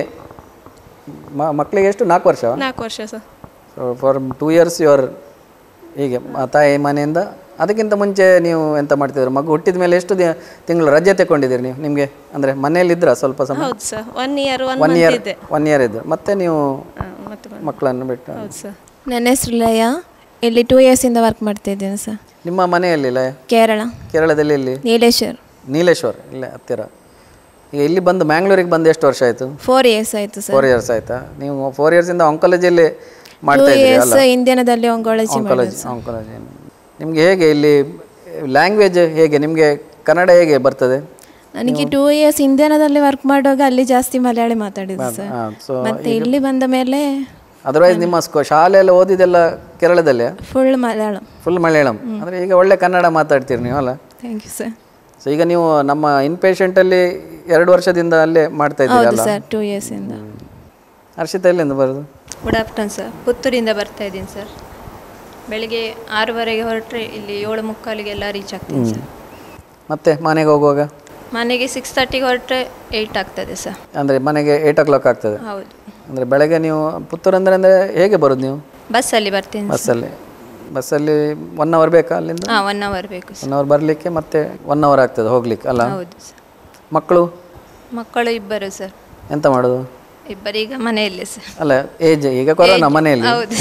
ಮ- ಮಕ್ಕಳಿಗೆ ಎಷ್ಟು ನಾಲ್ಕು ವರ್ಷ ನಾಲ್ಕು ವರ್ಷ sir so for two years your ಹೀಗೆ ಮ- ತಾಯಿ ಮನೆಯಿಂದ ಅದಕ್ಕಿಂತ ಮುಂಚೆ ನೀವು ಎಂತ ಮಾಡ್ತಿದ್ರು ಮಗು ಹುಟ್ಟಿದ ಮೇಲೆ ಎಷ್ಟು ದಿ- ತಿಂಗಳು ರಜೆ ತಗೊಂಡಿದ್ದೀರಿ ನೀವು ನಿಮಗೆ ಅಂದರೆ ಮನೆಯಲ್ಲಿದ್ರಾ ಸ್ವಲ್ಪ ಸಮಯ ಹೌದು sir one year one one month year ಇದೆ ಒನ್ ಇಯರ್ ಇದ್ದು ಮತ್ತೆ ನೀವು ಮತ್ತೆ ಮಕ್ಕಳನ್ನು ಬಿಟ್ಟು ಹೌದು ಸರ್ ನನ್ನ ಹೆಸರು ಲಯ ಇಲ್ಲಿ ಟೂ ಇಯರ್ಸಿಂದ ವರ್ಕ್ ಮಾಡ್ತಾ ಇದ್ದೇನೆ ಸರ್ ನಿಮ್ಮ ಮನೆಯಲ್ಲಿಲ್ಲ ಕೇರಳ ಕೇರಳದಲ್ಲಿ ಎಲ್ಲಿ ನೀಲೇಶ್ವರ್ ನೀಲೇಶ್ವರ್ ಇಲ್ಲೇ ಹತ್ತಿರ ಈಗ ಇಲ್ಲಿ ಬಂದು ಮ್ಯಾಂಗ್ಳೂರಿಗೆ ಬಂದು ಎಷ್ಟು ವರ್ಷ ಆಯಿತು ಫೋರ್ ಇಯರ್ಸ್ ಆಯಿತು ಸರ್ ಫೋರ್ ಇಯರ್ಸ್ ಆಯ್ತಾ ನೀವು ಫೋರ್ ಇಯರ್ಸಿಂದ ಆಂಕಾಲಜಿಯಲ್ಲಿ ಟೂ ಮಾಡ್ತಾ ಇದ್ದೀರಿ ಇಯರ್ಸ್ ಅಲ್ಲ ಇಂಡಿಯಾನದಲ್ಲಿ ಒಂಗಾಲಜಿ ಆಂಕಾಲಜಿ ಆಂಕಾಲಜಿ ನಿಮಗೆ ಹೇಗೆ ಇಲ್ಲಿ ಲ್ಯಾಂಗ್ವೇಜ್ ಹೇಗೆ ನಿಮಗೆ ಕನ್ನಡ ಹೇಗೆ ಬರ್ತದೆ ನನಗೆ ಟೂ ಇಯರ್ಸ್ ಇಂಡಿಯಾನದಲ್ಲಿ ವರ್ಕ್ ಮಾಡುವಾಗ ಅಲ್ಲಿ ಜಾಸ್ತಿ ಮಲಯಾಳಿ ಮಾತಾಡಿದ್ದು ಸರ್ ಹಾ, so ಮತ್ತೆ ಇಲ್ಲಿ ಬಂದ ಮೇಲೆ ಅದರ್ವೈಸ್ ನಿಮ್ಮ ಸ್ಕೂ ಶಾಲೆಯಲ್ಲಿ ಓದಿದೆಲ್ಲ ಕೇರಳದಲ್ಲೇ ಫುಲ್ ಮಲಯಾಳಂ ಫುಲ್ ಮಲಯಾಳಂ ಅಂದರೆ ಈಗ ಒಳ್ಳೆ ಕನ್ನಡ ಮಾತಾಡ್ತೀರಿ ನೀವು ಅಲ್ಲ ಥ್ಯಾಂಕ್ ಯು ಸರ್ ಸೊ ಈಗ ನೀವು ನಮ್ಮ ಇನ್ಪೇಷೆಂಟಲ್ಲಿ ಎರಡು ವರ್ಷದಿಂದ ಅಲ್ಲೇ ಮಾಡ್ತಾ ಇದ್ದೀರಿ ಹೌದು ಅಲ್ಲ ಸರ್ ಟೂ ಇಯರ್ಸಿಂದ ಹರ್ಷಿತಾ ಎಲ್ಲಿಂದ ಬರೋದು ಗುಡ್ ಆಫ್ಟರ್ನೂನ್ ಸರ್ ಪುತ್ತೂರಿಂದ ಬರ್ತಾ ಇದ್ದೀನಿ ಸರ್ ಬೆಳಿಗ್ಗೆ ಆರೂವರೆಗೆ ಹೊರಟ್ರೆ ಇಲ್ಲಿ ಏಳು ಮುಕ್ಕಾಲಿಗೆಲ್ಲ ರೀಚ್ ಆಗ್ತೀನಿ ಸರ್ ಮತ್ತೆ ಮನೆಗೆ ಹೋಗುವಾಗ ಮನೆಗೆ ಸಿಕ್ಸ್ ತರ್ಟಿಗೆ ಹೊರಟ್ರೆ ಏಯ್ಟ್ ಆಗ್ತದೆ ಸರ್ ಅಂದರೆ ಮನೆಗೆ ಏಯ್ಟ್ ಓ ಕ್ಲಾಕ್ ಆಗ್ತದೆ ಹೌದು ಅಂದರೆ ಬೆಳಗ್ಗೆ ನೀವು ಪುತ್ತೂರು ಅಂದರೆ ಅಂದರೆ ಹೇಗೆ ಬರೋದು ನೀವು ಬಸ್ಸಲ್ಲಿ ಬರ್ತೀನಿ ಸರ್ ಬಸ್ಸಲ್ಲಿ ಬಸ್ಸಲ್ಲಿ ಒನ್ ಅವರ್ ಬೇಕಾ ಅಲ್ಲಿಂದ ಹಾಂ ಒನ್ ಅವರ್ ಬೇಕು ಸರ್ ಒನ್ ಅವರ್ ಬರಲಿಕ್ಕೆ ಮತ್ತೆ ಒನ್ ಅವರ್ ಆಗ್ತದೆ ಹೋಗ್ಲಿಕ್ಕೆ ಅಲ್ಲ ಹೌದು ಸರ್ ಮಕ್ಕಳು ಮಕ್ಕಳು ಇಬ್ಬರು ಸರ್ ಎಂತ ಮಾಡೋದು ಇಬ್ಬರೀಗ ಮನೆಯಲ್ಲೇ ಸರ್ ಅಲ್ಲ ಏಜ್ ಈಗ ಕೊರೋನಾ Age, ಮನೆಯಲ್ಲಿ ಹೌದು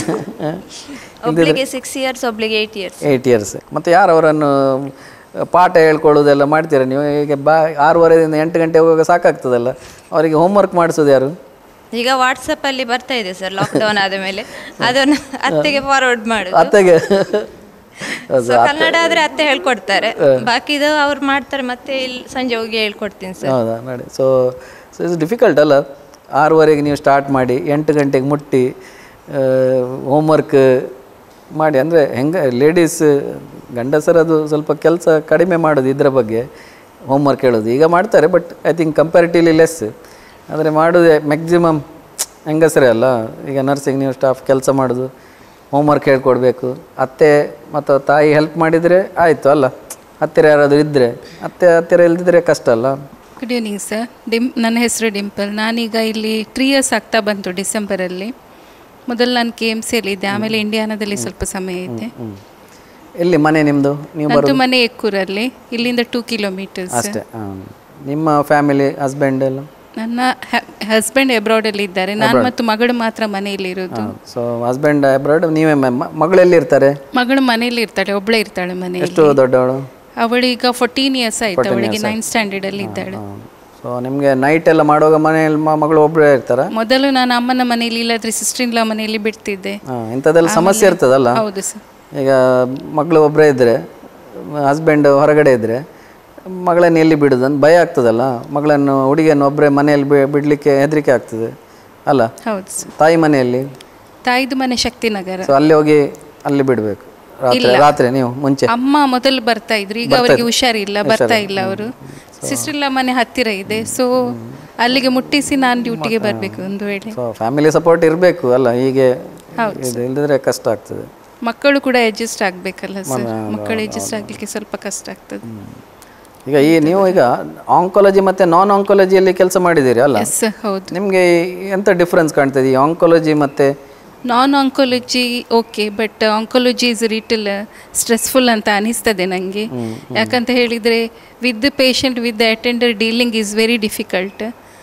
ಒಬ್ಳಿಗೆ ಸಿಕ್ಸ್ ಇಯರ್ಸ್ ಒಬ್ಳಿಗೆ ಏಯ್ಟ್ ಇಯರ್ಸ್ ಏಯ್ಟ್ ಇಯರ್ಸ್ ಮತ್ತು ಯಾರು ಅವರನ್ನು ಪಾಠ ಹೇಳ್ಕೊಳ್ಳೋದೆಲ್ಲ ಮಾಡ್ತೀರಾ ನೀವು ಈಗ ಬಾ ಆರೂವರೆದಿಂದ ಎಂಟು ಗಂಟೆ ಹೋಗುವಾಗ ಸಾಕಾಗ್ತದಲ್ಲ ಅವರಿಗೆ ಹೋಮ್ವರ್ಕ್ ಮಾಡಿಸೋದು ಯಾರು ಈಗ ವಾಟ್ಸಪ್ ಅಲ್ಲಿ ಬರ್ತಾ ಇದೆ ಸರ್ ಲಾಕ್ಡೌನ್ ಆದ ಮೇಲೆ ಅದನ್ನು ಅತ್ತೆಗೆ ಫಾರ್ವರ್ಡ್ ಮಾಡುದು ಅತ್ತೆಗೆ ಅದು ಸೊ ಅತ್ತೆ- ಕನ್ನಡ ಆದ್ರೆ ಅತ್ತೆ ಹೇಳ್ಕೊಡ್ತಾರೆ ಹ. ಬಾಕಿದು ಅವ್ರು ಮಾಡ್ತಾರೆ ಮತ್ತೆ ಇಲ್ಲಿ ಸಂಜೆ ಹೋಗಿ ಹೇಳ್ಕೊಡ್ತೀನಿ ಸರ್ ಹೌದಾ ನೋಡಿ ಸೊ ಸೊ ಇಟ್ಸ್ ಡಿಫಿಕಲ್ಟ್ ಅಲ್ಲ ಆರೂವರೆಗೆ ನೀವು ಸ್ಟಾರ್ಟ್ ಮಾಡಿ ಎಂಟು ಗಂಟೆಗೆ ಮುಟ್ಟಿ ಹೋಮ್ವರ್ಕ್ ಮಾಡಿ ಅಂದರೆ ಹೆಂಗೆ ಲೇಡೀಸ್ ಗಂಡಸರದು ಸ್ವಲ್ಪ ಕೆಲಸ ಕಡಿಮೆ ಮಾಡೋದು ಇದರ ಬಗ್ಗೆ ಹೋಮ್ವರ್ಕ್ ಹೇಳೋದು ಈಗ ಮಾಡ್ತಾರೆ but I think comparatively less ಆದರೆ ಮಾಡೋದೇ ಮ್ಯಾಕ್ಸಿಮಮ್ ಹೆಂಗಸರೇ ಅಲ್ಲ ಈಗ ನರ್ಸಿಂಗ್ ನೀವು ಸ್ಟಾಫ್ ಕೆಲಸ ಮಾಡೋದು ಹೋಮ್ವರ್ಕ್ ಹೇಳ್ಕೊಡ್ಬೇಕು ಅತ್ತೆ ಮತ್ತು ತಾಯಿ ಹೆಲ್ಪ್ ಮಾಡಿದರೆ ಆಯಿತು ಅಲ್ಲ ಹತ್ತಿರ ಯಾರಾದರೂ ಇದ್ದರೆ ಅತ್ತೆ ಹತ್ತಿರ ಇಲ್ದಿದ್ರೆ ಕಷ್ಟ ಅಲ್ಲ ಗುಡ್ ಈವ್ನಿಂಗ್ ಸರ್ ಡಿಮ್ ನನ್ನ ಹೆಸರು ಡಿಂಪಲ್ ನಾನೀಗ ಇಲ್ಲಿ ತ್ರೀ ಇಯರ್ಸ್ ಆಗ್ತಾ ಬಂತು ಡಿಸೆಂಬರಲ್ಲಿ ಮೊದಲು ನಾನು ಕೆ ಎಮ್ ಸಿಯಲ್ಲಿದ್ದೆ ಆಮೇಲೆ ಇಂಡಿಯಾನದಲ್ಲಿ ಸ್ವಲ್ಪ ಸಮಯ ಇದ್ದೆ ಎಲ್ಲಿ ಮನೆ ನಿಮ್ಮದು ನೀವು ನಂದು ಬರೋದು ಮನೆ ಎಕ್ಕೂರಲ್ಲಿ ಇಲ್ಲಿಂದ ಟೂ ಕಿಲೋಮೀಟರ್ಸ್ ಅಷ್ಟೇ ಹಾಂ ನಿಮ್ಮ ಫ್ಯಾಮಿಲಿ ಹಸ್ಬೆಂಡ್ ಎಲ್ಲ ನನ್ನ ಹಸ್ಬೆಂಡ್ ಅಬ್ರಾಡಲ್ಲಿ ಇದ್ದಾರೆ ನಾನು Abroad. ಮತ್ತು ಮಗಳು ಮಾತ್ರ ಮನೆಯಲ್ಲಿ ಇರೋದು ಸೊ ಹಸ್ಬೆಂಡ್ ಅಬ್ರಾಡ್ ನೀವೇ ಮ- ಮಗಳು ಎಲ್ಲಿ ಇರ್ತಾರೆ ಮಗಳು ಮನೆಯಲ್ಲಿ ಇರ್ತಾಳೆ ಒಬ್ಳೆ ಇರ್ತಾಳೆ ಎಷ್ಟು ಮನೆಯಲ್ಲಿ ದೊಡ್ಡವಳು ಅವಳೀಗ ಫೋರ್ಟೀನ್ ಇಯರ್ಸ್ ಆಯ್ತು 14 ಅವಳಿಗೆ years ನೈನ್ ಆಯ್ತು. ಸ್ಟ್ಯಾಂಡರ್ಡ್ ಅಲ್ಲಿ ಇದ್ದಾಳೆ ಸೊ ನಿಮಗೆ ನೈಟ್ ಎಲ್ಲ ಮಾಡುವಾಗ ಮನೆಯಲ್ಲಿ ಮ- ಮಗಳು ಒಬ್ಬರೇ ಇರ್ತಾರ ಮೊದಲು ನಾನು ಅಮ್ಮನ ಮನೆಯಲ್ಲಿ ಇಲ್ಲಾದ್ರೆ ಸಿಸ್ಟರ್ ಇನ್ ಲಾ ಮನೆಯಲ್ಲಿ ಬಿಡ್ತಿದ್ದೆ ಹಾಂ ಇಂಥದ್ದೆಲ್ಲ ಸಮಸ್ಯೆ ಆಮೇಲೆ- ಇರ್ತದಲ್ಲ ಹೌದು ಸರ್ ಈಗ ಮಗಳು ಒಬ್ಬರೇ ಇದ್ದರೆ ಹಸ್ಬೆಂಡ್ ಹೊರಗಡೆ ಇದ್ದರೆ ಮಗಳನ್ನ ಎಲ್ಲಿ ಬಿಡೋದು ಅಂತ ಭಯ ಆಗ್ತದಲ್ಲ ಮಗಳನ್ನು ಹುಡುಗಿಯನ್ನು ಒಬ್ಬರೇ ಮನೆಯಲ್ಲಿ ಬಿ- ಬಿಡಲಿಕ್ಕೆ ಹೆದರಿಕೆ ಆಗ್ತದೆ ಅಲ್ಲ ಹೌದು ಸರ್ ತಾಯಿ ಮನೆಯಲ್ಲಿ ತಾಯಿದು ಮನೆ ಶಕ್ತಿನಗರ ಸೊ ಅಲ್ಲಿ ಹೋಗಿ ಅಲ್ಲಿ ಬಿಡಬೇಕು ರಾತ್ರಿ ಇಲ್ಲ. ರಾತ್ರಿ ನೀವು ಮುಂಚೆ ಅಮ್ಮ ಮೊದಲು ಬರ್ತಾ ಇದ್ರು ಈಗ ಬರ್ತಾ ಅವರಿಗೆ ಇದ್ರು. ಹುಷಾರಿಲ್ಲ ಹುಷಾರಿಲ್ಲ. ಬರ್ತಾ ಇಲ್ಲ ಅವರು ಸಿಸ್ಟರ್ ಇಲ್ಲ ಮನೆ ಹತ್ತಿರ ಇದೆ ಸೊ ಅಲ್ಲಿಗೆ ಮುಟ್ಟಿಸಿ ನಾನು ಡ್ಯೂಟಿಗೆ ಬರಬೇಕು ಒಂದು ವೇಳೆ ಸೊ ಫ್ಯಾಮಿಲಿ ಸಪೋರ್ಟ್ ಇರಬೇಕು ಅಲ್ಲ ಹೀಗೆ ಹೌದು ಇದು ಇಲ್ಲದಿದ್ರೆ ಕಷ್ಟ ಆಗ್ತದೆ ಮಕ್ಕಳು ಕೂಡ ಅಡ್ಜಸ್ಟ್ ಆಗಬೇಕಲ್ಲ ಸರ್ ಮನೆ- ಹೌದು, ಮಕ್ಕಳು ಹೌದು, ಅಡ್ಜಸ್ಟ್ ಆಗಲಿಕ್ಕೆ ಸ್ವಲ್ಪ ಕಷ್ಟ ಆಗ್ತದೆ ಈಗ ಈ ನೀವು ಈಗ ಆಂಕಾಲಜಿ ಮತ್ತೆ ನಾನ್ ಆಂಕಾಲಜಿಯಲ್ಲಿ ಕೆಲಸ ಮಾಡಿದ್ದೀರಿ ಅಲ್ಲ ಎಸ್ ಹೌದು ನಿಮಗೆ ಎಂತ ಡಿಫ್ರೆನ್ಸ್ ಕಾಣ್ತದೆ ಈ ಆಂಕಾಲಜಿ ಮತ್ತೆ non oncology okay but oncology is little stressful ಅಂತ ಅನಿಸ್ತದೆ ನನಗೆ ಯಾಕಂತ ಹೇಳಿದರೆ with patient with attender dealing is very difficult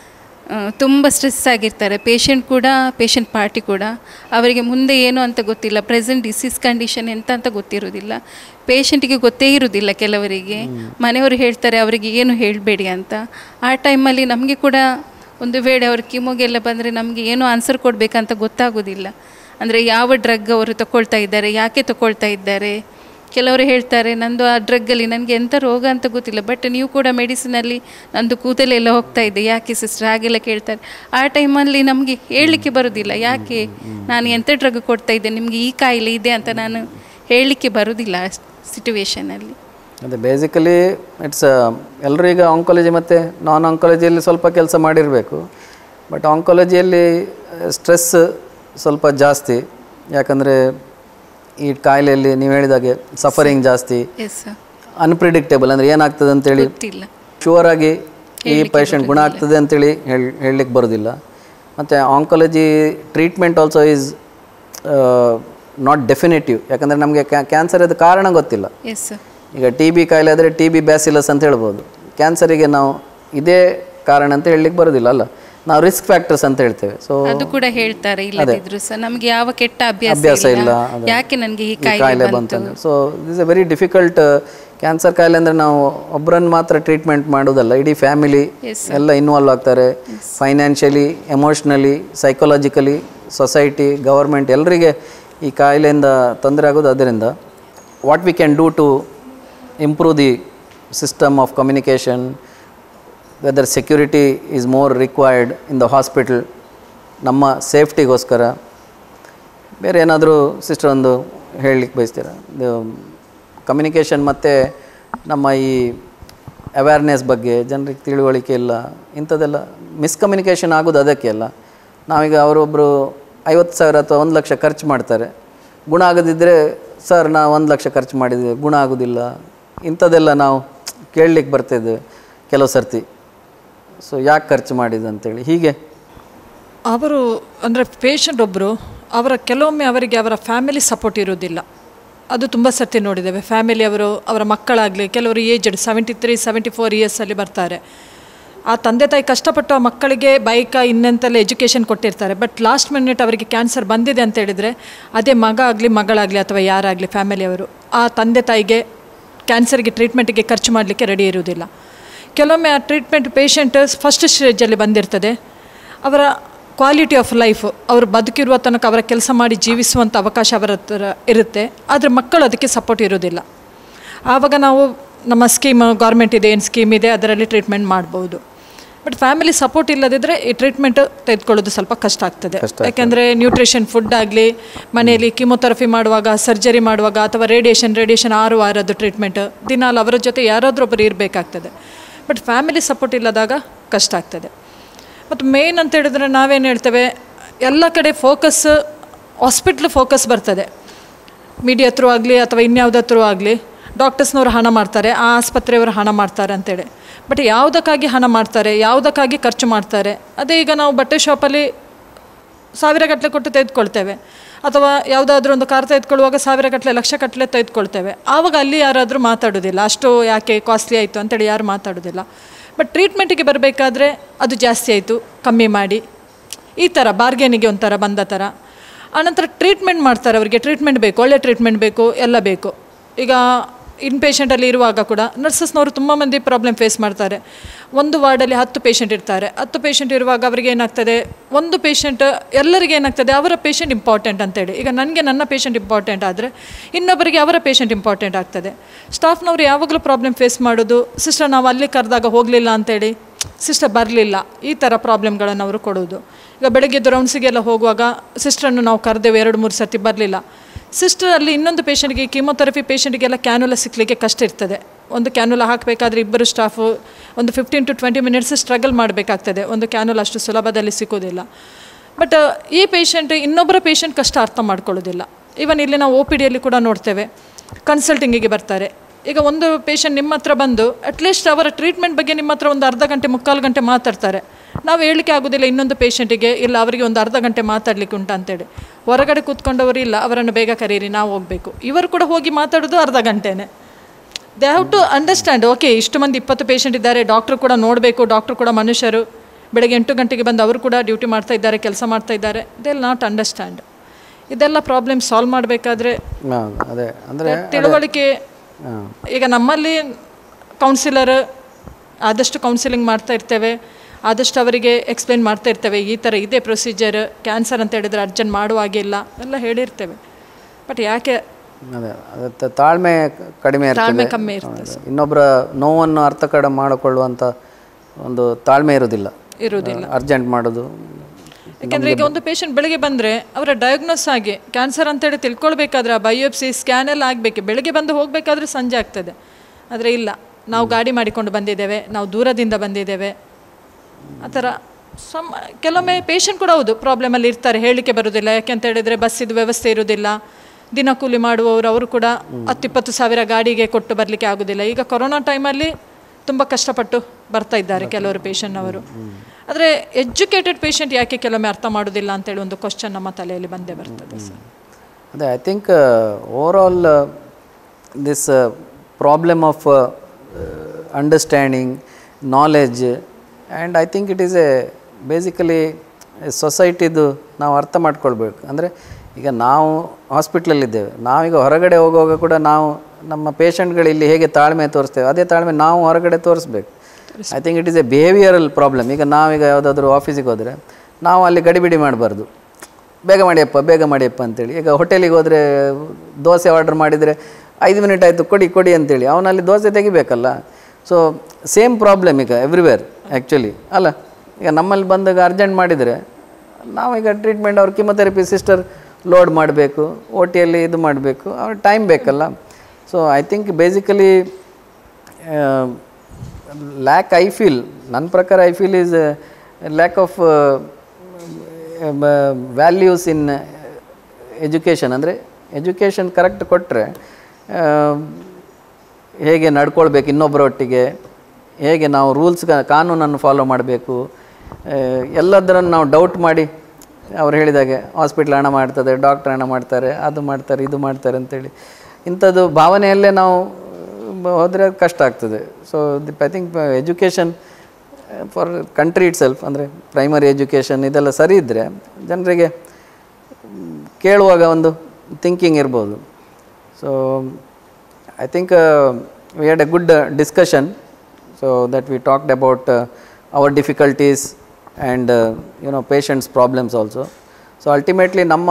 ತುಂಬ ಸ್ಟ್ರೆಸ್ ಆಗಿರ್ತಾರೆ ಪೇಷಂಟ್ ಕೂಡ ಪೇಷಂಟ್ ಪಾರ್ಟಿ ಕೂಡ ಅವರಿಗೆ ಮುಂದೆ ಏನು ಅಂತ ಗೊತ್ತಿಲ್ಲ ಪ್ರೆಸೆಂಟ್ ಡಿಸೀಸ್ ಕಂಡೀಷನ್ ಎಂತ ಅಂತ ಗೊತ್ತಿರೋದಿಲ್ಲ ಪೇಷಂಟಿಗೆ ಗೊತ್ತೇ ಇರೋದಿಲ್ಲ ಕೆಲವರಿಗೆ ಮನೆಯವರು ಹೇಳ್ತಾರೆ ಅವರಿಗೆ ಏನು ಹೇಳಬೇಡಿ ಅಂತ ಆ ಟೈಮಲ್ಲಿ ನಮಗೆ ಕೂಡ ಒಂದು ವೇಳೆ ಅವ್ರ ಕಿಮೋಗೆಲ್ಲ ಬಂದರೆ ನಮಗೆ ಏನು ಆನ್ಸರ್ ಕೊಡಬೇಕಂತ ಗೊತ್ತಾಗೋದಿಲ್ಲ ಅಂದರೆ ಯಾವ ಡ್ರಗ್ ಅವರು ತಗೊಳ್ತಾ ಇದ್ದಾರೆ ಯಾಕೆ ತಗೊಳ್ತಾ ಇದ್ದಾರೆ ಕೆಲವರು ಹೇಳ್ತಾರೆ ನಂದು ಆ ಡ್ರಗ್ಗಲ್ಲಿ ನನಗೆ ಎಂಥ ರೋಗ ಅಂತ ಗೊತ್ತಿಲ್ಲ ಬಟ್ ನೀವು ಕೂಡ ಮೆಡಿಸಿನಲ್ಲಿ ನಂದು ಕೂದಲೆಲ್ಲ ಹೋಗ್ತಾ ಇದೆ ಯಾಕೆ ಸಿಸ್ಟರ್ ಹಾಗೆಲ್ಲ ಕೇಳ್ತಾರೆ ಆ ಟೈಮಲ್ಲಿ ನಮಗೆ ಹೇಳಲಿಕ್ಕೆ ಬರೋದಿಲ್ಲ ಯಾಕೆ ನಾನು ಎಂಥ ಡ್ರಗ್ ಕೊಡ್ತಾ ಇದ್ದೆ ನಿಮಗೆ ಈ ಕಾಯಿಲೆ ಇದೆ ಅಂತ ನಾನು ಹೇಳಲಿಕ್ಕೆ ಬರೋದಿಲ್ಲ ಆ ಸಿಟುವೇಶನಲ್ಲಿ ಅದೇ ಬೇಸಿಕಲಿ ಇಟ್ಸ್ ಎಲ್ಲರೂ ಈಗ ಆಂಕಾಲಜಿ ಮತ್ತು ನಾನ್ ಆಂಕಾಲಜಿಯಲ್ಲಿ ಸ್ವಲ್ಪ ಕೆಲಸ ಮಾಡಿರಬೇಕು ಬಟ್ ಆಂಕಾಲಜಿಯಲ್ಲಿ ಸ್ಟ್ರೆಸ್ ಸ್ವಲ್ಪ ಜಾಸ್ತಿ ಯಾಕಂದರೆ ಈ ಕಾಯಿಲೆಯಲ್ಲಿ ನೀವು ಹೇಳಿದಾಗೆ ಸಫರಿಂಗ್ ಜಾಸ್ತಿ ಎಸ್ ಸರ್ ಅನ್ಪ್ರಿಡಿಕ್ಟೇಬಲ್ ಅಂದರೆ ಏನಾಗ್ತದೆ ಅಂತೇಳಿ ಗೊತ್ತಿಲ್ಲ ಶೂರ್ ಆಗಿ ಈ ಪೇಷಂಟ್ ಗುಣ ಆಗ್ತದೆ ಅಂತೇಳಿ ಹೇಳಿ ಹೇಳಲಿಕ್ಕೆ ಬರೋದಿಲ್ಲ ಮತ್ತು oncology treatment also is not definitive ಯಾಕಂದರೆ ನಮಗೆ ಕ್ಯಾನ್ಸರ್ ಅದು ಕಾರಣ ಗೊತ್ತಿಲ್ಲ ಎಸ್ ಸರ್ ಈಗ ಟಿ ಬಿ ಕಾಯಿಲೆ ಆದರೆ ಟಿ ಬಿ ಬ್ಯಾಸಿಲಸ್ ಅಂತ ಹೇಳ್ಬೋದು ಕ್ಯಾನ್ಸರಿಗೆ ನಾವು ಇದೇ ಕಾರಣ ಅಂತ ಹೇಳಲಿಕ್ಕೆ ಬರೋದಿಲ್ಲ ಅಲ್ಲ ನಾವು ರಿಸ್ಕ್ ಫ್ಯಾಕ್ಟರ್ಸ್ ಅಂತ ಹೇಳ್ತೇವೆ ಸೊ ಅದು ಕೂಡ ಹೇಳ್ತಾರೆ ಇಲ್ಲದಿದ್ರು ಸಹ ನಮಗೆ ಯಾವ ಕೆಟ್ಟ ಅಭ್ಯಾಸ ಅಭ್ಯಾಸ ಇಲ್ಲ, ಇಲ್ಲ ಅದೇ. ಯಾಕೆ ನನಗೆ ಈ ಈ ಕಾಯಿಲೆ ಕಾಯಿಲೆ ಬಂತು ಬಂತು so this a very difficult cancer ಕಾಯಿಲೆ ಅಂದರೆ ನಾವು ಒಬ್ಬರನ್ನು ಮಾತ್ರ ಟ್ರೀಟ್ಮೆಂಟ್ ಮಾಡೋದಲ್ಲ ಇಡೀ ಫ್ಯಾಮಿಲಿ Yes, sir. ಎಲ್ಲ ಇನ್ವಾಲ್ವ್ ಆಗ್ತಾರೆ financially emotionally psychologically society government ಎಲ್ಲರಿಗೆ ಈ ಕಾಯಿಲೆಯಿಂದ ತೊಂದರೆ ಆಗೋದು ಅದರಿಂದ what we can do to improve the system of communication whether security is more required in the hospital ನಮ್ಮ ಸೇಫ್ಟಿಗೋಸ್ಕರ ಬೇರೆ ಏನಾದರೂ ಸಿಸ್ಟರ್ ಒಂದು ಹೇಳಲಿಕ್ಕೆ ಬಯಸ್ತೀರಾ ಇದು ಕಮ್ಯುನಿಕೇಷನ್ ಮತ್ತು ನಮ್ಮ ಈ ಅವೇರ್ನೆಸ್ ಬಗ್ಗೆ ಜನರಿಗೆ ತಿಳುವಳಿಕೆ ಇಲ್ಲ ಇಂಥದ್ದೆಲ್ಲ ಮಿಸ್ಕಮ್ಯುನಿಕೇಷನ್ ಆಗೋದು ಅದಕ್ಕೆ ಅಲ್ಲ ನಾವೀಗ ಅವರೊಬ್ಬರು ಐವತ್ತು ಸಾವಿರ ಅಥವಾ ಒಂದು ಲಕ್ಷ ಖರ್ಚು ಮಾಡ್ತಾರೆ ಗುಣ ಆಗದಿದ್ದರೆ ಸರ್ ನಾವು ಒಂದು ಲಕ್ಷ ಖರ್ಚು ಮಾಡಿದ್ದೀವಿ ಗುಣ ಆಗೋದಿಲ್ಲ ಇಂಥದ್ದೆಲ್ಲ ನಾವು ಕೇಳಲಿಕ್ಕೆ ಬರ್ತಿದ್ದೇವೆ ಕೆಲವು ಸರ್ತಿ ಸೊ ಯಾಕೆ ಖರ್ಚು ಮಾಡಿದ್ದು ಅಂತೇಳಿ ಹೀಗೆ ಅವರು ಅಂದರೆ ಪೇಷಂಟ್ ಒಬ್ಬರು ಅವರ ಕೆಲವೊಮ್ಮೆ ಅವರಿಗೆ ಅವರ ಫ್ಯಾಮಿಲಿ ಸಪೋರ್ಟ್ ಇರೋದಿಲ್ಲ ಅದು ತುಂಬ ಸರ್ತಿ ನೋಡಿದ್ದೇವೆ ಫ್ಯಾಮಿಲಿ ಅವರು ಅವರ ಮಕ್ಕಳಾಗಲಿ ಕೆಲವರು aged seventy three seventy four ಇಯರ್ಸಲ್ಲಿ ಬರ್ತಾರೆ ಆ ತಂದೆ ತಾಯಿ ಕಷ್ಟಪಟ್ಟು ಆ ಮಕ್ಕಳಿಗೆ ಬೈಕ ಇನ್ನೆಂತೆಲ್ಲ ಎಜುಕೇಷನ್ ಕೊಟ್ಟಿರ್ತಾರೆ ಬಟ್ ಲಾಸ್ಟ್ ಮಿನಿಟ್ ಅವರಿಗೆ ಕ್ಯಾನ್ಸರ್ ಬಂದಿದೆ ಅಂತ ಹೇಳಿದರೆ ಅದೇ ಮಗ ಆಗಲಿ ಮಗಳಾಗಲಿ ಅಥವಾ ಯಾರಾಗಲಿ ಫ್ಯಾಮಿಲಿಯವರು ಆ ತಂದೆ ತಾಯಿಗೆ ಕ್ಯಾನ್ಸರ್ಗೆ ಟ್ರೀಟ್ಮೆಂಟಿಗೆ ಖರ್ಚು ಮಾಡಲಿಕ್ಕೆ ರೆಡಿ ಇರುವುದಿಲ್ಲ ಕೆಲವೊಮ್ಮೆ ಆ ಟ್ರೀಟ್ಮೆಂಟ್ ಪೇಷಂಟ್ ಫಸ್ಟ್ ಸ್ಟೇಜಲ್ಲಿ ಬಂದಿರ್ತದೆ ಅವರ ಕ್ವಾಲಿಟಿ ಆಫ್ ಲೈಫ್ ಅವರು ಬದುಕಿರುವ ತನಕ ಅವರ ಕೆಲಸ ಮಾಡಿ ಜೀವಿಸುವಂಥ ಅವಕಾಶ ಅವರ ಹತ್ರ ಇರುತ್ತೆ ಆದರೆ ಮಕ್ಕಳು ಅದಕ್ಕೆ ಸಪೋರ್ಟ್ ಇರೋದಿಲ್ಲ ಆವಾಗ ನಾವು ನಮ್ಮ ಸ್ಕೀಮ್ ಗೌರ್ಮೆಂಟ್ ಇದೆ ಏನು ಸ್ಕೀಮ್ ಇದೆ ಅದರಲ್ಲಿ ಟ್ರೀಟ್ಮೆಂಟ್ ಮಾಡ್ಬೋದು ಬಟ್ ಫ್ಯಾಮಿಲಿ ಸಪೋರ್ಟ್ ಇಲ್ಲದಿದ್ದರೆ ಈ ಟ್ರೀಟ್ಮೆಂಟ್ ತೆಗೆದುಕೊಳ್ಳೋದು ಸ್ವಲ್ಪ ಕಷ್ಟ ಆಗ್ತದೆ ಯಾಕೆಂದರೆ ನ್ಯೂಟ್ರಿಷನ್ ಫುಡ್ ಆಗಲಿ ಮನೆಯಲ್ಲಿ ಕಿಮೊಥೆರಪಿ ಮಾಡುವಾಗ ಸರ್ಜರಿ ಮಾಡುವಾಗ ಅಥವಾ ರೇಡಿಯೇಷನ್ ರೇಡಿಯೇಷನ್ ಆರು ವಾರದ್ದು ಟ್ರೀಟ್ಮೆಂಟ್ ದಿನಾಲು ಅವರ ಜೊತೆ ಯಾರಾದರೂ ಒಬ್ಬರು ಇರಬೇಕಾಗ್ತದೆ ಬಟ್ ಫ್ಯಾಮಿಲಿ ಸಪೋರ್ಟ್ ಇಲ್ಲದಾಗ ಕಷ್ಟ ಆಗ್ತದೆ ಮತ್ತು ಮೇನ್ ಅಂತ ಹೇಳಿದ್ರೆ ನಾವೇನು ಹೇಳ್ತೇವೆ ಎಲ್ಲ ಕಡೆ ಫೋಕಸ್ ಹಾಸ್ಪಿಟ್ಲ್ ಫೋಕಸ್ ಬರ್ತದೆ ಮೀಡಿಯಾ ಥ್ರೂ ಆಗಲಿ ಅಥವಾ ಇನ್ಯಾವುದ್ರ ಥ್ರೂ ಆಗಲಿ ಡಾಕ್ಟರ್ಸ್ನವರು ಹಣ ಮಾಡ್ತಾರೆ ಆ ಆಸ್ಪತ್ರೆಯವರು ಹಣ ಮಾಡ್ತಾರೆ ಅಂತೇಳಿ ಬಟ್ ಯಾವುದಕ್ಕಾಗಿ ಹಣ ಮಾಡ್ತಾರೆ ಯಾವುದಕ್ಕಾಗಿ ಖರ್ಚು ಮಾಡ್ತಾರೆ ಅದೇ ಈಗ ನಾವು ಬಟ್ಟೆ ಶಾಪಲ್ಲಿ ಸಾವಿರಗಟ್ಟಲೆ ಕೊಟ್ಟು ತೆಗೆದುಕೊಳ್ತೇವೆ ಅಥವಾ ಯಾವುದಾದ್ರೂ ಒಂದು ಕಾರ್ ತೆಗೆದುಕೊಳ್ಳುವಾಗ ಸಾವಿರಗಟ್ಟಲೆ ಲಕ್ಷಗಟ್ಟಲೆ ತೆಗೆದುಕೊಳ್ತೇವೆ ಆವಾಗ ಅಲ್ಲಿ ಯಾರಾದರೂ ಮಾತಾಡೋದಿಲ್ಲ ಅಷ್ಟು ಯಾಕೆ ಕಾಸ್ಟ್ಲಿ ಆಯಿತು ಅಂತೇಳಿ ಯಾರು ಮಾತಾಡೋದಿಲ್ಲ ಬಟ್ ಟ್ರೀಟ್ಮೆಂಟಿಗೆ ಬರಬೇಕಾದ್ರೆ ಅದು ಜಾಸ್ತಿ ಆಯಿತು ಕಮ್ಮಿ ಮಾಡಿ ಈ ಥರ ಬಾರ್ಗೇನಿಗೆ ಒಂಥರ ಬಂದ ಥರ ಆನಂತರ ಟ್ರೀಟ್ಮೆಂಟ್ ಮಾಡ್ತಾರೆ ಅವರಿಗೆ ಟ್ರೀಟ್ಮೆಂಟ್ ಬೇಕು ಒಳ್ಳೆ ಟ್ರೀಟ್ಮೆಂಟ್ ಬೇಕು ಎಲ್ಲ ಬೇಕು ಈಗ ಇನ್ ಪೇಷಂಟಲ್ಲಿ ಇರುವಾಗ ಕೂಡ ನರ್ಸಸ್ನವರು ತುಂಬ ಮಂದಿ ಪ್ರಾಬ್ಲಮ್ ಫೇಸ್ ಮಾಡ್ತಾರೆ ಒಂದು ವಾರ್ಡಲ್ಲಿ ಹತ್ತು ಪೇಷಂಟ್ ಇರ್ತಾರೆ ಹತ್ತು ಪೇಷಂಟ್ ಇರುವಾಗ ಅವರಿಗೆ ಏನಾಗ್ತದೆ ಒಂದು ಪೇಷಂಟ್ ಎಲ್ಲರಿಗೆ ಏನಾಗ್ತದೆ ಅವರ ಪೇಷಂಟ್ ಇಂಪಾರ್ಟೆಂಟ್ ಅಂತೇಳಿ ಈಗ ನನಗೆ ನನ್ನ ಪೇಷಂಟ್ ಇಂಪಾರ್ಟೆಂಟ್ ಆದರೆ ಇನ್ನೊಬ್ಬರಿಗೆ ಅವರ ಪೇಷಂಟ್ ಇಂಪಾರ್ಟೆಂಟ್ ಆಗ್ತದೆ ಸ್ಟಾಫ್ನವರು ಯಾವಾಗಲೂ ಪ್ರಾಬ್ಲಮ್ ಫೇಸ್ ಮಾಡೋದು ಸಿಸ್ಟರ್ ನಾವು ಅಲ್ಲಿ ಕರೆದಾಗ ಹೋಗಲಿಲ್ಲ ಅಂತೇಳಿ ಸಿಸ್ಟರ್ ಬರಲಿಲ್ಲ ಈ ಥರ ಪ್ರಾಬ್ಲಮ್ಗಳನ್ನು ಅವರು ಕೊಡೋದು ಈಗ ಬೆಳಗ್ಗೆ ರೌಂಡ್ಸಿಗೆಲ್ಲ ಹೋಗುವಾಗ ಸಿಸ್ಟರನ್ನು ನಾವು ಕರೆದೇವು ಎರಡು ಮೂರು ಸರ್ತಿ ಬರಲಿಲ್ಲ ಸಿಸ್ಟರ್ ಅಲ್ಲಿ ಇನ್ನೊಂದು ಪೇಷಂಟ್ಗೆ ಕೀಮೊಥೆರಪಿ ಪೇಷಂಟ್ಗೆಲ್ಲ ಕ್ಯಾನುಲ ಸಿಕ್ಕಲಿಕ್ಕೆ ಕಷ್ಟ ಇರ್ತದೆ ಒಂದು ಕ್ಯಾನುಲ ಹಾಕಬೇಕಾದ್ರೆ ಇಬ್ಬರು ಸ್ಟಾಫು ಒಂದು fifteen to twenty minutes struggle ಮಾಡಬೇಕಾಗ್ತದೆ ಒಂದು ಕ್ಯಾನುಲ ಅಷ್ಟು ಸುಲಭದಲ್ಲಿ ಸಿಗೋದಿಲ್ಲ ಬಟ್ ಈ ಪೇಷಂಟ್ ಇನ್ನೊಬ್ಬರ ಪೇಷಂಟ್ ಕಷ್ಟ ಅರ್ಥ ಮಾಡ್ಕೊಳ್ಳೋದಿಲ್ಲ ಈವನ್ ಇಲ್ಲಿ ನಾವು ಒ ಪಿ ಡಿಯಲ್ಲಿ ಕೂಡ ನೋಡ್ತೇವೆ ಕನ್ಸಲ್ಟಿಂಗಿಗೆ ಬರ್ತಾರೆ ಈಗ ಒಂದು ಪೇಷಂಟ್ ನಿಮ್ಮ ಹತ್ರ ಬಂದು ಅಟ್ಲೀಸ್ಟ್ ಅವರ ಟ್ರೀಟ್ಮೆಂಟ್ ಬಗ್ಗೆ ನಿಮ್ಮ ಹತ್ರ ಒಂದು ಅರ್ಧ ಗಂಟೆ ಮುಕ್ಕಾಲು ಗಂಟೆ ಮಾತಾಡ್ತಾರೆ ನಾವು ಹೇಳಲಿಕ್ಕೆ ಆಗೋದಿಲ್ಲ ಇನ್ನೊಂದು ಪೇಷಂಟಿಗೆ ಇಲ್ಲ ಅವರಿಗೆ ಒಂದು ಅರ್ಧ ಗಂಟೆ ಮಾತಾಡಲಿಕ್ಕೆ ಉಂಟು ಅಂತೇಳಿ ಹೊರಗಡೆ ಕೂತ್ಕೊಂಡವರು ಇಲ್ಲ ಅವರನ್ನು ಬೇಗ ಕರೀರಿ ನಾವು ಹೋಗಬೇಕು ಇವರು ಕೂಡ ಹೋಗಿ ಮಾತಾಡೋದು ಅರ್ಧ ಗಂಟೆನೇ they have to understand okay ಇಷ್ಟು ಮಂದಿ ಇಪ್ಪತ್ತು ಪೇಷಂಟ್ ಇದ್ದಾರೆ ಡಾಕ್ಟ್ರು ಕೂಡ ನೋಡಬೇಕು ಡಾಕ್ಟ್ರು ಕೂಡ ಮನುಷ್ಯರು ಬೆಳಗ್ಗೆ ಎಂಟು ಗಂಟೆಗೆ ಬಂದು ಅವರು ಕೂಡ ಡ್ಯೂಟಿ ಮಾಡ್ತಾ ಇದ್ದಾರೆ ಕೆಲಸ ಮಾಡ್ತಾ ಇದ್ದಾರೆ ದೇ ನಾಟ್ ಅಂಡರ್ಸ್ಟ್ಯಾಂಡ್ ಇದೆಲ್ಲ ಪ್ರಾಬ್ಲಮ್ ಸಾಲ್ವ್ ಮಾಡಬೇಕಾದ್ರೆ ಹಾಂ ಅದೇ ಅಂದರೆ ತಿಳುವಳಿಕೆ ಹಾಂ ಈಗ ನಮ್ಮಲ್ಲಿ ಕೌನ್ಸಿಲರ್ ಆದಷ್ಟು ಕೌನ್ಸಿಲಿಂಗ್ ಮಾಡ್ತಾ ಇರ್ತೇವೆ ಆದಷ್ಟು ಅವರಿಗೆ ಎಕ್ಸ್ಪ್ಲೇನ್ ಮಾಡ್ತಾ ಇರ್ತೇವೆ ಈ ಥರ ಇದೆ ಪ್ರೊಸೀಜರ್ ಕ್ಯಾನ್ಸರ್ ಅಂತ ಹೇಳಿದರೆ ಅರ್ಜೆಂಟ್ ಮಾಡುವಾಗಿಲ್ಲ ಎಲ್ಲ ಹೇಳಿರ್ತೇವೆ ಬಟ್ ಯಾಕೆ ಅದೇ ಅದೇ ತ- ತಾಳ್ಮೆ ಕಡಿಮೆ ತಾಳ್ಮೆ ಇರ್ತದೆ ಕಮ್ಮಿ ಇರ್ತದೆ ಹೌದು. ಇನ್ನೊಬ್ಬರ ನೋವನ್ನು ಅರ್ಥ ಕಡೆ ಮಾಡಿಕೊಳ್ಳುವಂಥ ಒಂದು ತಾಳ್ಮೆ ಇರೋದಿಲ್ಲ ಇರುವುದಿಲ್ಲ. ಅರ್ಜೆಂಟ್ ಮಾಡೋದು ಯಾಕೆಂದರೆ ಈಗ ಒಂದು ಪೇಷಂಟ್ ಬೆಳಿಗ್ಗೆ ಬಂದರೆ ಅವರ ಡಯಾಗ್ನೋಸ್ ಆಗಿ ಕ್ಯಾನ್ಸರ್ ಅಂತೇಳಿ ತಿಳ್ಕೊಳ್ಬೇಕಾದ್ರೆ ಬಯೋಪ್ಸಿ ಸ್ಕ್ಯಾನ್ ಎಲ್ಲ ಆಗಬೇಕು ಬೆಳಿಗ್ಗೆ ಬಂದು ಹೋಗಬೇಕಾದ್ರೆ ಸಂಜೆ ಆಗ್ತದೆ ಆದರೆ ಇಲ್ಲ ನಾವು ಗಾಡಿ ಮಾಡಿಕೊಂಡು ಬಂದಿದ್ದೇವೆ ನಾವು ದೂರದಿಂದ ಬಂದಿದ್ದೇವೆ ಆ ಥರ ಸಮ್ ಕೆಲವೊಮ್ಮೆ ಪೇಷಂಟ್ ಕೂಡ ಹೌದು ಪ್ರಾಬ್ಲಮಲ್ಲಿ ಇರ್ತಾರೆ ಹೇಳಲಿಕ್ಕೆ ಬರೋದಿಲ್ಲ ಯಾಕೆಂತ ಹೇಳಿದರೆ ಬಸ್ಸಿದು ವ್ಯವಸ್ಥೆ ಇರೋದಿಲ್ಲ ದಿನ ಕೂಲಿ ಮಾಡುವವರು ಅವರು ಕೂಡ ಹತ್ತಿಪ್ಪತ್ತು ಸಾವಿರ ಗಾಡಿಗೆ ಕೊಟ್ಟು ಬರಲಿಕ್ಕೆ ಆಗೋದಿಲ್ಲ ಈಗ ಕೊರೋನಾ ಟೈಮಲ್ಲಿ ತುಂಬ ಕಷ್ಟಪಟ್ಟು ಬರ್ತಾ ಇದ್ದಾರೆ ಕೆಲವರು ಪೇಷಂಟ್ನವರು ಆದರೆ ಎಜುಕೇಟೆಡ್ ಪೇಷಂಟ್ ಯಾಕೆ ಕೆಲವೊಮ್ಮೆ ಅರ್ಥ ಮಾಡೋದಿಲ್ಲ ಅಂತೇಳಿ ಒಂದು ಕ್ವಶನ್ ನಮ್ಮ ತಲೆಯಲ್ಲಿ ಬಂದೇ ಬರ್ತದೆ ಸರ್ ಅದೇ I think over all this problem of understanding knowledge and I think it is a basically ಸೊಸೈಟಿದು ನಾವು ಅರ್ಥ ಮಾಡ್ಕೊಳ್ಬೇಕು ಅಂದರೆ ಈಗ ನಾವು ಹಾಸ್ಪಿಟ್ಲಲ್ಲಿದ್ದೇವೆ ನಾವೀಗ ಹೊರಗಡೆ ಹೋಗುವಾಗ ಕೂಡ ನಾವು ನಮ್ಮ ಪೇಷಂಟ್ಗಳು ಇಲ್ಲಿ ಹೇಗೆ ತಾಳ್ಮೆ ತೋರಿಸ್ತೇವೆ ಅದೇ ತಾಳ್ಮೆ ನಾವು ಹೊರಗಡೆ ತೋರಿಸ್ಬೇಕು I think it is a behavioural problem ಈಗ ನಾವೀಗ ಯಾವುದಾದ್ರೂ ಆಫೀಸಿಗೆ ಹೋದರೆ ನಾವು ಅಲ್ಲಿ ಗಡಿಬಿಡಿ ಮಾಡಬಾರ್ದು ಬೇಗ ಮಾಡಿಯಪ್ಪ ಬೇಗ ಮಾಡಿಯಪ್ಪ ಅಂತೇಳಿ ಈಗ ಹೋಟೆಲಿಗೆ ಹೋದರೆ ದೋಸೆ ಆರ್ಡರ್ ಮಾಡಿದರೆ ಐದು ಮಿನಿಟ್ ಆಯಿತು ಕೊಡಿ ಕೊಡಿ ಅಂತೇಳಿ ಅವನಲ್ಲಿ ದೋಸೆ ತೆಗಿಬೇಕಲ್ಲ ಸೊ ಸೇಮ್ ಪ್ರಾಬ್ಲಮ್ ಈಗ ಎವ್ರಿವೇರ್ ಆ್ಯಕ್ಚುಲಿ ಅಲ್ಲ ಈಗ ನಮ್ಮಲ್ಲಿ ಬಂದಾಗ ಅರ್ಜೆಂಟ್ ಮಾಡಿದರೆ ನಾವೀಗ ಟ್ರೀಟ್ಮೆಂಟ್ ಅವ್ರ ಕಿಮೊಥೆರಪಿ ಸಿಸ್ಟರ್ ಲೋಡ್ ಮಾಡಬೇಕು ಓ ಟಿಯಲ್ಲಿ ಇದು ಮಾಡಬೇಕು ಅವ್ರ ಟೈಮ್ ಬೇಕಲ್ಲ so I think basically lack I feel ನನ್ನ ಪ್ರಕಾರ I feel is lack of values in education ಅಂದರೆ ಎಜುಕೇಷನ್ ಕರೆಕ್ಟ್ ಕೊಟ್ಟರೆ ಹೇಗೆ ನಡ್ಕೊಳ್ಬೇಕು ಇನ್ನೊಬ್ಬರೊಟ್ಟಿಗೆ ಹೇಗೆ ನಾವು ರೂಲ್ಸ್ ಕಾನೂನನ್ನು ಫಾಲೋ ಮಾಡಬೇಕು ಎಲ್ಲದರನ್ನು ನಾವು ಡೌಟ್ ಮಾಡಿ ಅವ್ರು ಹೇಳಿದಾಗೆ ಹಾಸ್ಪಿಟ್ಲ್ ಹಣ ಮಾಡ್ತದೆ ಡಾಕ್ಟ್ರ್ ಹಣ ಮಾಡ್ತಾರೆ ಅದು ಮಾಡ್ತಾರೆ ಇದು ಮಾಡ್ತಾರೆ ಅಂತೇಳಿ ಇಂಥದ್ದು ಭಾವನೆಯಲ್ಲೇ ನಾವು ಹೋದರೆ ಕಷ್ಟ ಆಗ್ತದೆ so I think education for country itself ಅಂದರೆ ಪ್ರೈಮರಿ ಎಜುಕೇಷನ್ ಇದೆಲ್ಲ ಸರಿ ಇದ್ದರೆ ಜನರಿಗೆ ಕೇಳುವಾಗ ಒಂದು ಥಿಂಕಿಂಗ್ ಇರ್ಬೋದು so I think we had a good discussion so that we talked about our difficulties and you know patients problems also so ultimately ನಮ್ಮ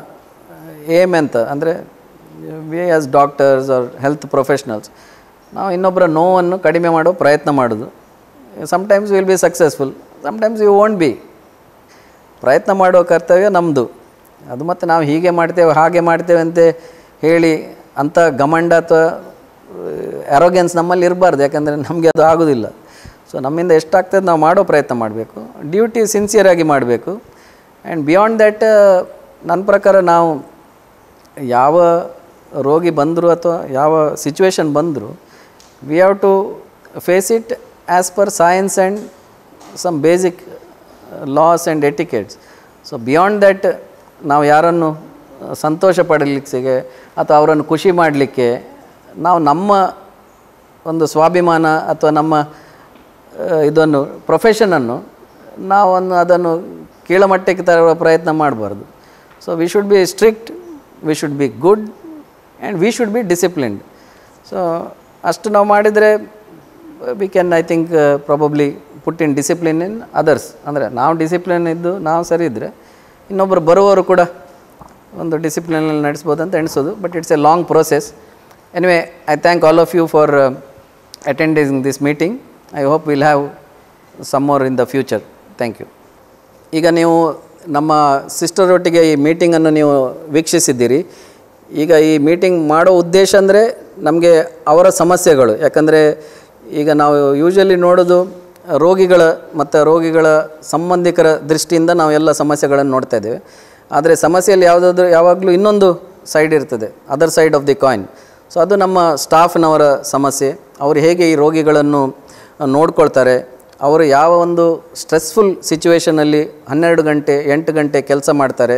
aim ಅಂತ ಅಂದರೆ we as doctors are health professionals ನಾವು ಇನ್ನೊಬ್ಬರ ನೋವನ್ನು ಕಡಿಮೆ ಮಾಡೋ ಪ್ರಯತ್ನ ಮಾಡೋದು sometimes will be successful sometimes you won't B ಪ್ರಯತ್ನ ಮಾಡೋ ಕರ್ತವ್ಯ ನಮ್ಮದು ಅದು ಮತ್ತು ನಾವು ಹೀಗೆ ಮಾಡ್ತೇವೆ ಹಾಗೆ ಮಾಡ್ತೇವೆ ಅಂತ ಹೇಳಿ ಅಂಥ ಗಮಂಡ ಅಥವಾ ಅರೋಗ್ಯನ್ಸ್ ನಮ್ಮಲ್ಲಿ ಇರಬಾರ್ದು ಯಾಕಂದರೆ ನಮಗೆ ಅದು ಆಗೋದಿಲ್ಲ ಸೊ ನಮ್ಮಿಂದ ಎಷ್ಟಾಗ್ತದೆ ನಾವು ಮಾಡೋ ಪ್ರಯತ್ನ ಮಾಡಬೇಕು ಡ್ಯೂಟಿ ಸಿನ್ಸಿಯರಾಗಿ ಮಾಡಬೇಕು ಆ್ಯಂಡ್ ಬಿಯಾಂಡ್ ದ್ಯಾಟ್ ನನ್ನ ಪ್ರಕಾರ ನಾವು ಯಾವ ರೋಗಿ ಬಂದರು ಅಥವಾ ಯಾವ ಸಿಚುವೇಶನ್ ಬಂದರು we have to face it as per science and some basic laws and etiquettes so beyond that ನಾವು ಯಾರನ್ನು ಸಂತೋಷ ಪಡಲಿಕ್ಕೆ ಅಥವಾ ಅವರನ್ನು ಖುಷಿ ಮಾಡಲಿಕ್ಕೆ ನಾವು ನಮ್ಮ ಒಂದು ಸ್ವಾಭಿಮಾನ ಅಥವಾ ನಮ್ಮ ಇದನ್ನು ಪ್ರೊಫೆಷನನ್ನು ನಾವನ್ನು ಅದನ್ನು ಕೀಳಮಟ್ಟಕ್ಕೆ ತರುವ ಪ್ರಯತ್ನ ಮಾಡಬಾರ್ದು so we should be strict we should be good and we should be disciplined so ಅಷ್ಟು ನಾವು ಮಾಡಿದರೆ we can I think probably put in discipline in others ಅಂದರೆ ನಾವು ಡಿಸಿಪ್ಲಿನ್ ಇದ್ದು ನಾವು ಸರಿ ಇದ್ದರೆ ಇನ್ನೊಬ್ಬರು ಬರುವವರು ಕೂಡ ಒಂದು ಡಿಸಿಪ್ಲಿನಲ್ಲಿ ನಡೆಸ್ಬೋದು ಅಂತ ಎಣಿಸೋದು but it's a long process anyway I thank all of you for attending this meeting I hope will have some more in the future thank you ಈಗ ನೀವು ನಮ್ಮ ಸಿಸ್ಟರ್ ಒಟ್ಟಿಗೆ ಈ ಮೀಟಿಂಗನ್ನು ನೀವು ವೀಕ್ಷಿಸಿದ್ದೀರಿ ಈಗ ಈ ಮೀಟಿಂಗ್ ಮಾಡೋ ಉದ್ದೇಶ ಅಂದರೆ ನಮಗೆ ಅವರ ಸಮಸ್ಯೆಗಳು ಯಾಕಂದರೆ ಈಗ ನಾವು ಯೂಶ್ವಲಿ ನೋಡೋದು ರೋಗಿಗಳ ಮತ್ತು ರೋಗಿಗಳ ಸಂಬಂಧಿಕರ ದೃಷ್ಟಿಯಿಂದ ನಾವು ಎಲ್ಲ ಸಮಸ್ಯೆಗಳನ್ನು ನೋಡ್ತಾ ಇದ್ದೇವೆ ಆದರೆ ಸಮಸ್ಯೆಯಲ್ಲಿ ಯಾವುದಾದ್ರೂ ಯಾವಾಗಲೂ ಇನ್ನೊಂದು ಸೈಡ್ ಇರ್ತದೆ other side of the coin so ಅದು ನಮ್ಮ ಸ್ಟಾಫ್ನವರ ಸಮಸ್ಯೆ ಅವರು ಹೇಗೆ ಈ ರೋಗಿಗಳನ್ನು ನೋಡ್ಕೊಳ್ತಾರೆ ಅವರು ಯಾವ ಒಂದು ಸ್ಟ್ರೆಸ್ಫುಲ್ ಸಿಚುವೇಷನಲ್ಲಿ ಹನ್ನೆರಡು ಗಂಟೆ ಎಂಟು ಗಂಟೆ ಕೆಲಸ ಮಾಡ್ತಾರೆ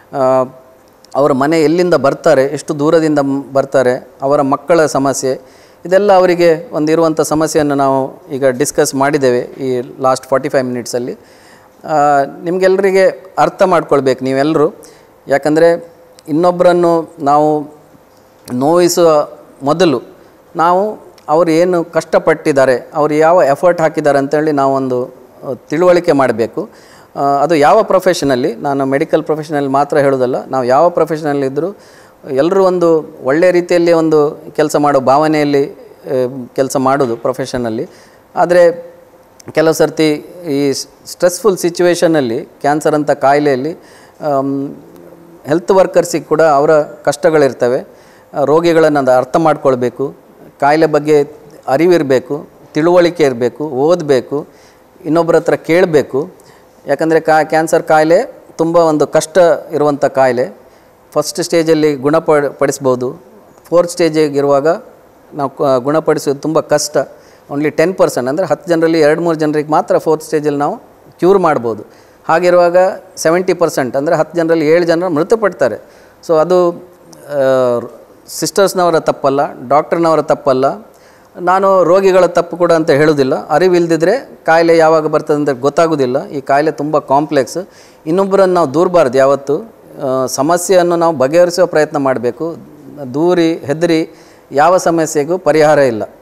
ಅವರ ಮನೆ ಎಲ್ಲಿಂದ ಬರ್ತಾರೆ ಎಷ್ಟು ದೂರದಿಂದ ಬರ್ತಾರೆ ಅವರ ಮಕ್ಕಳ ಸಮಸ್ಯೆ ಇದೆಲ್ಲ ಅವರಿಗೆ ಒಂದು ಇರುವಂಥ ಸಮಸ್ಯೆಯನ್ನು ನಾವು ಈಗ ಡಿಸ್ಕಸ್ ಮಾಡಿದ್ದೇವೆ ಈ ಲಾಸ್ಟ್ ಫಾರ್ಟಿ ಫೈವ್ ಮಿನಿಟ್ಸಲ್ಲಿ ನಿಮಗೆಲ್ಲರಿಗೆ ಅರ್ಥ ಮಾಡ್ಕೊಳ್ಬೇಕು ನೀವೆಲ್ಲರೂ ಯಾಕಂದರೆ ಇನ್ನೊಬ್ಬರನ್ನು ನಾವು ನೋಯಿಸುವ ಮೊದಲು ನಾವು ಅವರು ಏನು ಕಷ್ಟಪಟ್ಟಿದ್ದಾರೆ ಅವರು ಯಾವ ಎಫರ್ಟ್ ಹಾಕಿದ್ದಾರೆ ಅಂತೇಳಿ ನಾವೊಂದು ತಿಳುವಳಿಕೆ ಮಾಡಬೇಕು ಅದು ಯಾವ ಪ್ರೊಫೆಷನಲ್ಲಿ ನಾನು ಮೆಡಿಕಲ್ ಪ್ರೊಫೆಷನಲ್ಲಿ ಮಾತ್ರ ಹೇಳೋದಲ್ಲ ನಾವು ಯಾವ ಪ್ರೊಫೆಷನಲ್ಲಿದ್ದರೂ ಎಲ್ಲರೂ ಒಂದು ಒಳ್ಳೆಯ ರೀತಿಯಲ್ಲಿ ಒಂದು ಕೆಲಸ ಮಾಡೋ ಭಾವನೆಯಲ್ಲಿ ಕೆಲಸ ಮಾಡೋದು ಪ್ರೊಫೆಷನಲ್ಲಿ ಆದರೆ ಕೆಲವು ಸರ್ತಿ ಈ ಸ್ಟ್ರೆಸ್ಫುಲ್ ಸಿಚುವೇಷನಲ್ಲಿ ಕ್ಯಾನ್ಸರ್ ಅಂತ ಕಾಯಿಲೆಯಲ್ಲಿ ಹೆಲ್ತ್ ವರ್ಕರ್ಸಿಗೆ ಕೂಡ ಅವರ ಕಷ್ಟಗಳಿರ್ತವೆ ಆ, ರೋಗಿಗಳನ್ನು ಅದು ಅರ್ಥ ಮಾಡ್ಕೊಳ್ಬೇಕು ಕಾಯಿಲೆ ಬಗ್ಗೆ ಅರಿವಿರಬೇಕು ತಿಳುವಳಿಕೆ ಇರಬೇಕು ಓದಬೇಕು ಇನ್ನೊಬ್ಬರ ಹತ್ರ ಕೇಳಬೇಕು ಯಾಕಂದರೆ ಕಾ ಕ್ಯಾನ್ಸರ್ ಕಾಯಿಲೆ ತುಂಬ ಒಂದು ಕಷ್ಟ ಇರುವಂಥ ಕಾಯಿಲೆ ಫಸ್ಟ್ ಸ್ಟೇಜಲ್ಲಿ ಗುಣಪ ಪಡಿಸ್ಬೋದು ಫೋರ್ತ್ ಸ್ಟೇಜಿಗೆ ಇರುವಾಗ ನಾವು ಕ- ಗುಣಪಡಿಸೋದು ತುಂಬ ಕಷ್ಟ ಓನ್ಲಿ ಟೆನ್ ಪರ್ಸೆಂಟ್ ಅಂದರೆ ಹತ್ತು ಜನರಲ್ಲಿ ಎರಡು ಮೂರು ಜನರಿಗೆ ಮಾತ್ರ ಫೋರ್ತ್ ಸ್ಟೇಜಲ್ಲಿ ನಾವು ಕ್ಯೂರ್ ಮಾಡ್ಬೋದು ಹಾಗಿರುವಾಗ ಸೆವೆಂಟಿ ಪರ್ಸೆಂಟ್ ಅಂದರೆ ಹತ್ತು ಜನರಲ್ಲಿ ಏಳು ಜನ ಮೃತಪಡ್ತಾರೆ ಸೊ ಅದು ಸಿಸ್ಟರ್ಸ್ನವರ ತಪ್ಪಲ್ಲ ಡಾಕ್ಟರ್ನವರ ತಪ್ಪಲ್ಲ ನಾನು ರೋಗಿಗಳ ತಪ್ಪು ಕೂಡ ಅಂತ ಹೇಳೋದಿಲ್ಲ ಅರಿವಿಲ್ದಿದ್ರೆ ಕಾಯಿಲೆ ಯಾವಾಗ ಬರ್ತದೆ ಅಂತ ಗೊತ್ತಾಗೋದಿಲ್ಲ ಈ ಕಾಯಿಲೆ ತುಂಬ ಕಾಂಪ್ಲೆಕ್ಸ್ ಇನ್ನೊಬ್ಬರನ್ನು ನಾವು ದೂರಬಾರ್ದು ಯಾವತ್ತು ಆ, ಸಮಸ್ಯೆಯನ್ನು ನಾವು ಬಗೆಹರಿಸುವ ಪ್ರಯತ್ನ ಮಾಡಬೇಕು ದೂರಿ ಹೆದರಿ ಯಾವ ಸಮಸ್ಯೆಗೂ ಪರಿಹಾರ ಇಲ್ಲ